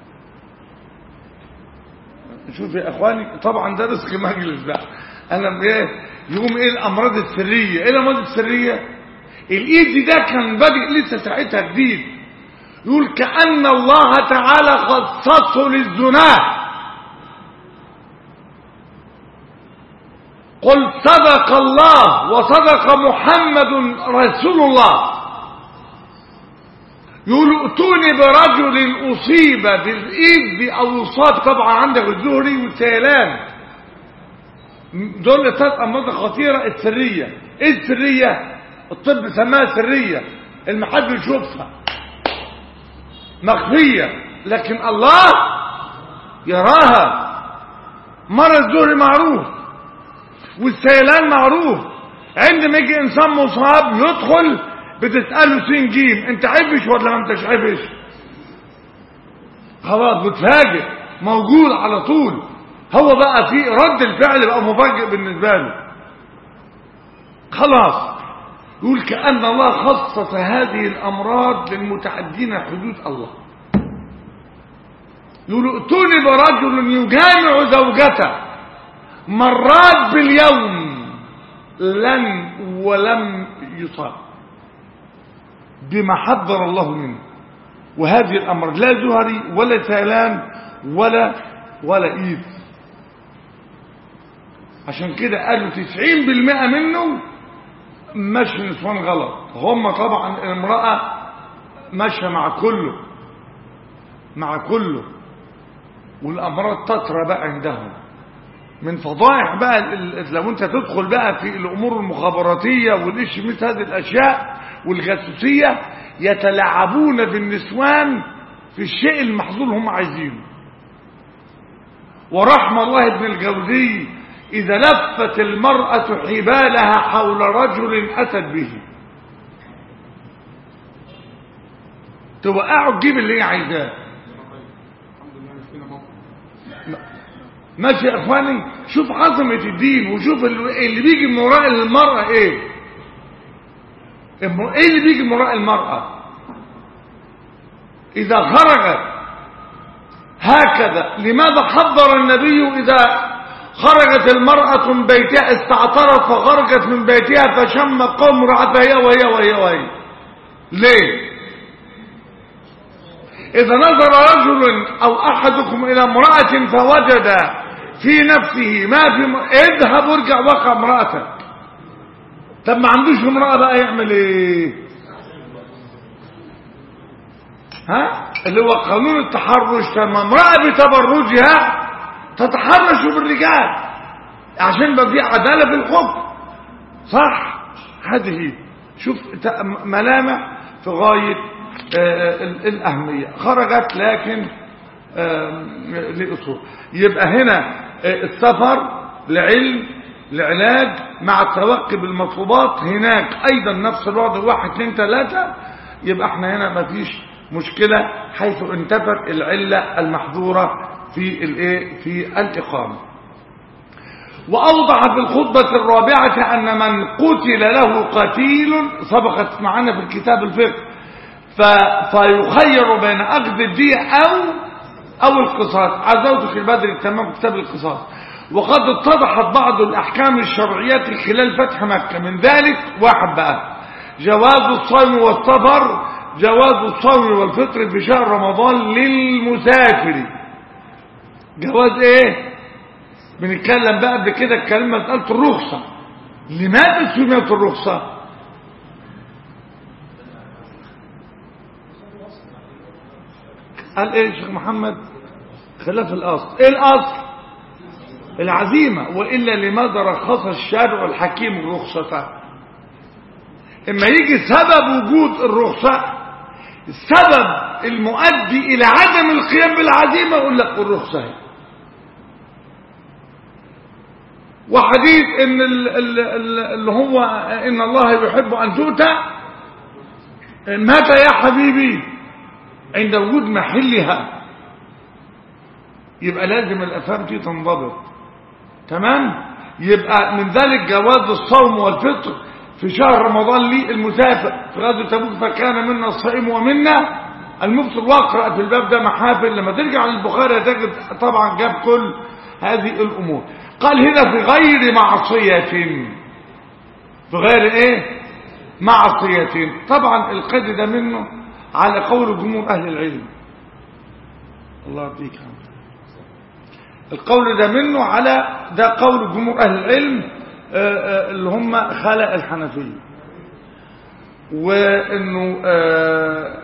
شوف يا اخواني طبعا ده رزق مجلس بقى انا ايه يقوم ايه الامراض السريه ايه الامراض السريه الايد ده كان بادئ لسه ساعتها جديد يقول كأن الله تعالى خصصه للزناه قل صدق الله وصدق محمد رسول الله يقول ائتوني برجل اصيب بالايد او يصاب طبعا عندك الزهري والسيلان دول ثلاث امراض خطيره السريه ايه السريه الطب سماها سريه المحد يشوفها مخفيه لكن الله يراها مرض الزهري معروف والسيلان معروف عندما يجي انسان مصاب يدخل بتسأله سين جيم انت عفش ولا ما انتش عفش خلاص بتفاجئ موجود على طول هو بقى في رد الفعل بقى مفاجئ بالنسبة له خلاص يقول كأن الله خصص هذه الأمراض للمتعدين حدود الله يقول ائتوني برجل يجامع زوجته مرات باليوم لن ولم يصاب بما حذر الله منه وهذه الأمر لا زهري ولا سيلان ولا ولا إيد عشان كده قالوا تسعين بالمئة منه ماشي نسوان غلط هم طبعا المرأة ماشية مع كله مع كله والأمراض تطرى بقى عندهم من فضائح بقى لو انت تدخل بقى في الامور المخابراتية والإش مثل هذه الاشياء والجاسوسية يتلاعبون بالنسوان في الشيء المحظور هم عايزينه ورحم الله ابن الجوزي اذا لفت المرأة حبالها حول رجل اتت به توقعه تجيب اللي هي عايزاه الحمد لله نسينا موقف ماشي يا اخواني شوف عظمة الدين وشوف اللي بيجي من وراء المرأة ايه ايه اللي بيجي من وراء المرأة اذا خرجت هكذا لماذا حذر النبي اذا خرجت المرأة من بيتها استعطرت فخرجت من بيتها فشم قوم رعتها وهي وهي وهي ليه إذا نظر رجل أو أحدكم إلى امرأة فوجد في نفسه ما في م... اذهب وارجع وقع امرأتك طب ما عندوش امرأة بقى يعمل ايه ها اللي هو قانون التحرش لما امرأة بتبرجها تتحرشوا بالرجال عشان يبقى في عدالة في الحكم صح هذه شوف ت- ملامح في غاية آه، ال- الأهمية خرجت لكن آم، لأصول يبقى هنا آه، السفر لعلم لعلاج مع التوقي بالمطلوبات هناك أيضا نفس الوضع واحد اثنين ثلاثة يبقى احنا هنا مفيش مشكلة حيث انتفت العلة المحظورة في الايه في الإقامة وأوضح في الخطبة الرابعة أن من قتل له قتيل سبقت معنا في الكتاب الفقه ف... فيخير بين أخذ الدية أو أو القصاص عزوت في بدر تمام كتاب القصاص وقد اتضحت بعض الأحكام الشرعية خلال فتح مكة من ذلك واحد بقى جواز الصوم والسفر جواز الصوم والفطر في شهر رمضان للمسافر جواز ايه بنتكلم بقى قبل كده الكلمة مسألة الرخصة لماذا سميت الرخصة قال ايه يا شيخ محمد خلاف الاصل ايه الاصل العزيمة وإلا لماذا رخص الشارع الحكيم الرخصة اما يجي سبب وجود الرخصة السبب المؤدي الى عدم القيام بالعزيمة يقول لك الرخصة هي وحديث ان ال- ال- ال- اللي هو ان الله يحب ان تؤتى متى يا حبيبي عند وجود محلها يبقى لازم الافهام دي تنضبط تمام يبقى من ذلك جواز الصوم والفطر في شهر رمضان للمسافر في غزوه تبوك فكان منا الصائم ومنا المفطر واقرا في الباب ده محافل لما ترجع للبخاري تجد طبعا جاب كل هذه الامور قال هنا في غير معصيه في غير ايه معصيه طبعا القيد ده منه على قول جمهور اهل العلم الله يعطيك عافية. القول ده منه على ده قول جمهور اهل العلم آه، آه، اللي هم خلق الحنفيه وانه آه،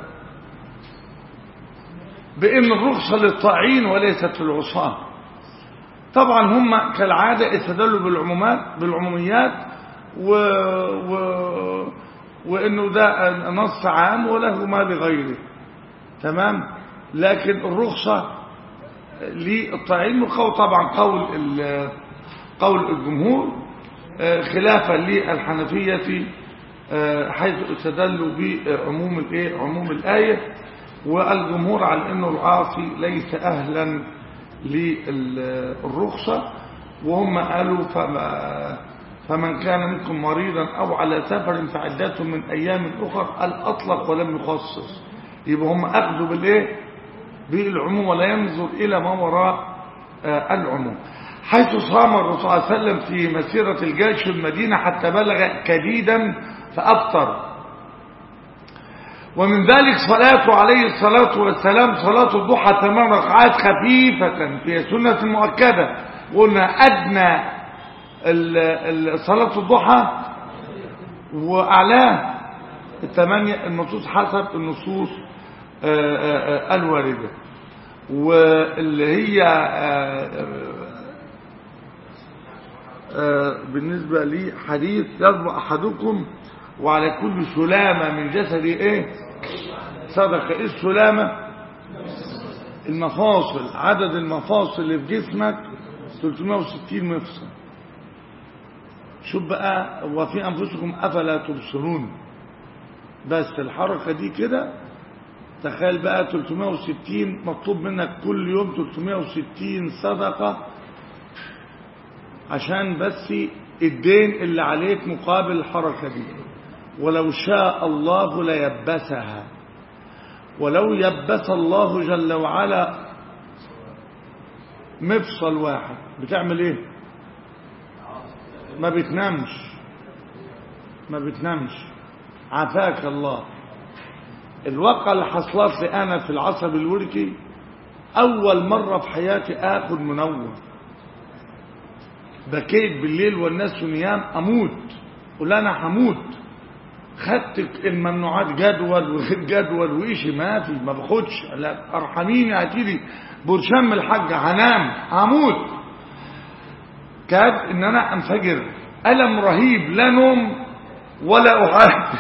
بان الرخصه للطاعين وليست للعصاه طبعا هم كالعاده استدلوا بالعمومات بالعموميات و, و وانه ده نص عام وله ما لغيره تمام لكن الرخصه للطاعين والقول طبعا قول ال- قول الجمهور آه، خلافا للحنفية آه، حيث استدلوا بعموم الايه عموم الآية والجمهور على انه العاصي ليس اهلا للرخصة وهم قالوا فما فمن كان منكم مريضا او على سفر فعدته من ايام اخر الاطلق ولم يخصص يبقى هم اخذوا بالايه بالعموم ولا ينظر إلى ما وراء آه، العموم حيث صام الرسول صلى الله عليه وسلم في مسيرة الجيش في المدينة حتى بلغ كديدا فأفطر ومن ذلك صلاته عليه الصلاة والسلام صلاة الضحى ثمان ركعات خفيفة في سنة مؤكدة قلنا أدنى ال- ال- صلاة الضحى وأعلاه الثمانية النصوص حسب النصوص آه، آه، آه، الواردة واللي هي آه، آه، بالنسبة لي حديث يضرب أحدكم وعلى كل سلامة من جسدي إيه صدقة إيه السلامة المفاصل عدد المفاصل اللي في جسمك 360 مفصل شوف بقى وفي أنفسكم أفلا تبصرون بس الحركة دي كده تخيل بقى 360 مطلوب منك كل يوم 360 صدقة عشان بس الدين اللي عليك مقابل الحركة دي ولو شاء الله ليبسها ولو يبس الله جل وعلا مفصل واحد بتعمل ايه ما بتنامش ما بتنامش عافاك الله الواقعة اللي حصلت لي أنا في العصب الوركي أول مرة في حياتي آخد منوم بكيت بالليل والناس نيام أموت قول أنا هموت خدت الممنوعات جدول وغير جدول وإشي ما في ما باخدش لا ارحميني هاتيلي برشام الحاجة هنام هموت كاد ان انا انفجر الم رهيب لا نوم ولا احد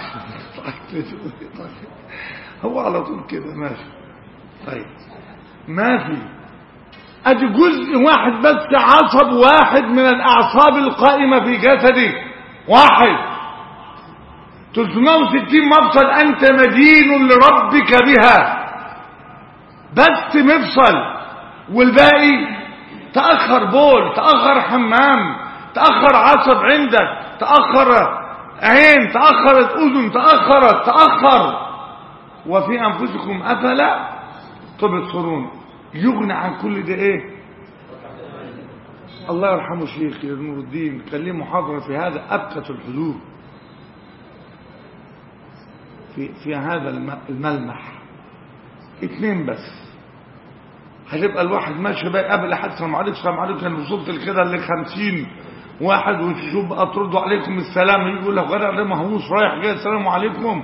هو على طول كده ماشي طيب ما في ادي جزء واحد بس عصب واحد من الاعصاب القائمة في جسدك واحد 360 مفصل انت مدين لربك بها بس مفصل والباقي تأخر بول تأخر حمام تأخر عصب عندك تأخر عين تأخرت أذن تأخرت تأخر وفي أنفسكم أفلا تبصرون يغنى عن كل ده إيه الله يرحمه شيخ نور الدين كان ليه محاضرة في هذا أبكت الحدود في, في هذا الم- الملمح اتنين بس هتبقى الواحد ماشي بقى قبل احد السلام عليكم السلام عليكم كان وصلت لكده ل 50 واحد وتشوف بقى تردوا عليكم السلام يجي يقول لك غير ده مهووس رايح جاي السلام عليكم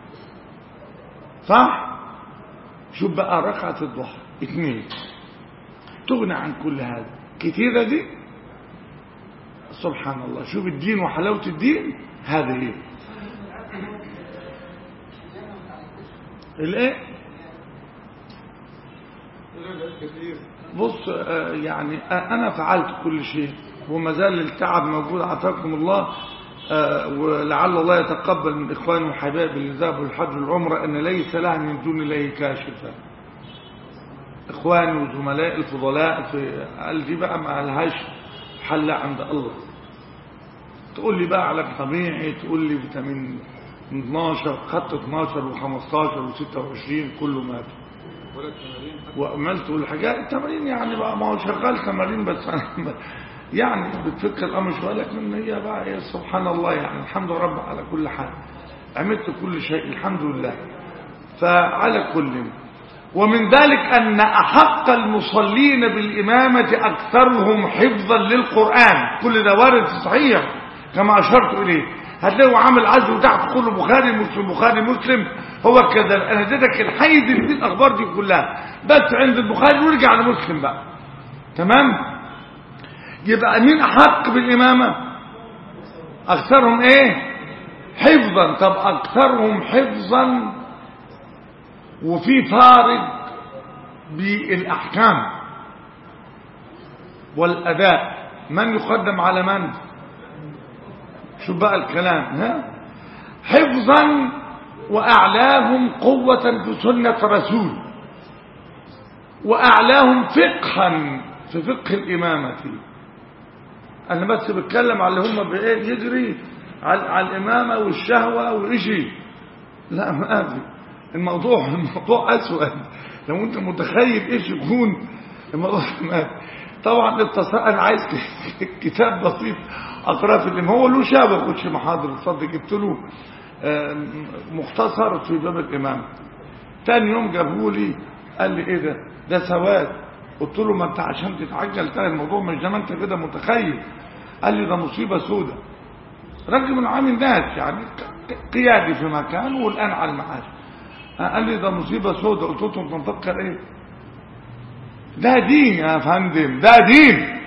صح شوف بقى ركعة الضحى اثنين تغني عن كل هذا كتيرة دي سبحان الله شوف الدين وحلاوة الدين هذا ايه الايه كثير بص آه، يعني آه، أنا فعلت كل شيء وما زال التعب موجود عافاكم الله آه، ولعل الله يتقبل من إخواني وحبايبي اللي ذهبوا الحج والعمرة أن ليس لها من دون الله كاشفة إخواني وزملائي الفضلاء في قال دي بقى ما لهاش حل عند الله تقول لي بقى علاج طبيعي تقول لي فيتامين 12 خدت 12 و15 و26 كله مات ولا التمارين حتى وعملت الحاجات التمارين يعني بقى ما هو شغال تمارين بس أنا يعني بتفك الامر شويه لكن هي بقى هي سبحان الله يعني الحمد لله رب على كل حال عملت كل شيء الحمد لله فعلى كل ومن ذلك ان احق المصلين بالامامه اكثرهم حفظا للقران كل ده وارد في صحيح كما اشرت اليه هتلاقوا عامل عزو تحت كله بخاري مسلم بخاري مسلم هو كذا انا اديتك الحيز اللي فيه الاخبار دي كلها بس عند البخاري ونرجع لمسلم بقى تمام يبقى مين احق بالامامه اكثرهم ايه حفظا طب اكثرهم حفظا وفي فارق بالاحكام والاداء من يقدم على من شوف بقى الكلام ها حفظا واعلاهم قوه في سنه رسول واعلاهم فقها في فقه الامامه انا بس بتكلم على اللي هم بايه يجري على, على الامامه والشهوه وإشي لا ما في الموضوع الموضوع اسود لو انت متخيل ايش يكون الموضوع ما في طبعا التص- انا عايز كتاب بسيط اقراه في الإمام هو له شابه كنتش محاضر تصدق جبت له آه، مختصر في باب الامام تاني يوم جابوا لي قال لي ايه ده ده سواد قلت له ما انت عشان تتعجل تاني الموضوع مش زي ما انت كده متخيل قال لي ده مصيبه سودة راجل من عام الناس يعني ق- قيادي في مكان والان على المعاش قال لي ده مصيبه سودة قلت له انت مفكر ايه ده دين يا فندم ده دين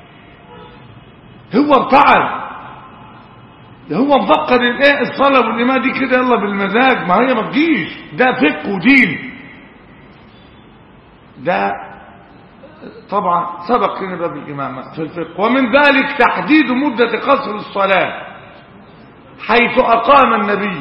هو ارتعد ده هو مفكر الايه الصلاه والامام دي كده يلا بالمزاج ما هي ما تجيش ده فقه ودين ده طبعا سبق لنا باب الامامه في الفقه ومن ذلك تحديد مده قصر الصلاه حيث اقام النبي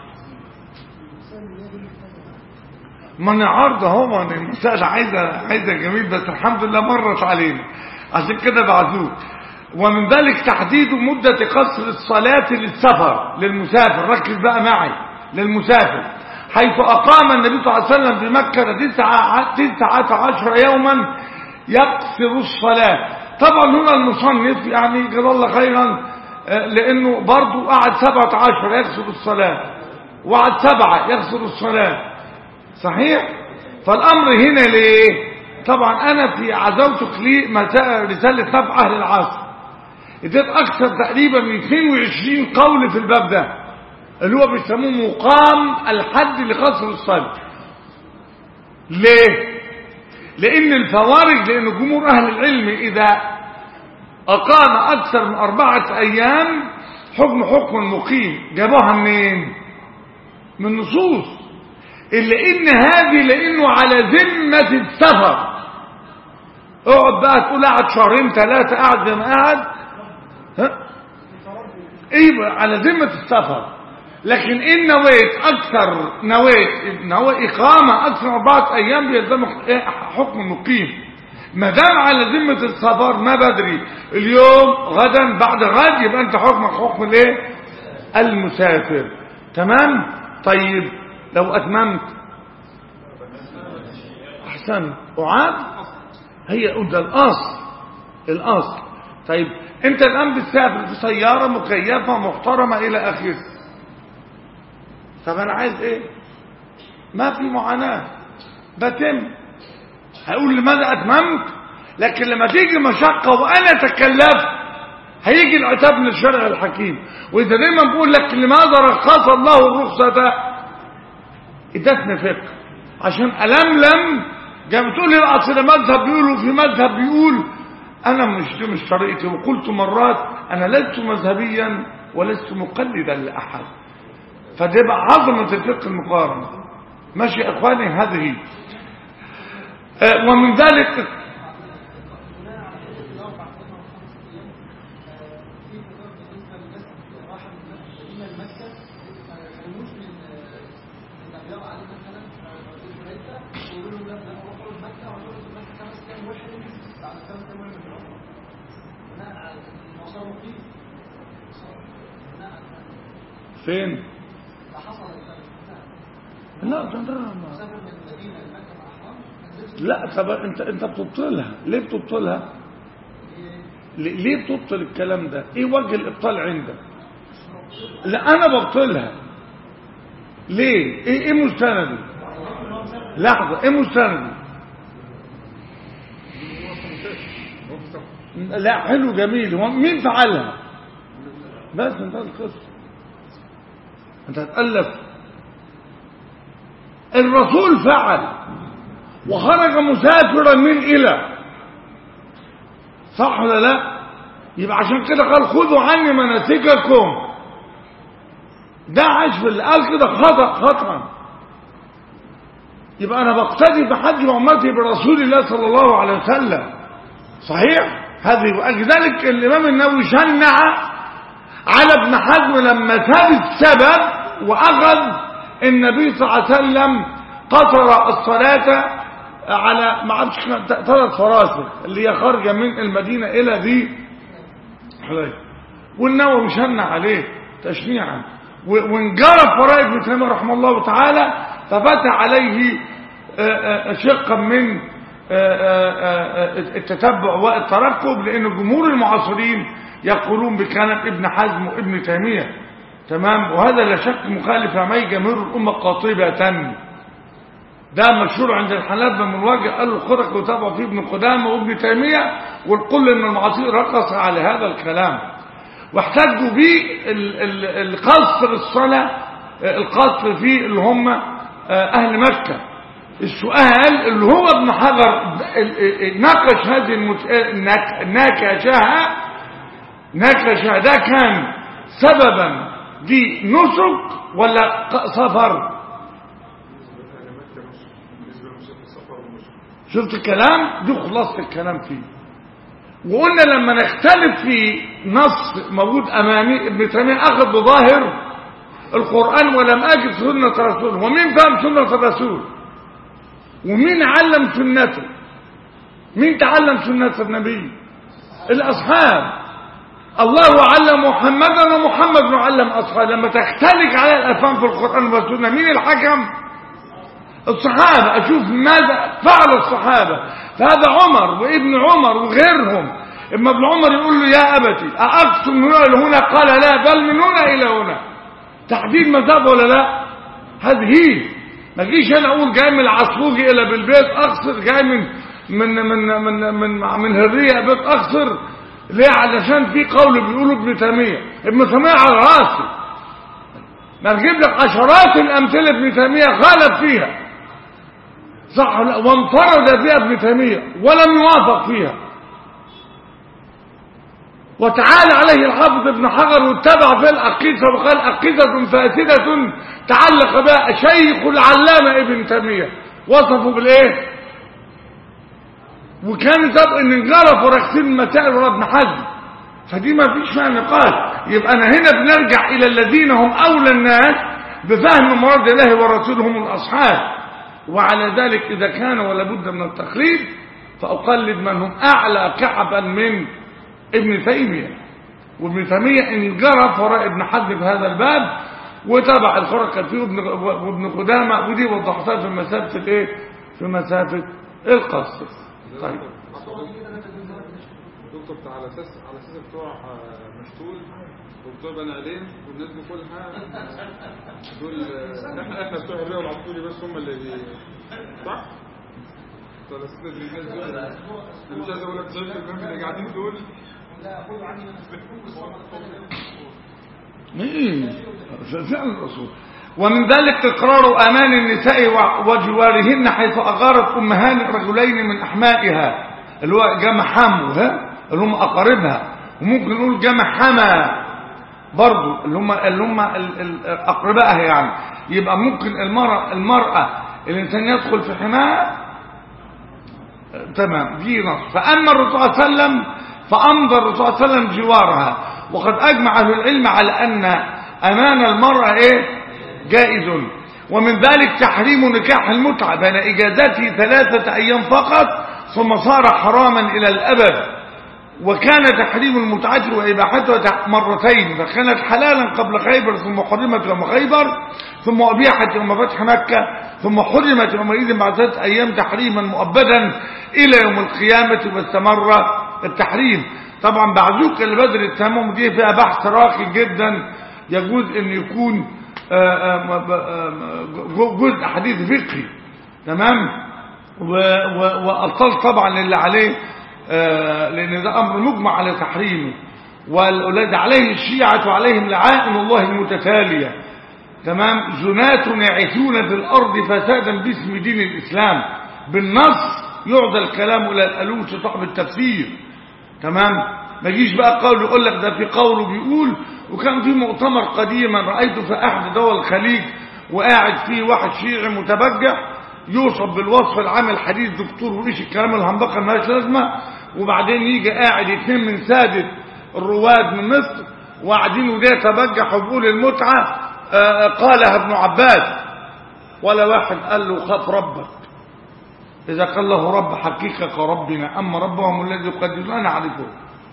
ما انا عارضه اهو ما أنا المساله عايزه عايزه جميل بس الحمد لله مرت علينا عشان كده بعزوه ومن ذلك تحديد مدة قصر الصلاة للسفر للمسافر ركز بقى معي للمسافر حيث أقام النبي صلى الله عليه وسلم بمكة تسعة, تسعة عشر يوما يقصر الصلاة طبعا هنا المصنف يعني جزاه الله خيرا آه، لأنه برضو قعد سبعة عشر يقصر الصلاة وقعد سبعة يقصر الصلاة صحيح فالامر هنا ليه طبعا انا في عزوتك لي مساء رساله نفع اهل العصر اديت اكثر تقريبا من 22 قول في الباب ده اللي هو بيسموه مقام الحد لقصر الصلاه ليه لان الفوارق لان جمهور اهل العلم اذا اقام اكثر من اربعة ايام حكم حكم مقيم جابوها منين من نصوص الا ان هذه لانه على ذمة السفر اقعد بقى تقول قاعد شهرين ثلاثة قاعد زي ما قاعد ها ايوه على ذمة السفر لكن ان نويت اكثر نويت نوى اقامة اكثر من اربعة ايام بيلزمك إيه؟ حكم مقيم ما دام على ذمة السفر ما بدري اليوم غدا بعد غد يبقى انت حكمك حكم الايه المسافر تمام طيب لو اتممت احسن اعاد هي ده الاصل الاصل طيب انت الان بتسافر في سيارة مكيفة محترمة الى اخره طب انا عايز ايه ما في معاناة بتم هقول لماذا اتممت لكن لما تيجي مشقة وانا تكلفت هيجي العتاب من الشرع الحكيم واذا دايما بقول لك لماذا رخص الله الرخصة ادتني فقه عشان ألملم جاي بتقول لي اصل مذهب بيقول وفي مذهب بيقول انا مش دي مش طريقتي وقلت مرات انا لست مذهبيا ولست مقلدا لاحد فدي بقى عظمه الفقه المقارن ماشي يا اخواني هذه آه ومن ذلك فين لا ده ده ما- لا طب انت انت بتبطلها ليه بتبطلها ليه ليه بتبطل الكلام ده ايه وجه الابطال عندك لا انا ببطلها ليه ايه ايه مستندي لحظه ايه مستندي لا حلو جميل هو مين فعلها بس انت القصه انت هتألف الرسول فعل وخرج مسافرا من إلى صح ولا لا يبقى عشان كده قال خذوا عني مناسككم ده عاش في اللي قال كده خطأ خطأ يبقى أنا بقتدي بحج وعمتي برسول الله صلى الله عليه وسلم صحيح هذه ولذلك الإمام النووي شنع على ابن حزم لما ساب السبب وأخذ النبي صلى الله عليه وسلم قصر الصلاة على ما عادش كان ثلاث فراسخ اللي هي خارجة من المدينة إلى ذي حليفة والنووي شنع عليه تشنيعا و- وانجرف فرائد ابن تيمية رحمه الله تعالى ففتح عليه آه، آه، شقا من آه، آه، آه، التتبع والترقب لأن جمهور المعاصرين يقولون بكلام ابن حزم وابن تيمية تمام وهذا لا شك مخالف لما جماهير الأمة قاطبة ده مشهور عند الحنابلة من وجه قالوا الخرق وتابعوا فيه ابن قدامة وابن تيمية والكل من المعاصرين رقص على هذا الكلام واحتجوا به ال- ال- القصر الصلاة القصر فيه اللي هم أهل مكة السؤال اللي هو ابن حجر ال- ال- ناقش هذه المت... ناك- ناكشها ناكشها ده كان سببا دي نسك ولا ق- سفر بالنسبة لمسافة السفر ومش شفت الكلام دي خلاصة الكلام فيه وقلنا لما نختلف في نص موجود امامي ابن تيميه اخذ بظاهر القران ولم اجد سنه رسول ومين فهم سنه الرسول ومين علم سنته مين تعلم سنه النبي الاصحاب الله علم محمدا ومحمد علم اصحابه لما تختلف على الافهام في القران والسنه مين الحكم الصحابة أشوف ماذا فعل الصحابة فهذا عمر وابن عمر وغيرهم اما ابن عمر يقول له يا أبتي أأقسم من هنا لهنا قال لا بل من هنا إلى هنا تحديد مذهب ولا لا هذه هي ما تجيش انا اقول جاي من العصفوجي الى بالبيت اقصر جاي من من من من من, من هريه بيت اقصر ليه علشان في قول بيقولوا ابن تيميه ابن تيميه على راسي ما تجيب لك عشرات الامثله ابن تيميه خالف فيها صح ولا- وانفرد فيها ابن تيمية ولم يوافق فيها وتعالى عليه الحافظ ابن حجر واتبع في العقيدة وقال عقيدة فاسدة تعلق بها شيخ العلامة ابن تيمية وصفه بالايه وكان سبق ان انجرف وركسين المسائل ورا ابن حزم فدي ما فيش فيها نقاش يبقى انا هنا بنرجع الى الذين هم اولى الناس بفهم مراد الله ورسوله هم الاصحاب وعلى ذلك اذا كان ولا بد من التقليد فاقلد من هم اعلى كعبا من ابن تيميه وابن تيميه انجرف وراء ابن حزم في هذا الباب وتبع الخرق فيه وابن وابن قدامه ودي وضحتها في مسافه الايه في مسافه القصر طيب دكتور بتاع على اساس على اساس بتوع آه، مشتول وبتوع بني عدين والناس دي كلها دول آه، احنا احنا بتوع الرياض العطولي بس هم اللي بي صح؟ طب بس الناس دول انا مش عايز اقول لك 90% اللي قاعدين دول إيه، فعل الرسول ومن ذلك إقرار أمان النساء و- وجوارهن حيث أغارت أمهان رجلين من أحمائها اللي هو جمع حمو ها اللي هم أقاربها وممكن نقول جمع حما برضو اللي هم اللي هم ال- ال- أقربائها يعني يبقى ممكن المرأة المرأة الإنسان يدخل في حماها تمام دي نص فأما الرسول صلى الله عليه وسلم فأمضى الرسول صلى الله عليه وسلم جوارها وقد أجمع أهل العلم على أن أمان المرأة إيه جائز ومن ذلك تحريم نكاح المتعة بين إجازته ثلاثة أيام فقط ثم صار حراما إلى الأبد وكان تحريم المتعة وإباحتها تح- مرتين فكانت حلالا قبل خيبر ثم حرمت يوم خيبر ثم أبيحت يوم فتح مكة ثم حرمت يومئذ بعد ثلاثة أيام تحريما مؤبدا إلى يوم القيامة واستمر التحريم طبعا بعزوك البدر التمام دي فيها بحث راقي جدا يجوز أن يكون آه، آه، آه، جو- جزء حديث فقهي تمام و- و- وأبطال طبعا اللي عليه آه، لأن ده أمر مجمع على تحريمه والأولاد عليه الشيعة وعليهم لعائن الله المتتالية تمام زنات يعيثون في الأرض فسادا باسم دين الإسلام بالنص يعدى الكلام إلى الألوس صاحب التفسير تمام ما يجيش بقى قول يقول لك ده في قوله بيقول وكان في مؤتمر قديما رأيته في أحد دول الخليج وقاعد فيه واحد شيعي متبجح يوصف بالوصف العام الحديث دكتور وإيش الكلام الهنبقة مالهاش لازمة وبعدين يجي قاعد اتنين من سادة الرواد من مصر وقاعدين وده يتبجح وبيقول المتعة آه، قالها ابن عباس ولا واحد قال له خاف ربك إذا قال له رب حقيقة كربنا أما ربهم الذي يقدسون أنا أعرفه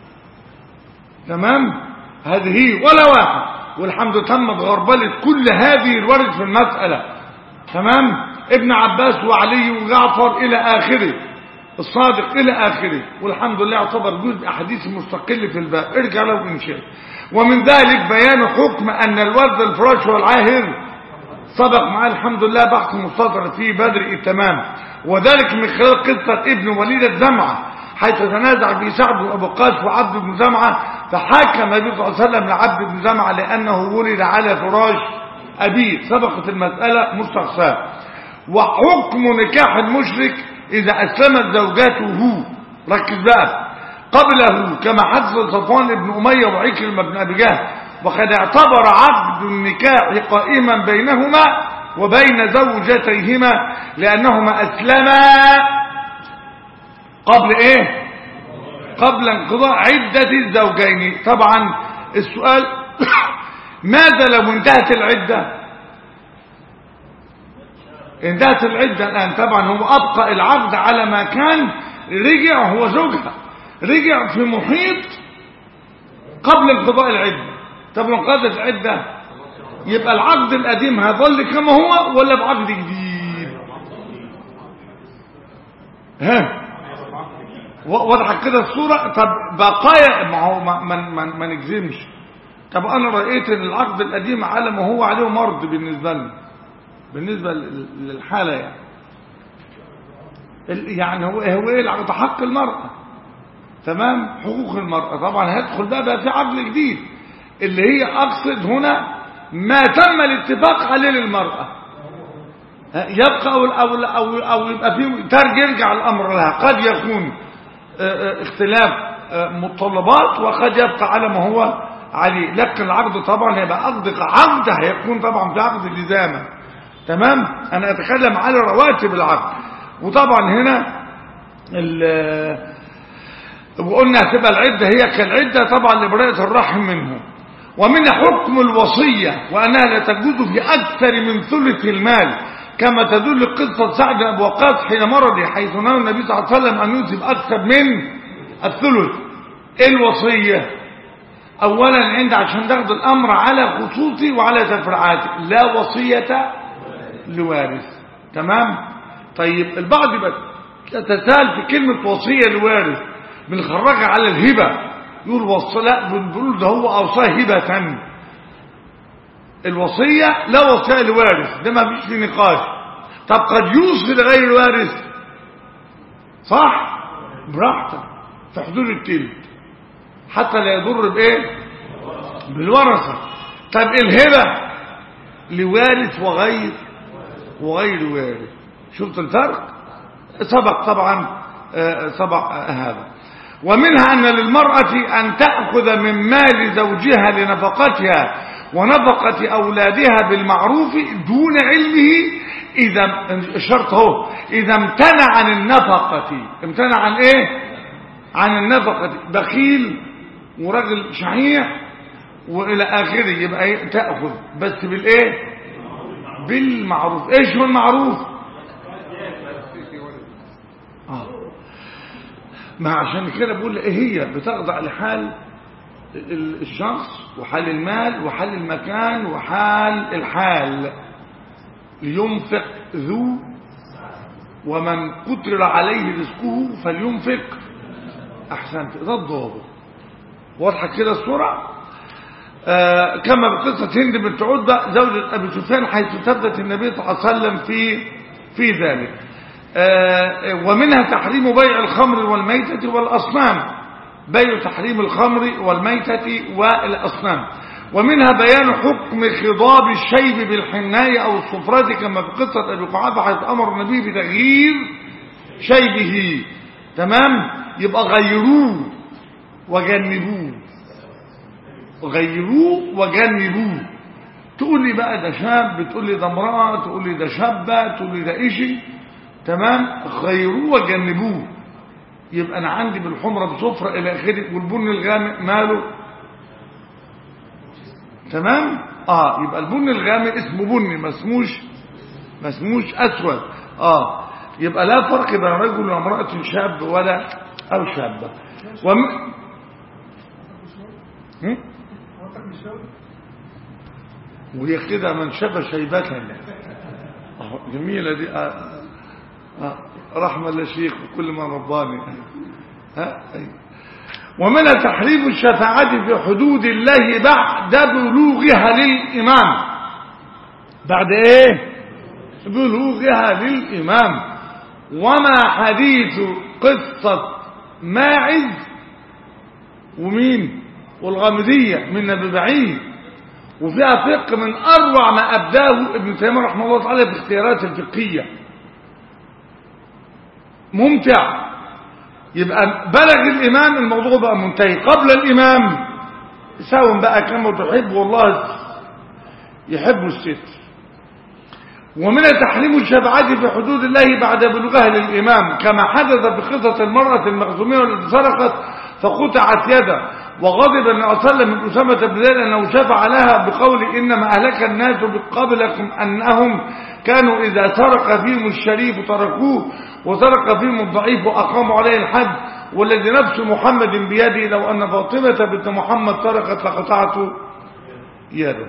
تمام هذه هي ولا واحد والحمد تمت غربلة كل هذه الورد في المسألة تمام ابن عباس وعلي وجعفر إلى آخره الصادق إلى آخره والحمد لله يعتبر جزء حديث مستقل في الباب ارجع له إن شاء ومن ذلك بيان حكم أن الورد الفراش والعاهر سبق معاه الحمد لله بحث مستطر في بدر التمام وذلك من خلال قصة ابن وليد الزمعة حيث تنازع في سعد وابو قاس وعبد بن زمعة فحكم النبي صلى الله عليه وسلم لعبد بن زمعة لأنه ولد على فراش أبيه سبقت المسألة مستقصاه وحكم نكاح المشرك إذا أسلمت زوجاته ركز بقى قبله كما حدث صفوان بن أمية وعكرمة بن أبي جهل وقد اعتبر عقد النكاح قائما بينهما وبين زوجتيهما لأنهما أسلما قبل إيه قبل انقضاء عدة الزوجين طبعا السؤال ماذا لو انتهت العدة انتهت العدة الآن طبعا هو أبقى العقد على ما كان رجع هو زوجها رجع في محيط قبل انقضاء العدة طب انقضت العدة يبقى العقد القديم هيظل كما هو ولا بعقد جديد ها وضحت كده الصورة طب بقايا ما هو ما, ما, ما, ما نجزمش طب انا رأيت ان العقد القديم على ما هو عليه مرض بالنسبة لنا بالنسبة للحالة يعني يعني هو هو ايه العقد حق المرأة تمام حقوق المرأة طبعا هيدخل بقى بقى في عقد جديد اللي هي اقصد هنا ما تم الاتفاق عليه للمرأة يبقى أو, أو, أو, أو يبقى فيه ترج يرجع الأمر لها قد يكون اختلاف متطلبات وقد يبقى على ما هو عليه لكن العقد طبعا هيبقى عقد عقد هيكون طبعا في عقد الإزامة تمام أنا أتكلم على رواتب العقد وطبعا هنا وقلنا هتبقى العدة هي كالعدة طبعا لبراءة الرحم منه ومن حكم الوصية وأنها لا تجوز في أكثر من ثلث المال كما تدل قصة سعد بن أبي وقاص حين مرض حيث نهى النبي صلى الله عليه وسلم أن يوصي أكثر من الثلث إيه الوصية أولا عند عشان تاخد الأمر على خصوصي وعلى تفرعاتي لا وصية لوارث تمام طيب البعض يتساءل في كلمة وصية لوارث بنخرجها على الهبة يقول وصى لا بنقول ده هو أوصاه هبة الوصية لا وصية لوارث ده ما فيش في نقاش طب قد يوصي لغير الوارث صح براحتك في حدود التلت حتى لا يضر بايه بالورثة طب الهبة لوارث وغير وغير وارث شفت الفرق سبق طبعا سبق هذا ومنها أن للمرأة أن تأخذ من مال زوجها لنفقتها ونفقة أولادها بالمعروف دون علمه إذا الشرط هو إذا امتنع عن النفقة امتنع عن إيه عن النفقة بخيل ورجل شحيح وإلى آخره يبقى إيه؟ تأخذ بس بالإيه بالمعروف إيش هو المعروف آه. ما عشان كده بقول ايه هي بتخضع لحال الشخص وحال المال وحال المكان وحال الحال لينفق ذو ومن قدر عليه رزقه فلينفق احسنت ده الضابط واضحه كده الصوره آه كما بقصه هند بنت عتبه زوجة ابي سفيان حيث ثبت النبي صلى الله عليه وسلم في في ذلك آه ومنها تحريم بيع الخمر والميتة والأصنام بيع تحريم الخمر والميتة والأصنام ومنها بيان حكم خضاب الشيب بالحناية أو الصفرة كما في قصة أبي قعافة حيث أمر النبي بتغيير شيبه تمام يبقى غيروه وجنبوه غيروه وجنبوه تقول لي بقى ده شاب تقول لي ده امرأة تقول لي ده شابة تقول لي ده إشي تمام غيروه وجنبوه يبقى انا عندي بالحمرة بصفرة الى اخره والبن الغامق ماله تمام اه يبقى البن الغامق اسمه بني ما اسموش ما اسموش اسود اه يبقى لا فرق بين رجل وامرأة شاب ولا او شابة وم... هم؟ وهي كده من شاب شيبة آه جميلة دي آه رحمة للشيخ وكل ما رباني ها ومن تحريم الشفاعة في حدود الله بعد بلوغها للإمام بعد ايه بلوغها للإمام وما حديث قصة ماعز ومين والغامدية من ابي بعيد وفيها فقه من أروع ما أبداه ابن تيمية رحمه الله تعالى في اختيارات الفقهية ممتع يبقى بلغ الإمام الموضوع بقى منتهي قبل الإمام ساوم بقى كما تحب والله يحب الستر ومن تحريم الشفاعة في حدود الله بعد بلوغها للإمام كما حدث في قصة المرأة المخزومية التي سرقت فقطعت يده وغضب النبي صلى الله عليه وسلم من أسامة بن زيد أنه شفع لها بقول إنما أهلك الناس قبلكم أنهم كانوا إذا سرق فيهم الشريف تركوه وسرق فيهم الضعيف وأقاموا عليه الحد والذي نفس محمد بيده لو أن فاطمة بنت محمد سرقت لقطعت يده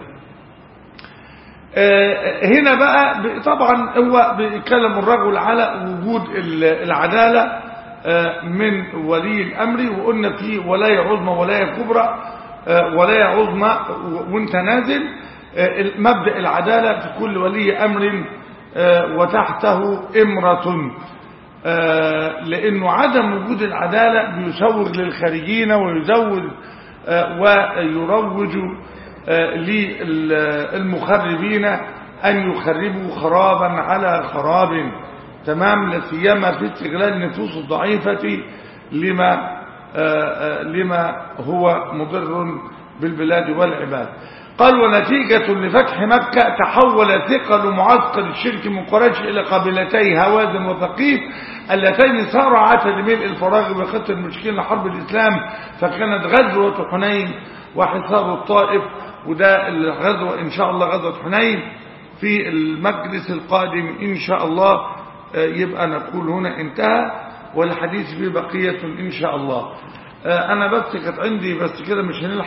هنا بقى طبعا هو بيتكلم الرجل على وجود العدالة من ولي الأمر وقلنا فيه ولاية عظمى ولاية كبرى ولاية عظمى وانت نازل مبدأ العدالة في كل ولي أمر وتحته إمرة لأنه عدم وجود العدالة بيسوغ للخارجين ويزود ويروج للمخربين أن يخربوا خرابا على خراب تمام لا سيما في استغلال النفوس الضعيفة لما آه، آه، لما هو مضر بالبلاد والعباد قال ونتيجة لفتح مكة تحول ثقل معسكر الشرك من قريش إلى قبيلتي هوازن وثقيف اللتين صارعتا لملء الفراغ بخط المشكلين لحرب الإسلام فكانت غزوة حنين وحصار الطائف وده الغزوة إن شاء الله غزوة حنين في المجلس القادم إن شاء الله آه، يبقى نقول هنا انتهى والحديث فيه بقية إن شاء الله آه، أنا بس كانت عندي بس كده مش هنلحق